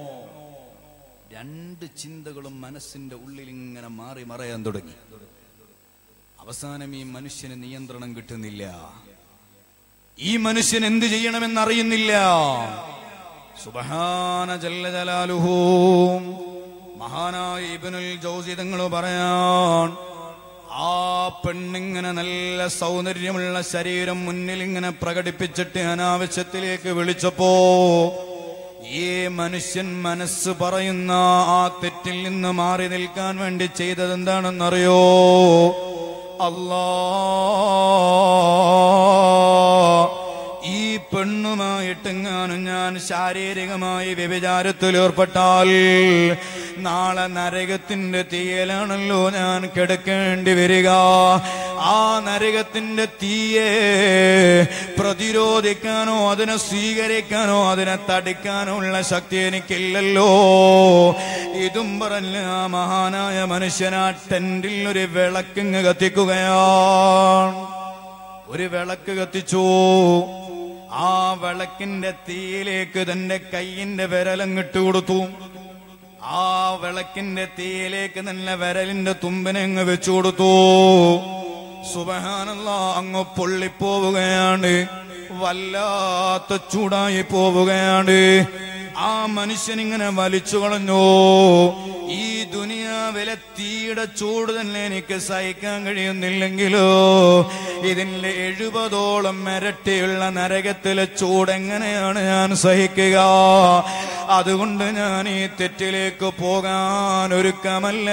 Speaker 1: രണ്ട് ചിന്തകളും മനസ്സിന്റെ ഉള്ളിൽ ഇങ്ങനെ മാറി മറയാൻ തുടങ്ങി അവസാനം ഈ മനുഷ്യന് നിയന്ത്രണം കിട്ടുന്നില്ല ഈ മനുഷ്യൻ എന്ത് ചെയ്യണമെന്നറിയുന്നില്ല സുബഹാന ജല്ല ജലാലുഹു മഹാനായ ഇബ്നുൽ ജൗസി തങ്ങൾ പറയാൻ ആ പെണ്ണിങ്ങനെ നല്ല സൗന്ദര്യമുള്ള ശരീരം മുന്നിൽ ഇങ്ങനെ പ്രകടിപ്പിച്ചിട്ട് അനാവശ്യത്തിലേക്ക് വിളിച്ചപ്പോ ഈ മനുഷ്യൻ മനസ്സ് പറയുന്ന ആ തെറ്റിൽ നിന്ന് മാറി നിൽക്കാൻ വേണ്ടി ചെയ്തത് എന്താണെന്നറിയോ അല്ലാ ഈ പെണ്ണുമായിട്ടെങ്ങാനും ഞാൻ ശാരീരികമായി വ്യഭിചാരത്തിൽ ഏർപ്പെട്ടാൽ നാളെ നരകത്തിന്റെ തീയലാണല്ലോ ഞാൻ കിടക്കേണ്ടി വരിക ആ നരകത്തിന്റെ തീയെ പ്രതിരോധിക്കാനോ അതിനെ സ്വീകരിക്കാനോ അതിനെ തടിക്കാനോ ഉള്ള ശക്തി എനിക്കില്ലല്ലോ ഇതും പറഞ്ഞ ആ മഹാനായ മനുഷ്യനാ ടെന്റിൽ ഒരു വിളക്കിങ് കത്തിക്കുകയാണ് ഒരു വിളക്ക് കത്തിച്ചു ആ വിളക്കിന്റെ തീയിലേക്ക് തന്റെ കൈയിന്റെ വിരലങ്ങിട്ട് കൊടുത്തു ആ വിളക്കിന്റെ തീയിലേക്ക് തന്നെ വിരലിന്റെ തുമ്പിനെ അങ്ങ് വെച്ചു കൊടുത്തു സുബഹാനല്ല അങ്ങ് പൊള്ളിപ്പോവുകയാണ് വല്ലാത്ത ചൂടായി പോവുകയാണ് ആ മനുഷ്യൻ ഇങ്ങനെ വലിച്ചു കളഞ്ഞു ഈ ദുനിയാവിലെ തീയുടെ ചൂട് തന്നെ എനിക്ക് സഹിക്കാൻ കഴിയുന്നില്ലെങ്കിലോ ഇതിന്റെ എഴുപതോളം ഇരട്ടിയുള്ള നരകത്തിലെ ചൂട് എങ്ങനെയാണ് ഞാൻ സഹിക്കുക അതുകൊണ്ട് ഞാൻ ഈ തെറ്റിലേക്ക് പോകാൻ ഒരുക്കമല്ല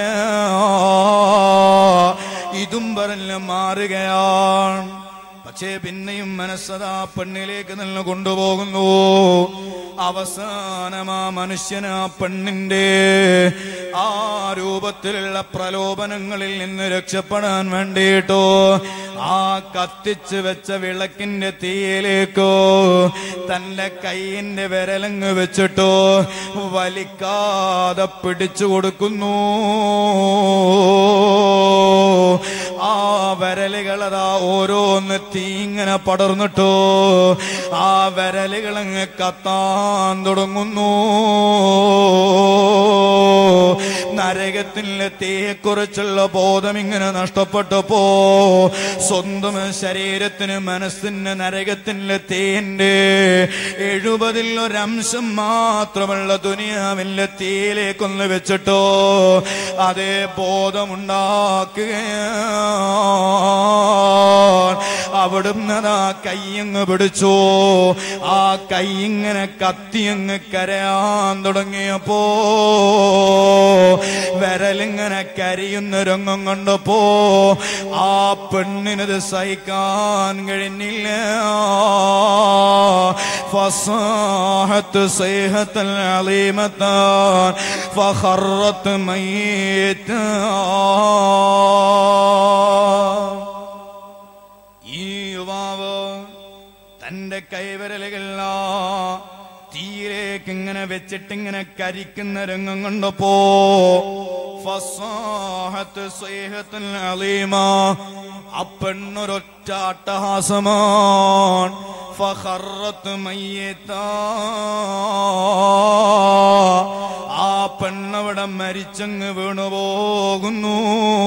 Speaker 1: ഇതും പറഞ്ഞ് മാറുകയാണ് പക്ഷേ പിന്നെയും മനസ്സതാ പെണ്ണിലേക്ക് നിന്ന് കൊണ്ടുപോകുന്നു അവസാനം ആ മനുഷ്യന് ആ പെണ്ണിന്റെ ആ രൂപത്തിലുള്ള പ്രലോഭനങ്ങളിൽ നിന്ന് രക്ഷപ്പെടാൻ വേണ്ടിയിട്ടോ ആ കത്തിച്ച് വെച്ച വിളക്കിന്റെ തീയിലേക്കോ തന്റെ കൈയിന്റെ വിരലങ്ങ് വെച്ചിട്ടോ വലിക്കാതെ പിടിച്ചു കൊടുക്കുന്നു ആ വിരല്
Speaker 2: വിരലുകളതാ ഓരോന്ന് തീങ്ങനെ പടർന്നിട്ടോ ആ വിരലുകളങ്ങ് കത്താൻ തുടങ്ങുന്നു നരകത്തിലെ തീയെക്കുറിച്ചുള്ള ബോധം ഇങ്ങനെ നഷ്ടപ്പെട്ടപ്പോ സ്വന്തം ശരീരത്തിന് മനസ്സിന് നരകത്തിലെ തീന്റെ എഴുപതിൽ ഒരംശം മാത്രമുള്ള ദുനിയാവിലെ തീയിലേക്കൊന്ന് വെച്ചിട്ടോ അതേ ബോധമുണ്ടാക്കുക അവിടുന്ന് അതാ കയ്യങ്ങ് പിടിച്ചു ആ കൈയിങ്ങനെ കത്തിയങ്ങ് കരയാൻ തുടങ്ങിയപ്പോ വിരലിങ്ങനെ കരയുന്ന രംഗം കണ്ടപ്പോ ആ പെണ്ണിനത് സഹിക്കാൻ കഴിഞ്ഞില്ല ഫസാഹത്ത് സൈഹത്തൽ അലീമത്താൻ ഫഖറത്ത് മയ്യത്താ ഈ യുവാവ് തന്റെ കൈവിരലുകളാ തീയിലേക്ക് ഇങ്ങനെ വെച്ചിട്ടിങ്ങനെ കരിക്കുന്ന രംഗം കണ്ടപ്പോ ഫസാഹത്ത് സ്വൈഹത്തുൽ അലീമ ആ പെണ്ണൊരൊറ്റ അട്ടഹാസമാണ് ഫഖറത്ത് മയ്യത്താ ആ പെണ്ണവിടെ മരിച്ചങ്ങ് വീണുപോകുന്നു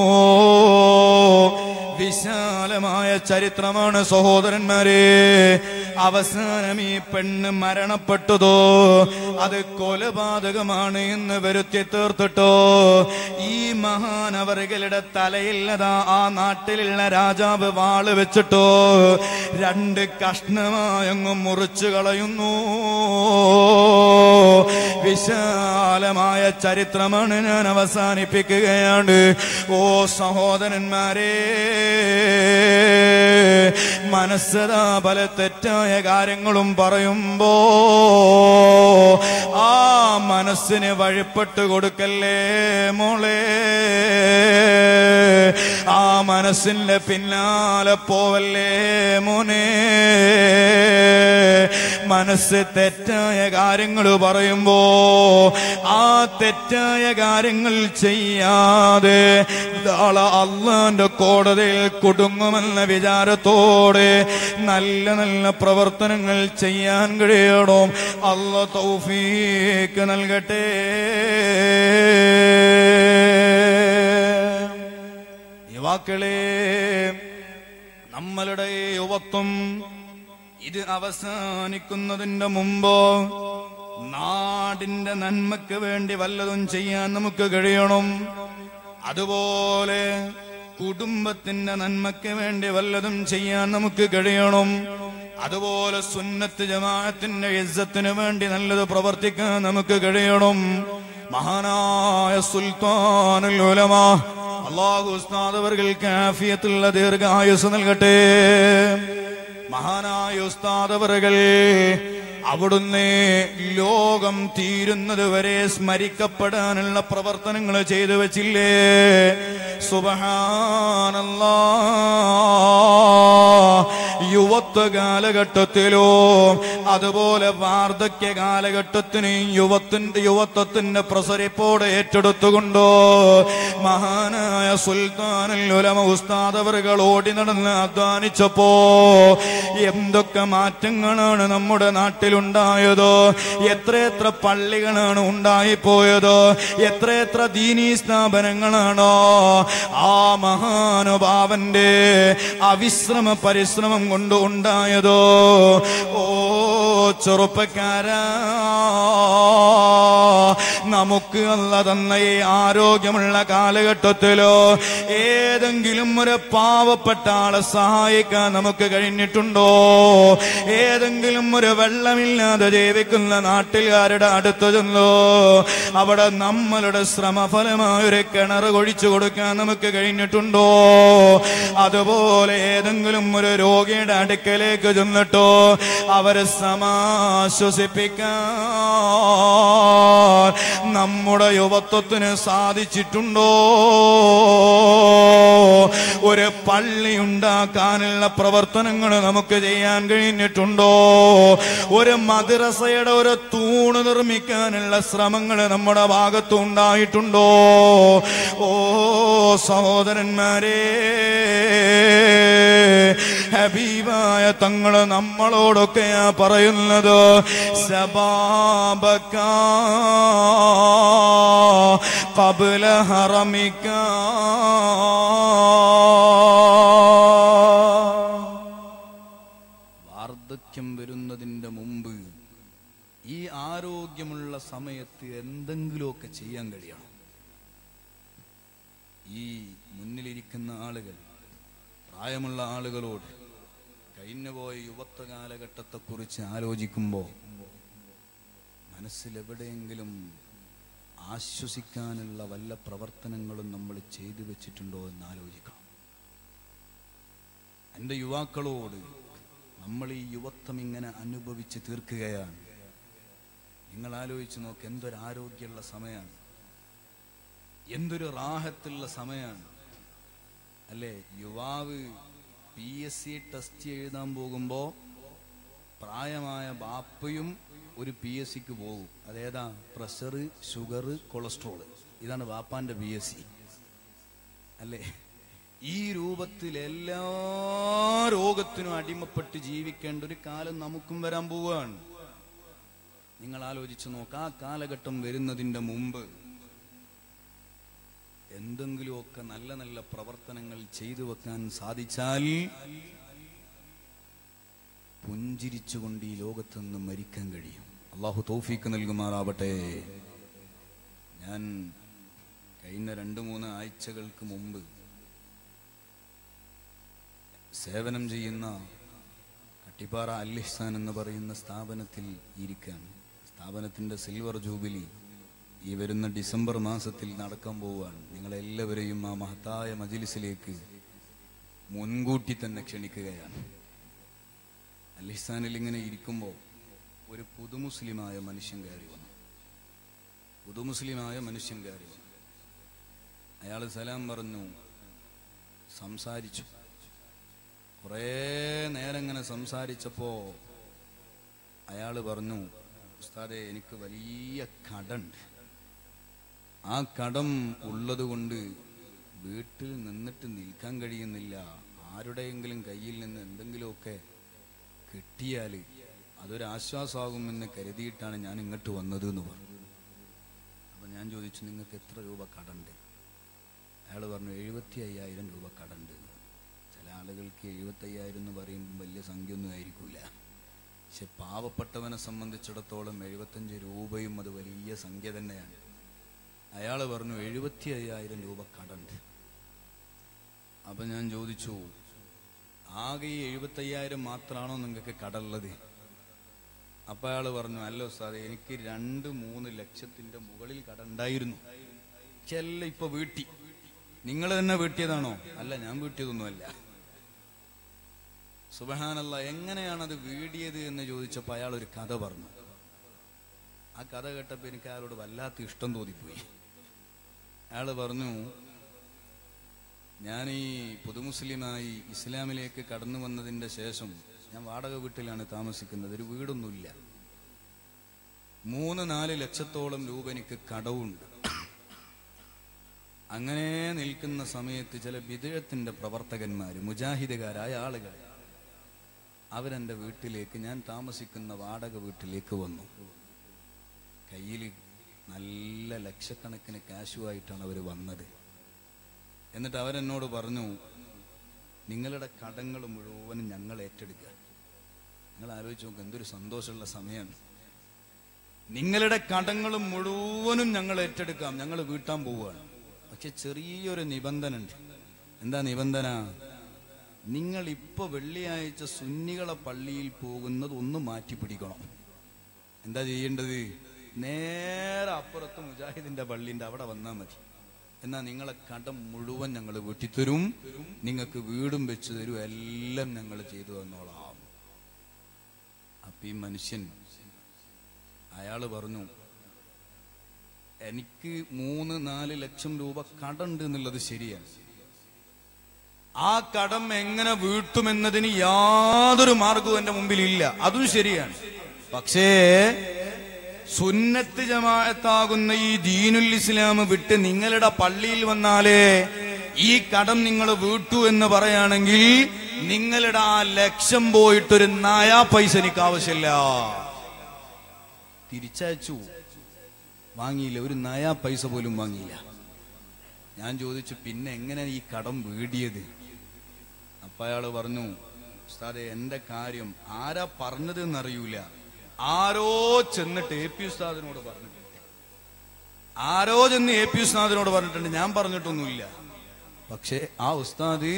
Speaker 2: വിശാലമായ ചരിത്രമാണ് സഹോദരന്മാരെ അവസാനം ഈ പെണ്ണ് മരണപ്പെട്ടതോ അത് കൊലപാതകമാണ് എന്ന് വരുത്തി തീർത്തിട്ടോ ഈ മഹാനവറുകളുടെ തലയില്ലതാ ആ നാട്ടിലുള്ള രാജാവ് വാള് വെച്ചിട്ടോ രണ്ട് കഷ്ണമായങ്ങ് മുറിച്ചു കളയുന്നു വിശാലമായ ചരിത്രമാണ് ഞാൻ അവസാനിപ്പിക്കുകയാണ് ഓ സഹോദരന്മാരെ മനസ്സതാ പല തെറ്റായ കാര്യങ്ങളും പറയുമ്പോ ആ മനസ്സിന് വഴിപ്പെട്ട് കൊടുക്കല്ലേ മോളെ ആ മനസ്സിന്റെ പിന്നാലെ പോവല്ലേ മോനെ മനസ്സ് തെറ്റായ കാര്യങ്ങൾ പറയുമ്പോ ആ തെറ്റായ കാര്യങ്ങൾ ചെയ്യാതെ നാളെ അള്ളാന്റെ കോടതിയിൽ കുടുങ്ങുമെന്ന വിചാരത്തോടെ നല്ല നല്ല പ്രവർത്തനങ്ങൾ ചെയ്യാൻ കഴിയണം അല്ല തൗഫീക്ക് നൽകട്ടെ യുവാക്കളെ നമ്മളുടെ യുവത്വം ഇത് അവസാനിക്കുന്നതിന്റെ മുമ്പ് നാടിന്റെ നന്മയ്ക്ക് വേണ്ടി വല്ലതും ചെയ്യാൻ നമുക്ക് കഴിയണം അതുപോലെ കുടുംബത്തിന്റെ നന്മയ്ക്ക് വേണ്ടി വല്ലതും ചെയ്യാൻ നമുക്ക് കഴിയണം അതുപോലെ സുന്നത്ത് ജമാഅത്തിന്റെ ഇസ്സത്തിന് വേണ്ടി നല്ലത് പ്രവർത്തിക്കാൻ നമുക്ക് കഴിയണം മഹാനായ സുൽത്താനുൽ ഉലമ അള്ളാഹു ഉസ്താദ് അവർക്ക് ആഫിയത്തുള്ള ദീർഘായുസ് നൽകട്ടെ മഹാനായ ഉസ്താദ് അവറുകൾ അവിടുന്ന് ലോകം തീരുന്നത് വരെ സ്മരിക്കപ്പെടാനുള്ള പ്രവർത്തനങ്ങൾ ചെയ്തു വച്ചില്ലേ സുബഹാനല്ലാ യുവത്വ കാലഘട്ടത്തിലോ അതുപോലെ വാർദ്ധക്യ കാലഘട്ടത്തിന് യുവത്തിന്റെ യുവത്വത്തിന്റെ പ്രസരിപ്പോടെ ഏറ്റെടുത്തുകൊണ്ടോ മഹാനായ സുൽത്താനുൽ ഉലമ ഉസ്താദ് അവറുകൾ ഓടി നടന്ന് അധ്വാനിച്ചപ്പോ എന്തൊക്കെ മാറ്റങ്ങളാണ് നമ്മുടെ നാട്ടിലുണ്ടായത് എത്രയെത്ര പള്ളികളാണ് ഉണ്ടായിപ്പോയത് എത്രയെത്ര ദീനീ സ്ഥാപനങ്ങളാണോ ആ മഹാനുഭാവന്റെ അവിശ്രമ പരിശ്രമം കൊണ്ട് ഉണ്ടായതോ ഓ ചെറുപ്പക്കാരാ നമുക്ക് അല്ല തന്ന ഈ ആരോഗ്യമുള്ള കാലഘട്ടത്തിലോ ഏതെങ്കിലും ഒരു പാവപ്പെട്ട ആളെ സഹായിക്കാൻ നമുക്ക് കഴിഞ്ഞിട്ടുണ്ടോ ഏതെങ്കിലും ഒരു വെള്ളമില്ലാതെ ജീവിക്കുന്ന നാട്ടുകാരുടെ അടുത്ത് ചെന്നോ അവിടെ നമ്മളുടെ ശ്രമഫലമായ ഒരു കിണർ കൊഴിച്ചു കൊടുക്കാൻ നമുക്ക് കഴിഞ്ഞിട്ടുണ്ടോ അതുപോലെ ഏതെങ്കിലും ഒരു രോഗിയുടെ അടുക്കലേക്ക് ചെന്നിട്ടോ അവരെ സമാശ്വസിപ്പിക്കാൻ നമ്മുടെ യുവത്വത്തിന് സാധിച്ചിട്ടുണ്ടോ ഒരു പള്ളി ഉണ്ടാക്കാനുള്ള പ്രവർത്തനങ്ങൾ നമുക്ക് ചെയ്യാൻ കഴിഞ്ഞിട്ടുണ്ടോ ഒരു മദ്രസയുടെ ഒരു തൂണ് നിർമ്മിക്കാനുള്ള ശ്രമങ്ങൾ നമ്മുടെ ഭാഗത്ത് ഉണ്ടായിട്ടുണ്ടോ ഓ സഹോദരന്മാരെ ഹബീബായ തങ്ങള് നമ്മളോടൊക്കെയാ പറയുന്നത് സബാബക്ക കബല ഹറമിക്ക
Speaker 1: വാർദ്ധക്യം വരുന്നതിന്റെ മുമ്പ് ഈ ആരോഗ്യമുള്ള സമയത്ത് എന്തെങ്കിലുമൊക്കെ ചെയ്യാൻ കഴിയണം ഈ മുന്നിലിരിക്കുന്ന ആളുകൾ പ്രായമുള്ള ആളുകളോട് കഴിഞ്ഞുപോയ യുവത്വ കാലഘട്ടത്തെക്കുറിച്ച് ആലോചിക്കുമ്പോൾ മനസ്സിലെവിടെയെങ്കിലും ആശ്വസിക്കാനുള്ള വല്ല പ്രവർത്തനങ്ങളും നമ്മൾ ചെയ്തു വെച്ചിട്ടുണ്ടോ എന്ന് ആലോചിക്കണം എൻ്റെ യുവാക്കളോട് നമ്മൾ ഈ യുവത്വം ഇങ്ങനെ അനുഭവിച്ച് തീർക്കുകയാണ് നിങ്ങൾ ആലോചിച്ച് നോക്ക് എന്തൊരു ആരോഗ്യമുള്ള സമയമാണ് എന്തൊരു റാഹത്തുള്ള സമയമാണ് അല്ലേ യുവാവ് പി എസ് സി ടെസ്റ്റ് എഴുതാൻ പോകുമ്പോ പ്രായമായ ബാപ്പയും ഒരു പി എസ് സിക്ക് പോകും അതേതാ പ്രഷർ ഷുഗർ കൊളസ്ട്രോൾ ഇതാണ് ബാപ്പാന്റെ പി എസ് സി അല്ലേ ഈ രൂപത്തിൽ എല്ലാ രോഗത്തിനും അടിമപ്പെട്ട് ജീവിക്കേണ്ട ഒരു കാലം നമുക്കും വരാൻ പോവുകയാണ് നിങ്ങൾ ആലോചിച്ച് നോക്ക് ആ കാലഘട്ടം വരുന്നതിന്റെ മുമ്പ് എന്തെങ്കിലുമൊക്കെ നല്ല നല്ല പ്രവർത്തനങ്ങൾ ചെയ്തു വെക്കാൻ സാധിച്ചാൽ പുഞ്ചിരിച്ചുകൊണ്ട് ഈ ലോകത്ത് നിന്ന് മരിക്കാൻ കഴിയും അള്ളാഹു തൗഫീക്ക് നൽകുമാറാവട്ടെ ഞാൻ കഴിഞ്ഞ രണ്ട് മൂന്ന് ആഴ്ചകൾക്ക് മുമ്പ് സേവനം ചെയ്യുന്ന കട്ടിപ്പാറ അല്ലിഹ്സാൻ എന്ന് പറയുന്ന സ്ഥാപനത്തിൽ ഇരിക്കാൻ സ്ഥാപനത്തിന്റെ സിൽവർ ജൂബിലി ഈ വരുന്ന ഡിസംബർ മാസത്തിൽ നടക്കാൻ പോവുകയാണ് നിങ്ങളെല്ലാവരെയും ആ മഹത്തായ മജിലിസിലേക്ക് മുൻകൂട്ടി തന്നെ ക്ഷണിക്കുകയാണ് അല്ലിഹ്സാനിൽ ഇങ്ങനെ ഇരിക്കുമ്പോൾ ഒരു പുതുമുസ്ലിമായ മനുഷ്യൻ കയറി വന്നു പുതുമുസ്ലിമായ മനുഷ്യൻ കയറി വന്നു അയാൾ സലാം പറഞ്ഞു സംസാരിച്ചു കുറേ നേരം ഇങ്ങനെ സംസാരിച്ചപ്പോ അയാൾ പറഞ്ഞു ഉസ്താദെ എനിക്ക് വലിയ കടണ്ട് ആ കടം ഉള്ളത് കൊണ്ട് വീട്ടിൽ നിന്നിട്ട് നിൽക്കാൻ കഴിയുന്നില്ല ആരുടെയെങ്കിലും കയ്യിൽ നിന്ന് എന്തെങ്കിലുമൊക്കെ കിട്ടിയാൽ അതൊരു ആശ്വാസമാകുമെന്ന് കരുതിയിട്ടാണ് ഞാൻ ഇങ്ങോട്ട് വന്നത് എന്ന് പറഞ്ഞു അപ്പൊ ഞാൻ ചോദിച്ചു നിങ്ങൾക്ക് എത്ര രൂപ കടണ്ട് അയാൾ പറഞ്ഞു എഴുപത്തി അയ്യായിരം രൂപ കടണ്ട് എന്ന് പറഞ്ഞു. ചില ആളുകൾക്ക് എഴുപത്തി അയ്യായിരം എന്ന് പറയുമ്പോൾ വലിയ സംഖ്യ ഒന്നും ആയിരിക്കൂല പക്ഷെ പാവപ്പെട്ടവനെ സംബന്ധിച്ചിടത്തോളം എഴുപത്തഞ്ച് രൂപയും അത് വലിയ സംഖ്യ തന്നെയാണ് അയാൾ പറഞ്ഞു എഴുപത്തി അയ്യായിരം രൂപ കടണ്ട് അപ്പൊ ഞാൻ ചോദിച്ചു ആകെ ഈ എഴുപത്തി അയ്യായിരം മാത്രമാണോ നിങ്ങൾക്ക് കടമുള്ളത് അപ്പൊ അയാൾ പറഞ്ഞു അല്ല ഉസ്താദെ എനിക്ക് രണ്ട് മൂന്ന് ലക്ഷത്തിന്റെ മുകളിൽ കടണ്ടായിരുന്നു ചെല്ല ഇപ്പൊ വീട്ടി നിങ്ങൾ തന്നെ വീട്ടിയതാണോ അല്ല ഞാൻ വീട്ടിയതൊന്നുമല്ല സുബഹാനല്ല എങ്ങനെയാണത് വീടിയത് എന്ന് ചോദിച്ചപ്പോ അയാൾ ഒരു കഥ പറഞ്ഞു ആ കഥ കേട്ടപ്പോ എനിക്ക് അയാളോട് വല്ലാത്ത ഇഷ്ടം തോന്നിപ്പോയി അയാൾ പറഞ്ഞു ഞാൻ ഈ പുതുമുസ്ലിമായി ഇസ്ലാമിലേക്ക് കടന്നു വന്നതിന്റെ ശേഷം ഞാൻ വാടക വീട്ടിലാണ് താമസിക്കുന്നത് ഒരു വീടൊന്നുമില്ല മൂന്ന് നാല് ലക്ഷത്തോളം രൂപ എനിക്ക് കടവുണ്ട് അങ്ങനെ നിൽക്കുന്ന സമയത്ത് ചില വിദേഹത്തിന്റെ പ്രവർത്തകന്മാര് മുജാഹിദുകാരായ ആളുകൾ അവരെന്റെ വീട്ടിലേക്ക് ഞാൻ താമസിക്കുന്ന വാടക വീട്ടിലേക്ക് വന്നു കയ്യിൽ നല്ല ലക്ഷക്കണക്കിന് കാശുമായിട്ടാണ് അവർ വന്നത് എന്നിട്ട് അവരെന്നോട് പറഞ്ഞു നിങ്ങളുടെ കടങ്ങൾ മുഴുവനും ഞങ്ങൾ ഏറ്റെടുക്കുക നിങ്ങൾ ആലോചിച്ച് നോക്ക് എന്തൊരു സന്തോഷമുള്ള സമയമാണ് നിങ്ങളുടെ കടങ്ങൾ മുഴുവനും ഞങ്ങൾ ഏറ്റെടുക്കാം ഞങ്ങൾ വീട്ടാൻ പോവുകയാണ് പക്ഷെ ചെറിയൊരു നിബന്ധന ഉണ്ട് എന്താ നിബന്ധന നിങ്ങൾ ഇപ്പൊ വെള്ളിയാഴ്ച സുന്നികളെ പള്ളിയിൽ പോകുന്നത് ഒന്ന് മാറ്റി പിടിക്കണം എന്താ ചെയ്യേണ്ടത് നേരെ അപ്പുറത്ത് മുജാഹിദിന്റെ പള്ളിന്റെ അവിടെ വന്നാൽ മതി എന്നാ നിങ്ങളെ കടം മുഴുവൻ ഞങ്ങൾ വെട്ടിത്തരും നിങ്ങൾക്ക് വീടും വെച്ച് തരും എല്ലാം ഞങ്ങൾ ചെയ്തു തന്നോളാം അപ്പൊ ഈ മനുഷ്യൻ അയാള് പറഞ്ഞു എനിക്ക് മൂന്ന് നാല് ലക്ഷം രൂപ കടണ്ട് എന്നുള്ളത് ശരിയാണ്
Speaker 2: ആ കടം എങ്ങനെ വീട്ടുമെന്നതിന് യാതൊരു മാർഗവും എന്റെ മുമ്പിൽ ഇല്ല അതും ശരിയാണ് പക്ഷേ സുന്നത്ത് ജമാഅത്താകുന്ന ഈ ദീനുൽ ഇസ്ലാം വിട്ട് നിങ്ങളുടെ പള്ളിയിൽ വന്നാലേ ഈ കടം നിങ്ങൾ വീട്ടു എന്ന് പറയുകയാണെങ്കിൽ നിങ്ങളുടെ ആ ലക്ഷ്യം പോയിട്ടൊരു നയാ പൈസ എനിക്ക് ആവശ്യമില്ല തിരിച്ചയച്ചു വാങ്ങിയില്ല ഒരു നയാ പൈസ പോലും വാങ്ങിയില്ല ഞാൻ ചോദിച്ചു പിന്നെ എങ്ങനെ ഈ കടം വീടിയത് അപ്പൊ അയാള് പറഞ്ഞു ഉസ്താദെ എന്റെ കാര്യം ആരാ പറഞ്ഞത് എന്നറിയൂല ആരോ ചെന്നിട്ട് എ പി ഉസ്താദിനോട് പറഞ്ഞിട്ടുണ്ട് ആരോ ചെന്ന് എ പി ഉസ്താദിനോട് പറഞ്ഞിട്ടുണ്ട് ഞാൻ പറഞ്ഞിട്ടൊന്നുമില്ല പക്ഷെ ആ ഉസ്താദ്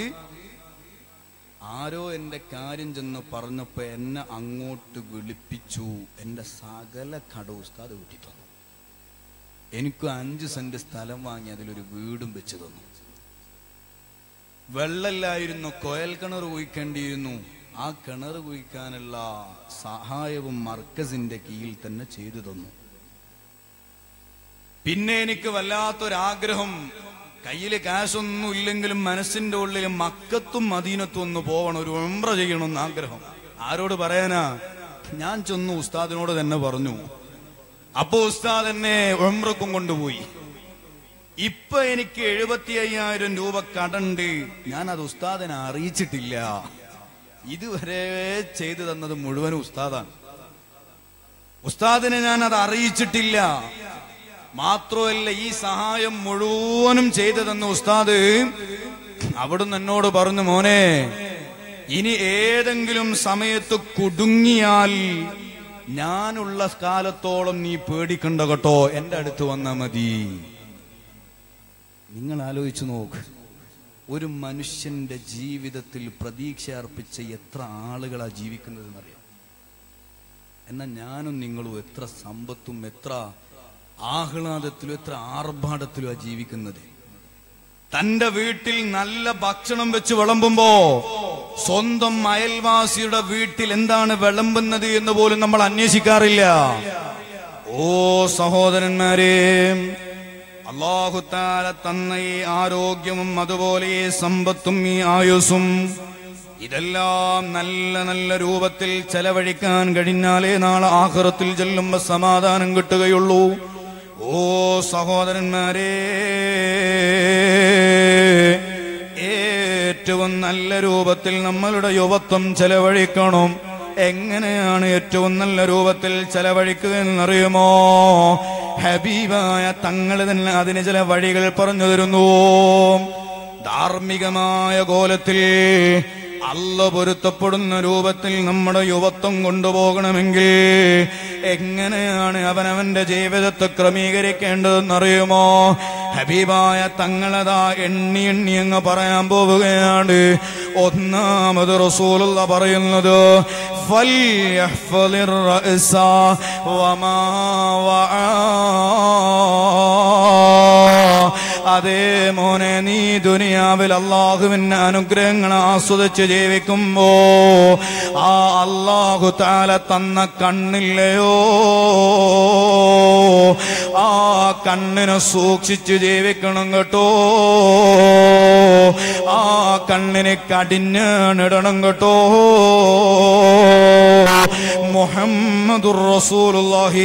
Speaker 2: ആരോ എന്റെ കാര്യം ചെന്ന് പറഞ്ഞപ്പോ എന്നെ അങ്ങോട്ട് വിളിപ്പിച്ചു എന്റെ സകല കട ഉസ്താദ് വീട്ടി തന്നു എനിക്ക് അഞ്ച് സെന്റ് സ്ഥലം വാങ്ങി അതിലൊരു വീടും വെച്ച് തന്നു വെള്ളമില്ലായിരുന്നു കൊയൽ കിണർ കുഴിക്കേണ്ടിയിരുന്നു ആ കിണർ കുഴിക്കാനുള്ള സഹായവും മർക്കസിന്റെ കീഴിൽ തന്നെ ചെയ്തു തന്നു പിന്നെ എനിക്ക് വല്ലാത്തൊരാഗ്രഹം കയ്യിൽ കാശൊന്നും ഇല്ലെങ്കിലും മനസ്സിന്റെ ഉള്ളിൽ മക്കത്തും മദീനത്തും ഒന്ന് പോവണം ഒരു ഉംറ ചെയ്യണമെന്ന് ആഗ്രഹം ആരോട് പറയാനാ ഞാൻ ചെന്നു ഉസ്താദിനോട് തന്നെ പറഞ്ഞു അപ്പോ ഉസ്താദ് എന്നെ ഉംറക്കും കൊണ്ടുപോയി ഇപ്പൊ എനിക്ക് എഴുപത്തി അയ്യായിരം രൂപ കടണ്ട് ഞാൻ അത് ഉസ്താദിനെ അറിയിച്ചിട്ടില്ല ഇതുവരെ ചെയ്തു തന്നത് മുഴുവൻ ഉസ്താദാണ് ഉസ്താദിനെ ഞാൻ അത് അറിയിച്ചിട്ടില്ല മാത്രമല്ല ഈ സഹായം മുഴുവനും ചെയ്തു തന്ന ഉസ്താദ് അവിടുന്ന് എന്നോട് പറഞ്ഞു മോനെ ഇനി ഏതെങ്കിലും സമയത്ത് കുടുങ്ങിയാൽ ഞാനുള്ള കാലത്തോളം നീ പേടിക്കണ്ട കേട്ടോ എന്റെ അടുത്ത് വന്നാ മതി നിങ്ങൾ ആലോചിച്ചു നോക്ക് ഒരു മനുഷ്യന്റെ ജീവിതത്തിൽ പ്രതീക്ഷ അർപ്പിച്ച എത്ര ആളുകളാ ജീവിക്കുന്നതെന്നറിയാം എന്നാൽ ഞാനും നിങ്ങളും എത്ര സമ്പത്തും എത്ര ആഹ്ലാദത്തിലും എത്ര ആർഭാടത്തിലും ജീവിക്കുന്നത് തന്റെ വീട്ടിൽ നല്ല ഭക്ഷണം വെച്ച് വിളമ്പുമ്പോ സ്വന്തം അയൽവാസിയുടെ വീട്ടിൽ എന്താണ് വിളമ്പുന്നത് എന്ന് പോലും നമ്മൾ അന്വേഷിക്കാറില്ല ഓ സഹോദരന്മാരെ അള്ളാഹുത്താല തന്ന ഈ ആരോഗ്യവും അതുപോലെ ഈ സമ്പത്തും ഈ ആയുസ്സും ഇതെല്ലാം നല്ല നല്ല രൂപത്തിൽ ചെലവഴിക്കാൻ കഴിഞ്ഞാലേ നാളെ ആഹ്റത്തിൽ ചെല്ലുമ്പോ സമാധാനം കിട്ടുകയുള്ളൂ ഓ സഹോദരന്മാരെ ഏറ്റവും നല്ല രൂപത്തിൽ നമ്മളുടെ യുവത്വം ചെലവഴിക്കണം എങ്ങനെയാണ് ഏറ്റവും നല്ല രൂപത്തിൽ ചെലവഴിക്കുക എന്നറിയുമോ ഹബീബായ തങ്ങൾ തന്നെ അതിന് ചില വഴികൾ പറഞ്ഞു തരുന്നു ധാർമ്മികമായ കോലത്തിൽ അല്ല പൊരുത്തപ്പെടുന്ന രൂപത്തിൽ നമ്മുടെ യുവത്വം കൊണ്ടുപോകണമെങ്കിൽ എങ്ങനെയാണ് അവനവന്റെ ജീവിതത്തെ ക്രമീകരിക്കേണ്ടതെന്നറിയുമോ ഹബീബായ തങ്ങളതാ എണ്ണി എണ്ണി അങ്ങ് പറയാൻ പോവുകയാണ് ഒന്നാമത് റസൂലുള്ള പറയുന്നത് فليحفظ الرأس وما وعى അതേ മോനെ നീ ദുനിയാവിൽ അള്ളാഹുവിന്റെ അനുഗ്രഹങ്ങൾ ആസ്വദിച്ച് ജീവിക്കുമ്പോ ആ അള്ളാഹു താല തന്ന കണ്ണില്ലയോ ആ കണ്ണിനെ സൂക്ഷിച്ച് ജീവിക്കണം കേട്ടോ ആ കണ്ണിനെ കടിഞ്ഞാണിടണം കേട്ടോ മുഹമ്മദുർ റസൂലുള്ളാഹി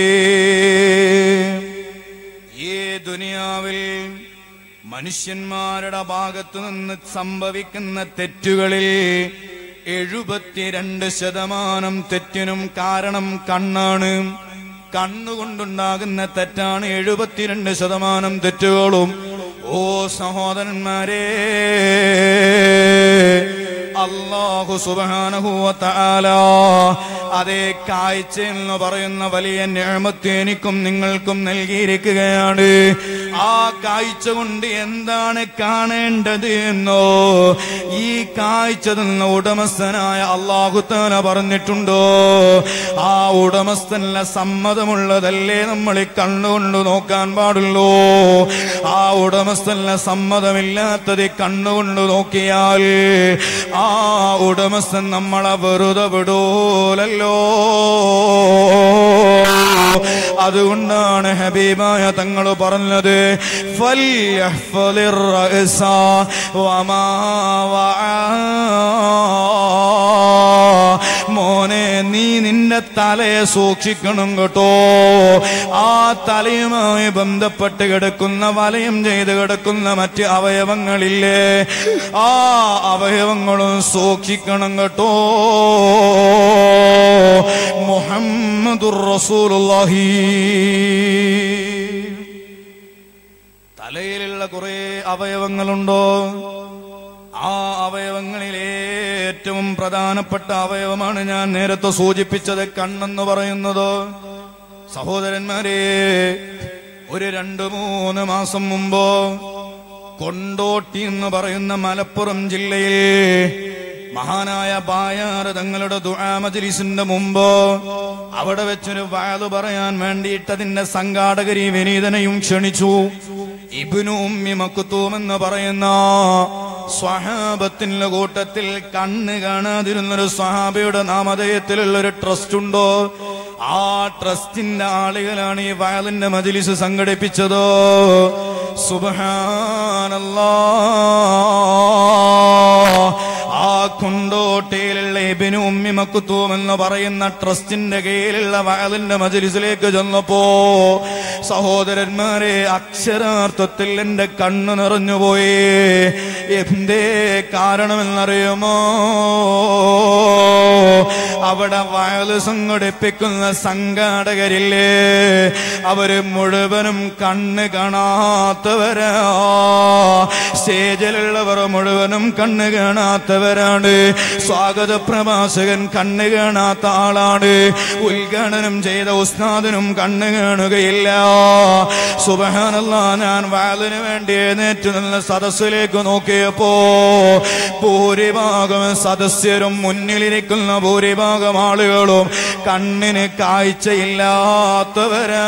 Speaker 2: ഈ ദുനിയാവിൽ മനുഷ്യന്മാരുടെ ഭാഗത്തു നിന്ന് സംഭവിക്കുന്ന തെറ്റുകളിൽ എഴുപത്തിരണ്ട് ശതമാനം തെറ്റിനും കാരണം കണ്ണാണ് കണ്ണുകൊണ്ടുണ്ടാകുന്ന തെറ്റാണ് എഴുപത്തിരണ്ട് ശതമാനം തെറ്റുകളും ഓ സഹോദരന്മാരെ അള്ളാഹു സുബാനഹുവല അതേ കാഴ്ച എന്ന് പറയുന്ന വലിയ ഞാമത്ത് എനിക്കും നിങ്ങൾക്കും നൽകിയിരിക്കുകയാണ് ആ കാഴ്ച കൊണ്ട് എന്താണ് കാണേണ്ടത് എന്നോ ഈ കാഴ്ച തന്ന ഉടമസ്ഥനായ അള്ളാഹുത്താന പറഞ്ഞിട്ടുണ്ടോ ആ ഉടമസ്ഥന സമ്മതമുള്ളതല്ലേ നമ്മൾ ഈ കണ്ണുകൊണ്ട് നോക്കാൻ പാടുള്ളൂ ആ ഉടമസ്ഥന സമ്മതമില്ലാത്തത് ഈ കണ്ണുകൊണ്ട് നോക്കിയാൽ ആ ഉടമസ്ഥൻ നമ്മളെ വെറുതെ വിടൂലല്ലോ അതുകൊണ്ടാണ് ഹബീബായ തങ്ങൾ പറഞ്ഞത് ഫല്യഹ്ഫളിർ റഅസ വമാ വആ. മോനെ നീ നിന്റെ തലയെ സൂക്ഷിക്കണം കേട്ടോ ആ തലയുമായി ബന്ധപ്പെട്ട് കിടക്കുന്ന വലയം ചെയ്ത് കിടക്കുന്ന മറ്റ് അവയവങ്ങളില്ലേ ആ അവയവങ്ങളും സൂക്ഷിക്കണം കേട്ടോ മുഹമ്മദുർ റസൂലുള്ളാഹി തലയിലുള്ള കുറെ അവയവങ്ങളുണ്ടോ ആ അവയവങ്ങളിൽ ഏറ്റവും പ്രധാനപ്പെട്ട അവയവമാണ് ഞാൻ നേരത്തെ സൂചിപ്പിച്ചത് കണ്ണെന്ന് പറയുന്നത് സഹോദരന്മാരെ ഒരു രണ്ടു മൂന്ന് മാസം മുമ്പ് കൊണ്ടോട്ടി എന്ന് പറയുന്ന മലപ്പുറം ജില്ലയിൽ മഹാനായ ബായാറ് തങ്ങളുടെ ദുആ മജ്ലിസിന്റെ മുമ്പ് അവിടെ വെച്ചൊരു വാത് പറയാൻ വേണ്ടിയിട്ട് അതിന്റെ സംഘാടകരി വിനീതനെയും ക്ഷണിച്ചു ഇബ്നു ഉമ്മി മക്തൂം എന്ന് പറയുന്ന സ്വഹാബത്തിന്റെ കൂട്ടത്തിൽ കണ്ണ് കാണാതിരുന്നൊരു സ്വഹാബയുടെ നാമധേയത്തിലുള്ള ഒരു ട്രസ്റ്റ് ഉണ്ടോ ആ ട്രസ്റ്റിന്റെ ആളുകളാണ് ഈ വയലിന്റെ മജിലിസ് സംഘടിപ്പിച്ചത് സുബഹാനല്ലാ ആ കുണ്ടോട്ടയിലുള്ള ഇബിനു ഉമ്മി മക്കുത്തൂം എന്ന് പറയുന്ന ട്രസ്റ്റിന്റെ കീഴിലുള്ള വയലിന്റെ മജലിസിലേക്ക് ചെന്നപ്പോ സഹോദരന്മാരെ അക്ഷരാർത്ഥത്തിൽ എന്റെ കണ്ണ് നിറഞ്ഞുപോയി എന്തേ കാരണമെന്നറിയുമോ അവിടെ വയല് സംഘടിപ്പിക്കുന്ന സംഘാടകരില്ലേ അവര് മുഴുവനും കണ്ണ് കാണാത്തവരാ സ്റ്റേജിലുള്ളവർ മുഴുവനും കണ്ണ് കാണാത്തവരാണ് സ്വാഗത പ്രഭാഷകൻ കണ്ണ് കാണാത്ത ആളാണ് ഉദ്ഘാടനം ചെയ്ത ഉസ്താദിനും കണ്ണ് കാണുകയില്ല സുബഹാനല്ല ഞാൻ വാലിന് വേണ്ടി എഴുന്നേറ്റ് നിന്ന് സദസ്സിലേക്ക് നോക്കിയപ്പോ ഭൂരിഭാഗം സദസ്യരും മുന്നിലിരിക്കുന്ന ഭൂരിഭാഗം ആളുകളും കണ്ണിന് കാഴ്ചയില്ലാത്തവരാ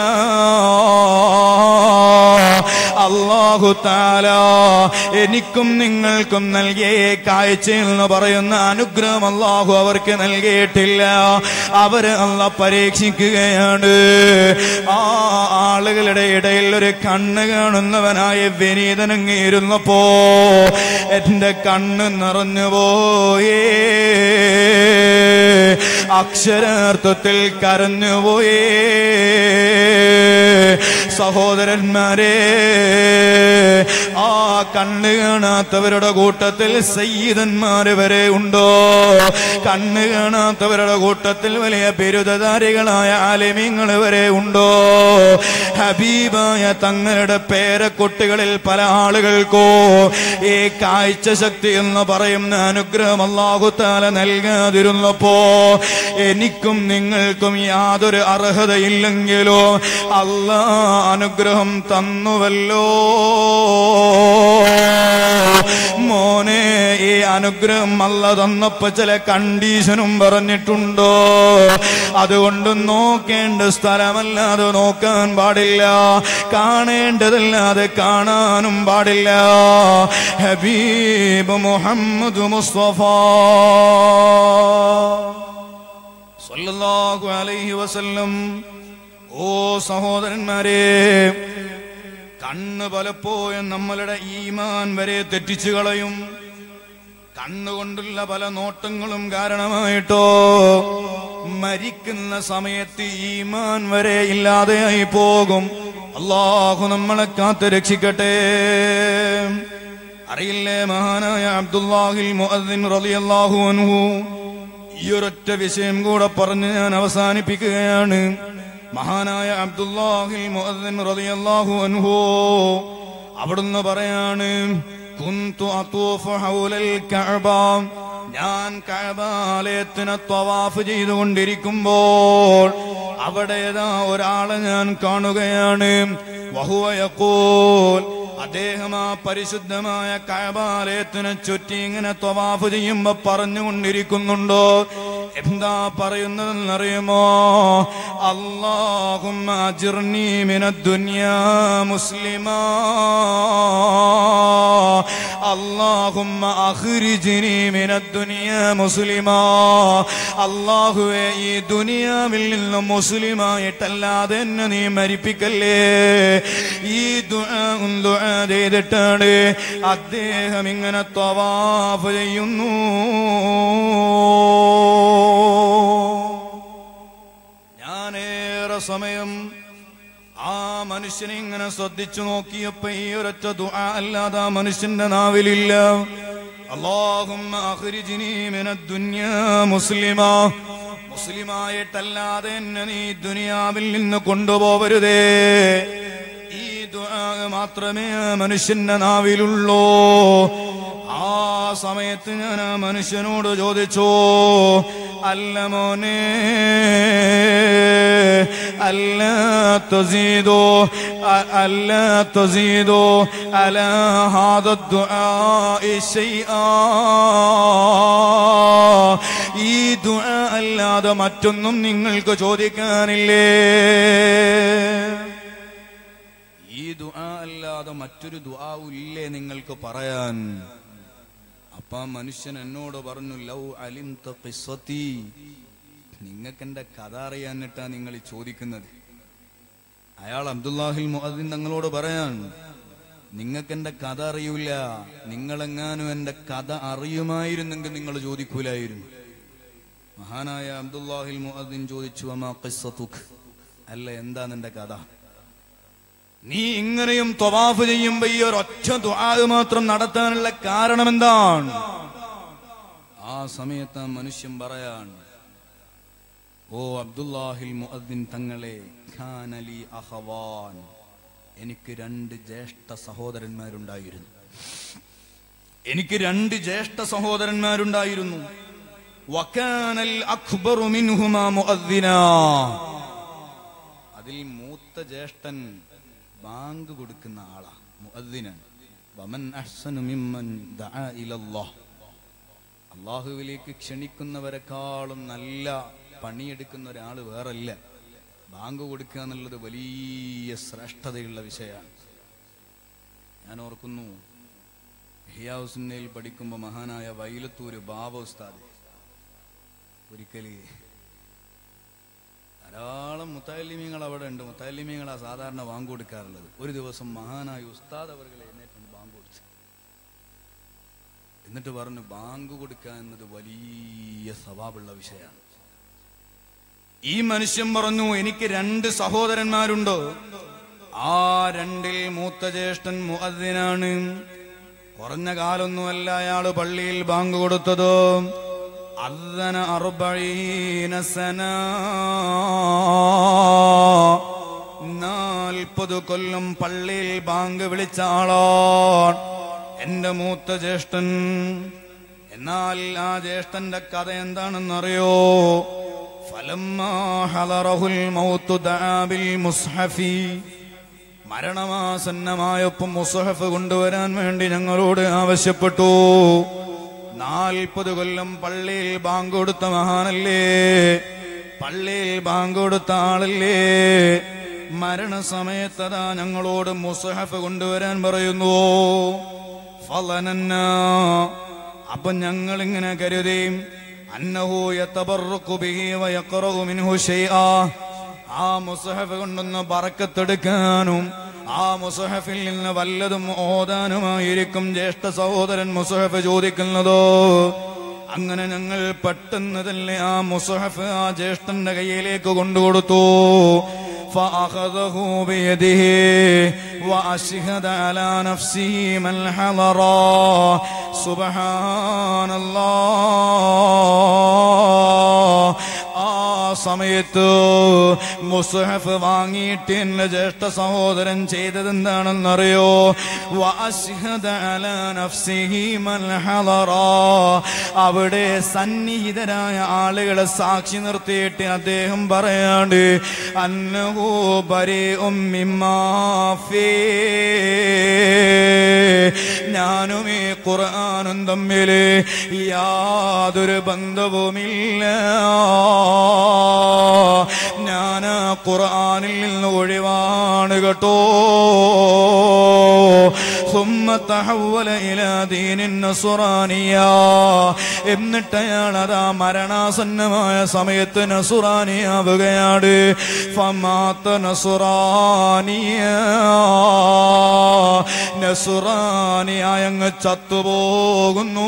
Speaker 2: അള്ളാഹു താല എനിക്കും നിങ്ങൾക്കും നൽകിയ ഈ കാഴ്ച എന്ന് പറയുന്ന അനുഗ്രഹം അള്ളാഹു അവർക്ക് നൽകിയിട്ടില്ല അവര് അല്ല പരീക്ഷിക്കുകയാണ് ആ ആളുകളുടെ ഇടയിൽ ഒരു കണ്ണ് കാണുന്നവനായ വിനീതനങ്ങിയിരുന്നപ്പോ എന്റെ കണ്ണ് നിറഞ്ഞുപോയേ അക്ഷരാർത്ഥത്തിൽ കരഞ്ഞുപോയേ സഹോദരന്മാരെ ആ കണ്ണ് കാണാത്തവരുടെ കൂട്ടത്തിൽ സയ്യിദന്മാര് വരെ ഉണ്ടോ കണ്ണ് കാണാത്തവരുടെ കൂട്ടത്തിൽ വലിയ ബിരുദധാരികളായ ആലിമ്യങ്ങൾ വരെ ഉണ്ടോ ഹബീബായ തങ്ങളുടെ പേരക്കുട്ടികളിൽ പല ആളുകൾക്കോ ഈ കാഴ്ച ശക്തി എന്ന് പറയുന്ന അനുഗ്രഹം അള്ളാഹുത്താല നൽകാതിരുന്നപ്പോ എനിക്കും നിങ്ങൾക്കും യാതൊരു അർഹതയില്ലെങ്കിലോ അല്ലാ അനുഗ്രഹം തന്നുവല്ലോ മോനെ ഈ അനുഗ്രഹം അല്ല തന്നപ്പോ ചില കണ്ടീഷനും പറഞ്ഞിട്ടുണ്ടോ അതുകൊണ്ട് നോക്കേണ്ട സ്ഥലമല്ലാതെ നോക്കാൻ പാടില്ല കാണേണ്ടതല്ലാതെ കാണാനും പാടില്ല ഹബീബ് മുഹമ്മദ് മുസ്തഫ സല്ലല്ലാഹു അലൈഹി വസല്ലം ഓ സഹോദരന്മാരെ കണ്ണ് പലപ്പോഴും നമ്മളുടെ ഈമാൻ വരെ തെറ്റിച്ചു കളയും കണ്ണുകൊണ്ടുള്ള പല നോട്ടങ്ങളും കാരണമായിട്ടോ മരിക്കുന്ന സമയത്ത് ഈമാൻ വരെ ഇല്ലാതെയായി പോകും അള്ളാഹു നമ്മളെ കാത്ത് രക്ഷിക്കട്ടെ അറിയില്ലേ മഹാനായ അബ്ദുല്ലാഹിൽ മുഅദ്ദിൻ റളിയല്ലാഹു അൻഹു ഈ ഒരൊറ്റ വിഷയം കൂടെ പറഞ്ഞ് ഞാൻ അവസാനിപ്പിക്കുകയാണ് മഹാനായ അബ്ദുല്ലാഹിൽ മുഅദ്ദിൻ റളിയല്ലാഹു അൻഹു അവിടുന്ന് പറയാണ് കുന്തു അത്തൂഫ് ഹൗലൽ കഅബ ഞാൻ കഅബാലയത്തിനെ ത്വവാഫ് ചെയ്തുകൊണ്ടിരിക്കുമ്പോൾ അവിടെ ഏതാ ഒരാളെ ഞാൻ കാണുകയാണ് വഹുവ യഖൂൽ അദ്ദേഹം ആ പരിശുദ്ധമായ കഴബാലയത്തിനെ ചുറ്റി ഇങ്ങനെ ത്വവാഫ് ചെയ്യുമ്പോ പറഞ്ഞുകൊണ്ടിരിക്കുന്നുണ്ടോ എന്താ പറയുന്നതെന്നറിയുമോ അള്ളാഹും അള്ളാഹുമ്മ അഖ്രിജ്നി മിനദ്ദുനിയ മുസ്ലിമാ അള്ളാഹുവേ ഈ ദുനിയാവിൽ നിന്ന് മുസ്ലിമായിട്ടല്ലാതെ എന്നെ നീ മരിപ്പിക്കല്ലേ ഈ ദുആ ദുആ ചെയ്തിട്ടാണ് അദ്ദേഹം ഇങ്ങനെ തവാഫ് ചെയ്യുന്നു ഞാനേറെ സമയം ആ മനുഷ്യനെ ഇങ്ങനെ ശ്രദ്ധിച്ചു നോക്കിയപ്പോ ഈ ഒരൊറ്റ ദുആ അല്ലാതെ ആ മനുഷ്യന്റെ നാവിലില്ല അള്ളാഹുമ്മ അഖ്രിജ്നി മിനദ്ദുനിയാ മുസ്ലിമാ മുസ്ലിമായിട്ടല്ലാതെ എന്നെ നീ ദുനിയാവിൽ നിന്ന് കൊണ്ടുപോവരുതേ ഈ ദുആ മാത്രമേ ആ മനുഷ്യന്റെ നാവിലുള്ളൂ ആ സമയത്ത് ഞാൻ ആ മനുഷ്യനോട് ചോദിച്ചു അല്ല മോനെ അല്ല തസീദോ അല്ല തസീദോ അല ഹാദ الدعاء شيئا ഈ ദുആ അല്ലാതെ മറ്റൊന്നും നിങ്ങൾക്ക് ചോദിക്കാനില്ലേ ഈ ദുആ അല്ലാതെ മറ്റൊരു ദുആവും ഇല്ലേ നിങ്ങൾക്ക് പറയാൻ അപ്പൊ ആ മനുഷ്യൻ എന്നോട് പറഞ്ഞു ലൗ അലിം ഖിസ്സത്തി നിങ്ങൾക്ക് എന്റെ കഥ അറിയാനിട്ടാ നിങ്ങൾ ഈ ചോദിക്കുന്നത് അയാൾ അബ്ദുല്ലാഹിൽ മുഅദ്ദിൻ തങ്ങളോട് പറയാൻ നിങ്ങൾക്ക് എന്റെ കഥ അറിയൂല നിങ്ങളെങ്ങാനും എന്റെ കഥ അറിയുമായിരുന്നെങ്കിൽ നിങ്ങൾ ചോദിക്കൂലായിരുന്നു മഹാനായ അബ്ദുല്ലാഹിൽ മുഅദ്ദിൻ ചോദിച്ചു അമാ ഖിസ്സതുക് അല്ല എന്താ നിന്റെ കഥ നീ ഇങ്ങനെയും തൊവാഫ് ചെയ്യുമ്പോ ഈ ഒരൊറ്റ ദുആ മാത്രം നടത്താനുള്ള കാരണം എന്താണ് ആ സമയത്ത് ആ മനുഷ്യൻ പറയാൻ ഓ അബ്ദുല്ലാഹിൽ മുഅദ്ദിൻ തങ്ങളെ ഖാനലി അഹവാൻ എനിക്ക് രണ്ട് ജ്യേഷ്ഠ സഹോദരന്മാരുണ്ടായിരുന്നു എനിക്ക് രണ്ട് ജ്യേഷ്ഠ സഹോദരന്മാരുണ്ടായിരുന്നു വക്കാനൽ അക്ബറു മിൻഹുമാ മുഅദ്ദിനാ അതിൽ മൂത്ത ജ്യേഷ്ഠൻ ബാങ്ക് കൊടുക്കുന്ന ആളാ മുഅദ്ദിനൻ വമൻ അഹ്സനു മിമ്മൻ ദആ ഇലല്ലാഹ് അള്ളാഹുവിലേക്ക് ക്ഷണിക്കുന്നവരെക്കാളും നല്ല പണിയെടുക്കുന്ന ഒരാൾ വേറല്ല ബാങ്ക് കൊടുക്കുക എന്നുള്ളത് വലിയ ശ്രേഷ്ഠതയുള്ള വിഷയമാണ് ഞാൻ ഓർക്കുന്നു ഹിയാസുന്നയിൽ പഠിക്കുമ്പോൾ മഹാനായ വൈലത്തൂര് ബാബ ഉസ്താദ് ഒരിക്കല് ധാരാളം മുത്താലിമീങ്ങൾ അവിടെ ഉണ്ട് മുത്താലിമീങ്ങളാ സാധാരണ ബാങ്ക് കൊടുക്കാറുള്ളത് ഒരു ദിവസം മഹാനായ ഉസ്താദ് അവർകളെ എഴുന്നേറ്റുണ്ട് ബാങ്ക് കൊടുത്തു എന്നിട്ട് പറഞ്ഞു ബാങ്ക് കൊടുക്കുക എന്നത് വലിയ സ്വഭാവമുള്ള വിഷയമാണ് ഈ മനുഷ്യൻ പറഞ്ഞു എനിക്ക് രണ്ട് സഹോദരന്മാരുണ്ട് ആ രണ്ടിൽ മൂത്ത ജ്യേഷ്ഠൻ മുഅദ്ദിനാണ് കുറഞ്ഞ കാലൊന്നുമല്ല അയാള് പള്ളിയിൽ ബാങ്ക് കൊടുത്തത് അദ്ദന അറുബഴീന സന നാൽപ്പത് കൊല്ലം പള്ളിയിൽ ബാങ്ക് വിളിച്ച ആളാണ് എന്റെ മൂത്ത ജ്യേഷ്ഠൻ എന്നാൽ ആ ജ്യേഷ്ഠന്റെ കഥ എന്താണെന്നറിയോ ഫലമ്മാ ഹളറഹുൽ മൗത്തു ദആ ബിൽ മുസ്ഹഫി മരണമാസന്നമായപ്പം മുസഹഫ് കൊണ്ടുവരാൻ വേണ്ടി ഞങ്ങളോട് ആവശ്യപ്പെട്ടു നാൽപ്പത് കൊല്ലം പള്ളിയിൽ ബാങ്ക് കൊടുത്ത മഹാനല്ലേ പള്ളിയിൽ ബാങ്ക് കൊടുത്ത ആളല്ലേ മരണസമയത്തതാ ഞങ്ങളോട് മുസഹഫ് കൊണ്ടുവരാൻ പറയുന്നു ഫലനന്ന അപ്പൊ ഞങ്ങൾ ഇങ്ങനെ കരുതി അന്നഹു യതബറഖു ബിഹി വയഖറഉ മിൻഹു ഷൈആ ആ മുസഹഫ് കൊണ്ടൊന്ന് ബറക്കത്തെടുക്കാനും ആ മുസഹഫിൽ നിന്ന് വല്ലതും ഓതാനുമായിരിക്കും ജ്യേഷ്ഠ സഹോദരൻ മുസഹഫ് ചോദിക്കുന്നതോ അങ്ങനെ ഞങ്ങൾ പെട്ടെന്ന് തന്നെ ആ മുസഹഫ് ആ ജ്യേഷ്ഠന്റെ കയ്യിലേക്ക് കൊണ്ടുകൊടുത്തു فأخذه بيده وأشهد على نفسه من حضر سبحان الله ആ സമയത്ത് മുസ്ഹഫ് വാങ്ങിയിട്ട് എന്റെ ജ്യേഷ്ഠ സഹോദരൻ ചെയ്തത് എന്താണെന്നറിയോ വഅശ്ഹദ അലാ നഫ്സിഹി മൻ ഹളറ. അവിടെ സന്നിഹിതരായ ആളുകളെ സാക്ഷി നിർത്തിയിട്ട് അദ്ദേഹം പറയാണ്ട് അന്നഹു ബരീഉം മിമ്മാ ഫീ ഞാനും ഈ ഖുർആാനും തമ്മിൽ യാതൊരു ബന്ധവുമില്ല ഞാൻ ആ ഖുർആാനിൽ നിന്ന് ഒഴിവാണ് കേട്ടോ ثم تحول إلى دين النصرانية എന്നിട്ട് അയാൾ അതാ മരണാസന്നമായ സമയത്ത് നസുറാനിയാവുകയാണ് ഫമാത്ത നസുറാനിയ നസുറാനിയായ അങ്ങ് ചത്തുപോകുന്നു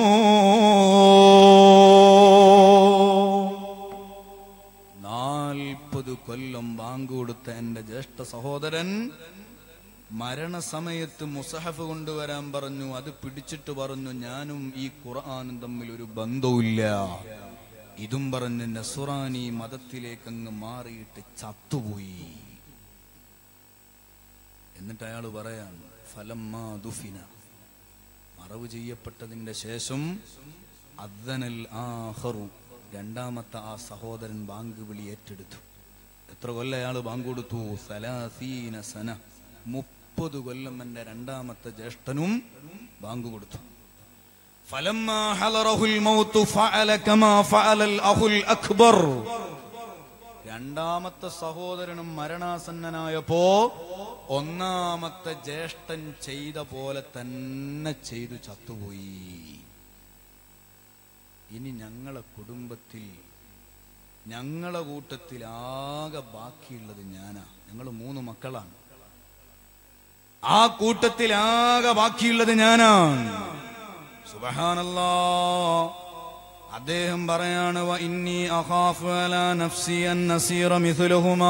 Speaker 2: നാൽപ്പത് കൊല്ലം ബാങ്ക് കൊടുത്ത എന്റെ ജ്യേഷ്ഠ സഹോദരൻ മരണസമയത്ത് മുസഹഫ് കൊണ്ടുവരാൻ പറഞ്ഞു അത് പിടിച്ചിട്ട് പറഞ്ഞു ഞാനും ഈ ഖുർആാനും തമ്മിൽ ഒരു ബന്ധവുമില്ല ഇതും പറഞ്ഞ് നസുറാനി മതത്തിലേക്ക് അങ്ങ് മാറിയിട്ട് ചത്തുപോയി എന്നിട്ട് അയാൾ പറയാൻ ഫലമ്മാ ദുഫിന മറവ് ചെയ്യപ്പെട്ടതിന്റെ ശേഷം അദ്ദനൽ ആഹറു രണ്ടാമത്തെ ആ സഹോദരൻ ബാങ്ക് വിളി ഏറ്റെടുത്തു എത്ര കൊല്ലം അയാൾ ബാങ്ക് കൊടുത്തു സലാസീന സന മുപ്പത് കൊല്ലം എന്റെ രണ്ടാമത്തെ ജ്യേഷ്ഠനും ബാങ്ക് കൊടുത്തു فلما حضره الموت فعل كما فعل الأخ الأكبر രണ്ടാമത്തെ സഹോദരനും മരണാസന്നനായപ്പോ ഒന്നാമത്തെ ജ്യേഷ്ഠൻ ചെയ്ത പോലെ തന്നെ ചെയ്തു ചത്തുപോയി ഇനി ഞങ്ങളെ കുടുംബത്തിൽ ഞങ്ങളെ കൂട്ടത്തിൽ ആകെ ബാക്കിയുള്ളത് ഞാനാ ഞങ്ങൾ മൂന്ന് മക്കളാണ് ആ കൂട്ടത്തിൽ ആകെ ബാക്കിയുള്ളത് ഞാനാണ് സുബഹാനല്ലാ അദ്ദേഹം പറയാണ് "വ ഇന്നി അഖാഫു അലാ നഫ്സി അൻ നസീറ മിഥുലഹുമാ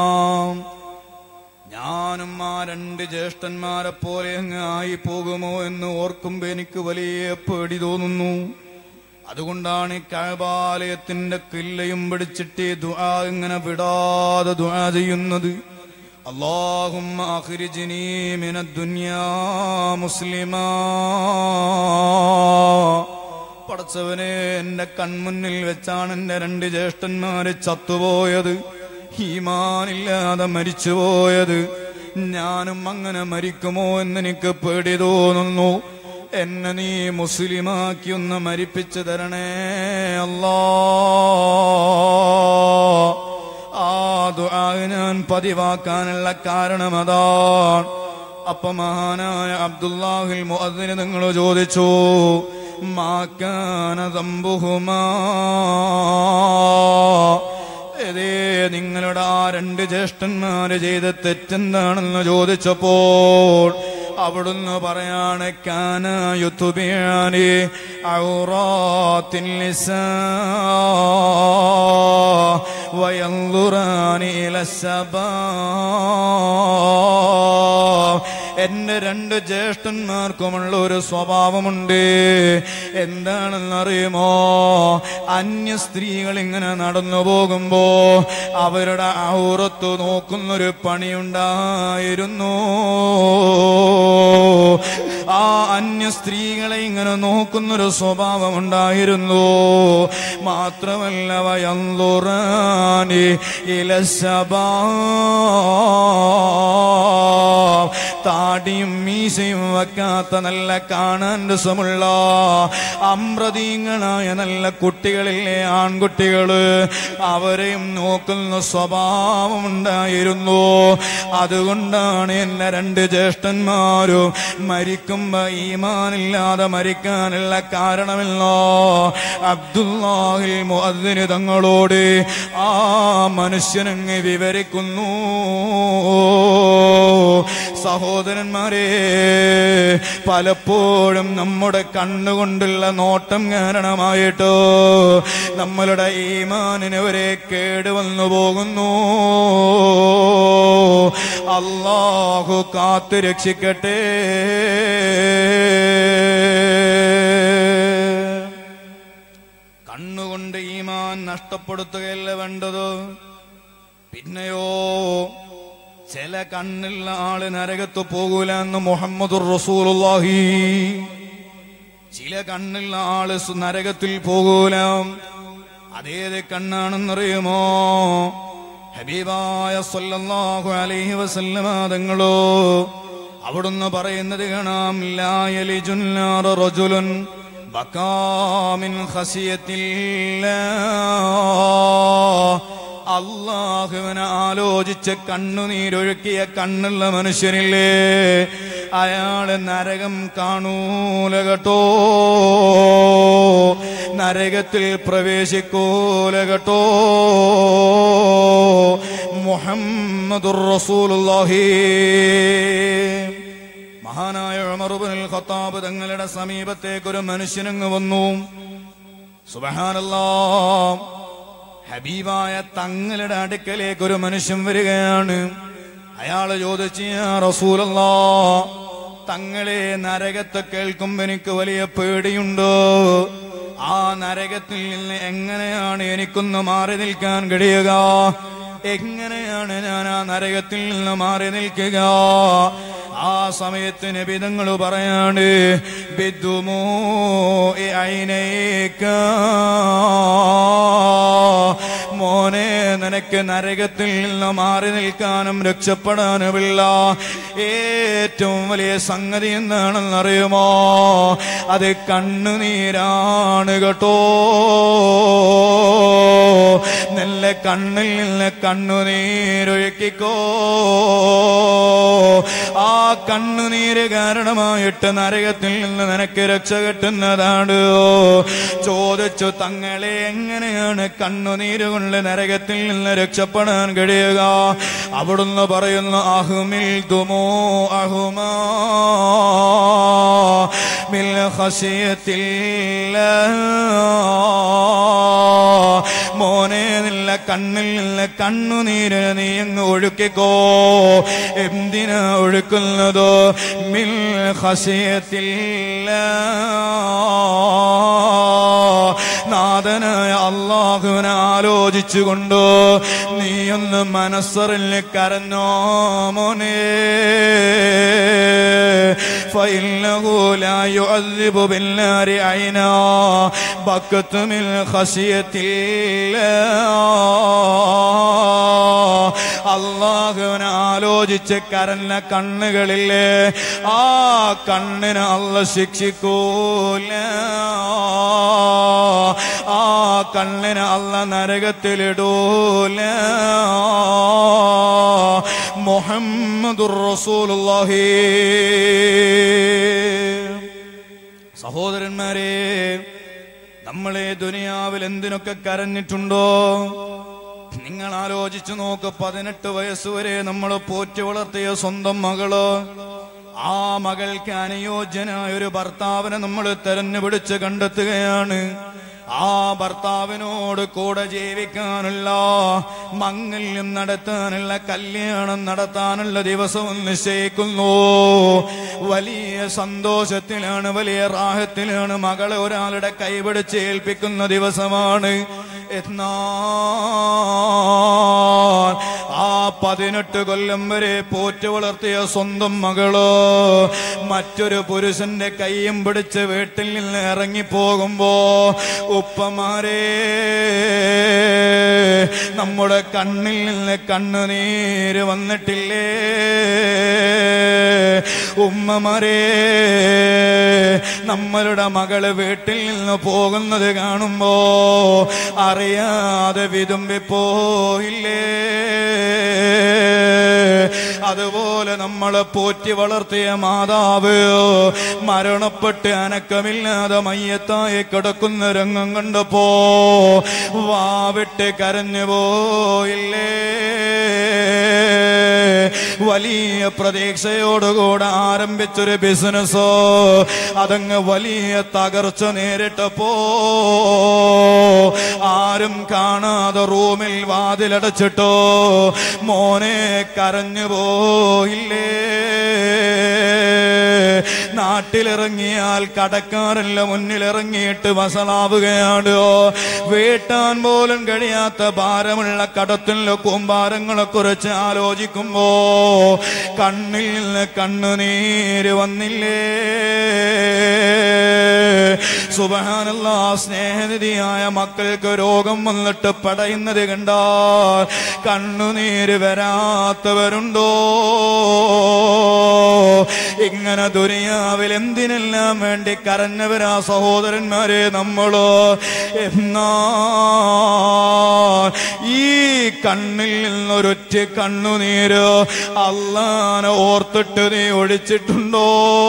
Speaker 2: ഞാനും ആ രണ്ട് ജ്യേഷ്ഠന്മാരെ പോലെ അങ്ങ് ആയി പോകുമോ എന്ന് ഓർക്കുമ്പോ എനിക്ക് വലിയ പേടി തോന്നുന്നു അതുകൊണ്ടാണ് ഈ കഴബാലയത്തിന്റെ കില്ലയും പിടിച്ചിട്ട് ഈ ദുആ ഇങ്ങനെ വിടാതെ ദുആ ചെയ്യുന്നത് اللهم أخرجني من الدنيا مسلما പടച്ചവനെ എന്റെ കൺമുന്നിൽ വെച്ചാണ് എന്റെ രണ്ട് ജ്യേഷ്ഠന്മാര് ചത്തുപോയത് ഈമാനില്ലാതെ മരിച്ചുപോയത് ഞാനും അങ്ങനെ മരിക്കുമോ എന്നെനിക്ക് പേടി തോന്നുന്നു എന്നെ നീ മുസ്ലിമാക്കി ഒന്ന് മരിപ്പിച്ചു തരണേ അല്ലാ ആ ദുആ ഞാൻ പതിവാക്കാനുള്ള കാരണം അതാണ് അപ്പൊ മഹാനായ അബ്ദുല്ലാഹിൽ മുഅദ്ദിന് നിങ്ങൾ ചോദിച്ചു മാക്കാന തമ്പുഹുമാ ഏതേ നിങ്ങളുടെ ആ രണ്ട് ജ്യേഷ്ഠന്മാര് ചെയ്ത തെറ്റെന്താണെന്ന് ചോദിച്ചപ്പോൾ അവിടുന്ന് പറയാണ് കാനായുത്തുബിയാനി ഔറാത്തിൻ ലിസാ വയന്തുറാനി ഇലസബാ എന്റെ രണ്ട് ജ്യേഷ്ഠന്മാർക്കുമുള്ള ഒരു സ്വഭാവമുണ്ട് എന്താണെന്നറിയുമോ അന്യ സ്ത്രീകൾ ഇങ്ങനെ നടന്നു പോകുമ്പോ അവരുടെ ഔറത്ത് നോക്കുന്നൊരു പണിയുണ്ടായിരുന്നു ആ അന്യ സ്ത്രീകളെ ഇങ്ങനെ നോക്കുന്നൊരു സ്വഭാവമുണ്ടായിരുന്നു മാത്രമല്ല വയന്തുറാനി ഇലശബാ താടിയും മീശയും വെക്കാത്ത നല്ല കാണാൻ രസമുള്ള അമ്രതീങ്ങളായ നല്ല കുട്ടികളിലെ ആൺകുട്ടികള് അവരെയും നോക്കുന്ന സ്വഭാവമുണ്ടായിരുന്നു അതുകൊണ്ടാണ് എന്നെ രണ്ട് ജ്യേഷ്ഠന്മാരും മരിക്കുമ്പോ ഈമാനില്ലാതെ മരിക്കാനുള്ള കാരണമില്ലോ അബ്ദുല്ലാഹിൽ മുഅദ്ദിന് തങ്ങളോട് ആ മനുഷ്യനങ്ങ് വിവരിക്കുന്നു സഹോദരന്മാരെ പലപ്പോഴും നമ്മുടെ കണ്ണുകൊണ്ടുള്ള നോട്ടം കാരണമായിട്ടോ നമ്മളുടെ ഈമാനിന് വരെ കേടുവന്നു പോകുന്നു അള്ളാഹു കാത്തു രക്ഷിക്കട്ടെ കണ്ണുകൊണ്ട് ഈമാൻ നഷ്ടപ്പെടുത്തുകയല്ല വേണ്ടത് പിന്നെയോ ചില കണ്ണുള്ള ആള് നരകത്ത് പോകൂല എന്ന് മുഹമ്മദ് റസൂലുള്ളാഹി ചില കണ്ണുള്ള ആള് സു- നരകത്തിൽ പോകൂല അതേത് കണ്ണാണെന്നറിയുമോ ഹബീബായ സല്ലല്ലാഹു അലൈഹി വസല്ലമ തങ്ങളോ അവിടുന്ന് പറയുന്നത് കാണാം ലായലിജുന്നാർ റജുലുൻ ബക്കാമിൻ ഖസിയത്തില്ലാ അള്ളാഹുവിനെ ആലോചിച്ച് കണ്ണുനീരൊഴുക്കിയ കണ്ണുള്ള മനുഷ്യനില്ലേ അയാള് നരകം കാണൂല കേട്ടോ നരകത്തിൽ പ്രവേശിക്കൂല കേട്ടോ മുഹമ്മദുർ റസൂലുള്ളാഹി മഹാനായ ഉമറുബിനുൽ ഖത്താബ് തങ്ങളുടെ സമീപത്തേക്ക് ഒരു മനുഷ്യനങ്ങ് വന്നു സുബഹാനല്ലാ ഹബീബായ തങ്ങളുടെ അടുക്കലേക്ക് ഒരു മനുഷ്യൻ വരികയാണ് അയാള് ചോദിച്ചു "യാ റസൂലല്ലാ തങ്ങളെ നരകത്തെ കേൾക്കുമ്പോ എനിക്ക് വലിയ പേടിയുണ്ട് ആ നരകത്തിൽ നിന്ന് എങ്ങനെയാണ് എനിക്കൊന്ന് മാറി നിൽക്കാൻ കഴിയുക എങ്ങനെയാണ് ഞാൻ ആ നരകത്തിൽ നിന്ന് മാറി നിൽക്കുക ആ സമയത്ത് നബിതങ്ങൾ പറയാണ് ബിദ്ദുമോ മോനെ നിനക്ക് നരകത്തിൽ നിന്ന് മാറി നിൽക്കാനും രക്ഷപ്പെടാനുമില്ല ഏറ്റവും വലിയ സംഗതി എന്താണെന്നറിയുമോ അത് കണ്ണുനീരാണ് കേട്ടോ നല്ല കണ്ണിൽ നിന്ന് കണ്ണുനീരൊഴുക്കിക്കോ ആ കണ്ണുനീര് കാരണമായിട്ട് നരകത്തിൽ നിന്ന് നിനക്ക് രക്ഷ കിട്ടുന്നതാണ് ചോദിച്ചു തങ്ങളെ എങ്ങനെയാണ് കണ്ണുനീര് കൊണ്ട് നരകത്തിൽ നിന്ന് രക്ഷപ്പെടാൻ കഴിയുക അവിടുന്ന് പറയുന്നു അഹുമിൽ തുമോ അഹുമാ മിൽ ഖശിയത്തില്ല മോനെ നില്ല കണ്ണിൽ നിന്ന് കണ്ണുനീര് നീ അങ്ങ് ഒഴുക്കിക്കോ എന്തിനാ ഒഴുക്കുന്നത് മിൽ ഖശിയത്തില്ല നാഥനായ അള്ളാഹുവിനെ ആലോചിച്ചുകൊണ്ട് നീയൊന്ന് മനസ്സറിഞ്ഞ് കരഞ്ഞോ മോനെ فإنه لا يعذب بالنار عينا بكت من خشية الله അള്ളാഹുവിനെ ആലോചിച്ച് കരഞ്ഞ കണ്ണുകളില്ലേ ആ കണ്ണിനെ അല്ല ശിക്ഷിക്കൂല ആ കണ്ണിനെ അല്ല നരകത്തിലിടൂല മുഹമ്മദുർ റസൂലുള്ളാഹി സഹോദരന്മാരെ നമ്മളെ ദുനിയാവിൽ എന്തിനൊക്കെ കരഞ്ഞിട്ടുണ്ടോ നിങ്ങൾ ആലോചിച്ചു നോക്ക് പതിനെട്ട് വയസ്സുവരെ നമ്മൾ പോറ്റി വളർത്തിയ സ്വന്തം മകള് ആ മകൾക്ക് അനുയോജ്യനായ ഒരു ഭർത്താവിനെ നമ്മൾ തെരഞ്ഞുപിടിച്ച് കണ്ടെത്തുകയാണ് ആ ഭർത്താവിനോട് കൂടെ ജീവിക്കാനുള്ള മംഗല്യം നടത്താനുള്ള കല്യാണം നടത്താനുള്ള ദിവസവും നിശ്ചയിക്കുന്നു വലിയ സന്തോഷത്തിലാണ് വലിയ റാഹത്തിലാണ് മകളെ ഒരാളുടെ കൈപിടിച്ച് ഏൽപ്പിക്കുന്ന ദിവസമാണ് എന്നാൽ ആ പതിനെട്ട് കൊല്ലം വരെ പോറ്റു വളർത്തിയ സ്വന്തം മകള് മറ്റൊരു പുരുഷന്റെ കൈയും പിടിച്ച് വീട്ടിൽ നിന്ന് ഇറങ്ങിപ്പോകുമ്പോ ഉപ്പമാരെ നമ്മുടെ കണ്ണിൽ നിന്ന് കണ്ണുനീര് വന്നിട്ടില്ലേ ഉമ്മമാരെ നമ്മളുടെ മകള് വീട്ടിൽ നിന്ന് പോകുന്നത് കാണുമ്പോ അറിയാതെ വിതുമ്പിപ്പോയില്ലേ അതുപോലെ നമ്മളെ പോറ്റി വളർത്തിയ മാതാവ് മരണപ്പെട്ട് അനക്കമില്ലാതെ മയ്യത്തായി കിടക്കുന്ന രംഗം കണ്ടപ്പോ വാവിട്ട് കരഞ്ഞു പോയില്ലേ വലിയ പ്രതീക്ഷയോടുകൂടെ ആരംഭിച്ചൊരു ബിസിനസ്സോ അതങ്ങ് വലിയ തകർച്ച നേരിട്ടപ്പോ ആരും കാണാതെ റൂമിൽ വാതിലടച്ചിട്ടോ മോനെ കരഞ്ഞു പോയില്ലേ നാട്ടിലിറങ്ങിയാൽ കടക്കാരല്ല മുന്നിലിറങ്ങിയിട്ട് വസളാവുകയാണ് വീട്ടാൻ പോലും കഴിയാത്ത ഭാരമുള്ള കടത്തിലെ കൂമ്പാരങ്ങളെ കുറിച്ച് ആലോചിക്കുമ്പോ കണ്ണിൽ നിന്ന് കണ്ണുനീര് വന്നില്ലേ സുബഹാനല്ല സ്നേഹനിധിയായ മക്കൾക്ക് രോഗം വന്നിട്ട് പടയുന്നത് കണ്ടാൽ കണ്ണുനീര് വരാത്തവരുണ്ടോ ഇങ്ങനെ ദുനിയാവിൽ എന്തിനെല്ലാം വേണ്ടി കരഞ്ഞവരാ സഹോദരന്മാരെ നമ്മള് എന്നാ ഈ കണ്ണിൽ നിന്നൊരൊറ്റ കണ്ണുനീര് അള്ളാനെ ഓർത്തിട്ട് നീ ഒഴിച്ചിട്ടുണ്ടോ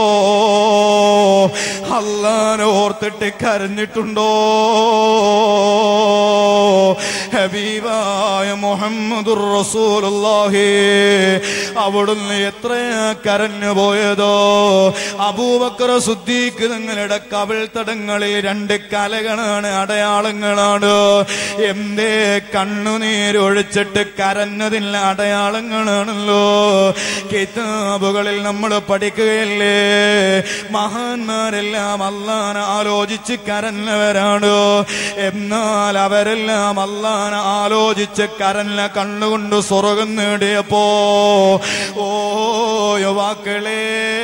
Speaker 2: അള്ളാനെ ഓർത്തിട്ട് കരഞ്ഞിട്ടുണ്ടോ ഹബീബായ മുഹമ്മദുർ റസൂലുള്ളാഹി അവിടുന്ന് എത്രയാ കരഞ്ഞു പോയതോ അബൂബക്കർ സുദ്ദീഖ് തങ്ങളുടെ കവിൾ തടങ്ങളിൽ രണ്ട് കലകളാണ് അടയാളങ്ങളാണ് എന്തേ കണ്ണുനീരൊഴിച്ചിട്ട് കരഞ്ഞതില്ല അടയാളങ്ങളാണല്ലോ കിതാബുകളിൽ നമ്മൾ പഠിക്കുകയല്ലേ മഹാന്മാരെല്ലാം അള്ളാൻ ആലോചിച്ച് കരഞ്ഞവരാണ് എന്നാൽ അവരെല്ലാം അള്ളാൻ ആലോചിച്ച് കരഞ്ഞ കണ്ണുകൊണ്ട് സ്വർഗം നേടിയപ്പോ ഓ യുവാക്കളെ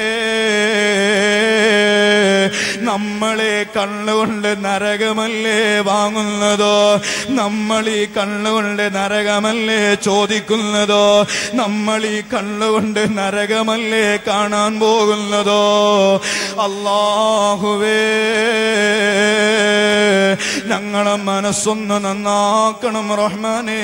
Speaker 2: നമ്മളെ കണ്ണുകൊണ്ട് നരകമല്ലേ വാങ്ങുന്നതോ നമ്മൾ ഈ കണ്ണുകൊണ്ട് നരകമല്ലേ ചോദിക്കുന്നതോ നമ്മൾ ഈ കണ്ണുകൊണ്ട് നരകമല്ലേ കാണാൻ പോകുന്നതോ അള്ളാഹുവേ ഞങ്ങളെ മനസ്സൊന്ന് നന്നാക്കണം റഹ്മാനേ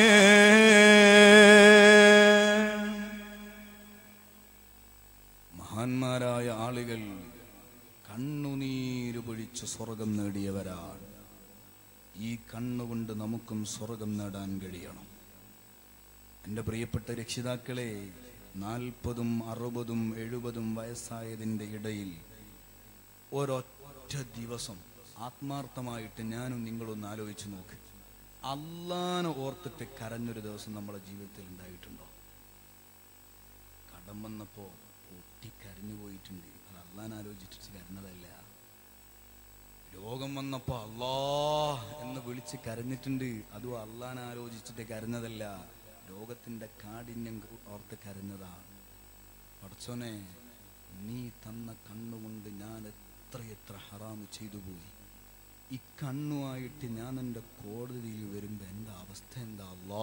Speaker 2: മഹാന്മാരായ ആളുകൾ കണ്ണുനീര് പൊഴിച്ച് സ്വർഗം നേടിയവരാണ് ഈ കണ്ണുകൊണ്ട് നമുക്കും സ്വർഗം നേടാൻ കഴിയണം എൻ്റെ പ്രിയപ്പെട്ട രക്ഷിതാക്കളെ നാൽപ്പതും അറുപതും എഴുപതും വയസ്സായതിൻ്റെ ഇടയിൽ ഒരൊറ്റ ദിവസം ആത്മാർത്ഥമായിട്ട് ഞാനും നിങ്ങളൊന്ന് ആലോചിച്ച് നോക്ക് അള്ളാനെ ഓർത്തിട്ട് കരഞ്ഞൊരു ദിവസം നമ്മളെ ജീവിതത്തിൽ ഉണ്ടായിട്ടുണ്ടോ കടം വന്നപ്പോ പൊട്ടി കരഞ്ഞു പോയിട്ടുണ്ട് അത് അള്ളാൻ ആലോചിച്ചിട്ട് കരഞ്ഞതല്ല രോഗം വന്നപ്പോ അല്ലാ എന്ന് വിളിച്ച് കരഞ്ഞിട്ടുണ്ട് അതും അള്ളാൻ ആലോചിച്ചിട്ട് കരഞ്ഞതല്ല രോഗത്തിന്റെ കാഠിന്യം ഓർത്ത് കരഞ്ഞതാണ് പഠിച്ചോനെ നീ തന്ന കണ്ണുകൊണ്ട് ഞാൻ എത്രയെത്ര ഹറാമ് ചെയ്തു പോയി ഈ കണ്ണുമായിട്ട് ഞാൻ എൻ്റെ കോടതിയിൽ വരുമ്പോ എൻ്റെ അവസ്ഥ എന്താ അല്ലാ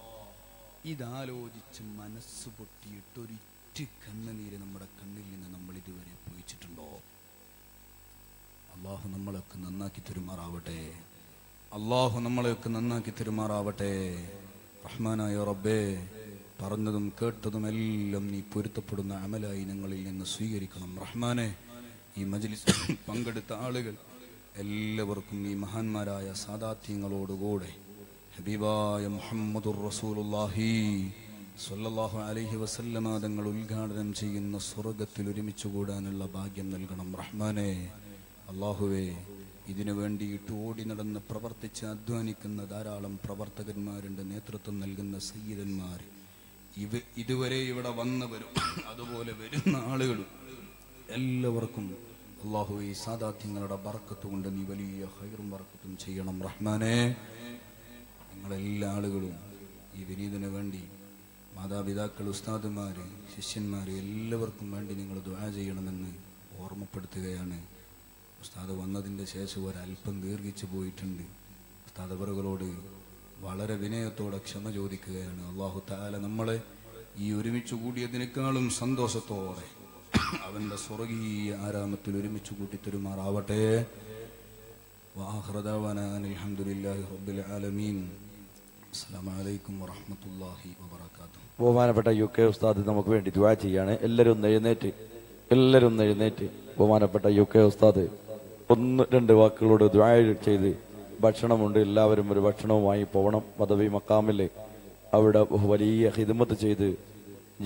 Speaker 2: ഇതാലോചിച്ച് മനസ്സ് പൊട്ടിയിട്ട് ഒരിറ്റ് കണ്ണുനീര് നമ്മുടെ കണ്ണിൽ നിന്ന് നമ്മൾ ഇതുവരെ പൊയിച്ചിട്ടുണ്ടോ അള്ളാഹു നമ്മളെയൊക്കെ നന്നാക്കി തെരുമാറാവട്ടെ അള്ളാഹു നമ്മളെയൊക്കെ നന്നാക്കി തെരുമാറാവട്ടെ റഹ്മാനായ റബ്ബേ പറഞ്ഞതും കേട്ടതും എല്ലാം നീ പൊരുത്തപ്പെടുന്ന അമലായി ഞങ്ങളിൽ നിന്ന് സ്വീകരിക്കണം റഹ്മാനെ ഈ മജ്ലിസ് പങ്കെടുത്ത ആളുകൾ എല്ലാവർക്കും ഈ മഹാന്മാരായ സാദാത്യങ്ങളോടുകൂടെ ഹബീബായ മുഹമ്മദുർ റസൂലുള്ളാഹി സ്വല്ലല്ലാഹു അലൈഹി വസല്ലമ തങ്ങൾ ഉദ്ഘാടനം ചെയ്യുന്ന സ്വർഗത്തിൽ ഒരുമിച്ച് കൂടാനുള്ള ഭാഗ്യം നൽകണം റഹ്മാനെ അള്ളാഹുവേ ഇതിനു വേണ്ടിയിട്ട് ഓടി നടന്ന് പ്രവർത്തിച്ച് അധ്വാനിക്കുന്ന ധാരാളം പ്രവർത്തകന്മാരുണ്ട് നേതൃത്വം നൽകുന്ന സയ്യിദന്മാർ ഇവ ഇതുവരെ ഇവിടെ വന്നവരും അതുപോലെ വരുന്ന ആളുകളും എല്ലാവർക്കും അള്ളാഹു ഈ സാദാത്യങ്ങളുടെ ബർക്കത്ത് കൊണ്ട് നീ വലിയ ഹൈറും ബർക്കത്തും ചെയ്യണം റഹ്മാനെ നിങ്ങളെല്ലാ ആളുകളും ഈ വിനീതിന് വേണ്ടി മാതാപിതാക്കൾ ഉസ്താദുമാര് ശിഷ്യന്മാര് എല്ലാവർക്കും വേണ്ടി നിങ്ങൾ ദുആ ചെയ്യണമെന്ന് ഓർമ്മപ്പെടുത്തുകയാണ് ഉസ്താദ് വന്നതിൻ്റെ ശേഷം ഒരല്പം ദീർഘിച്ചു പോയിട്ടുണ്ട് ഉസ്താദ് അവറുകളോട് വളരെ വിനയത്തോടെ ക്ഷമ ചോദിക്കുകയാണ് അള്ളാഹു താല നമ്മളെ ഈ ഒരുമിച്ച് കൂടിയതിനേക്കാളും സന്തോഷത്തോടെ അവന്റെ സ്വർഗീയ ആരാമത്തിൽ ഒരുമിച്ച് കൂട്ടി തെരുമാറാവട്ടെ وآخر دعوانا أن الحمد لله رب العالمين السلام عليكم ورحمة الله وبركاته
Speaker 3: ബഹുമാനപ്പെട്ട യു കെ ഉസ്താദ് നമുക്ക് വേണ്ടി ദുആ ചെയ്യാണ് എല്ലാവരും ഒന്ന് എഴുന്നേറ്റ് എല്ലാവരും ഒന്ന് എഴുന്നേറ്റ് ബഹുമാനപ്പെട്ട യു കെ ഉസ്താദ് ഒന്ന് രണ്ട് വാക്കുകളോട് ദുആ ചെയ്ത് ഭക്ഷണമുണ്ട് എല്ലാവരും ഒരു ഭക്ഷണവുമായി പോകണം പദവി മക്കാമില് അവിടെ വലിയ ഹിദമത്ത് ചെയ്ത്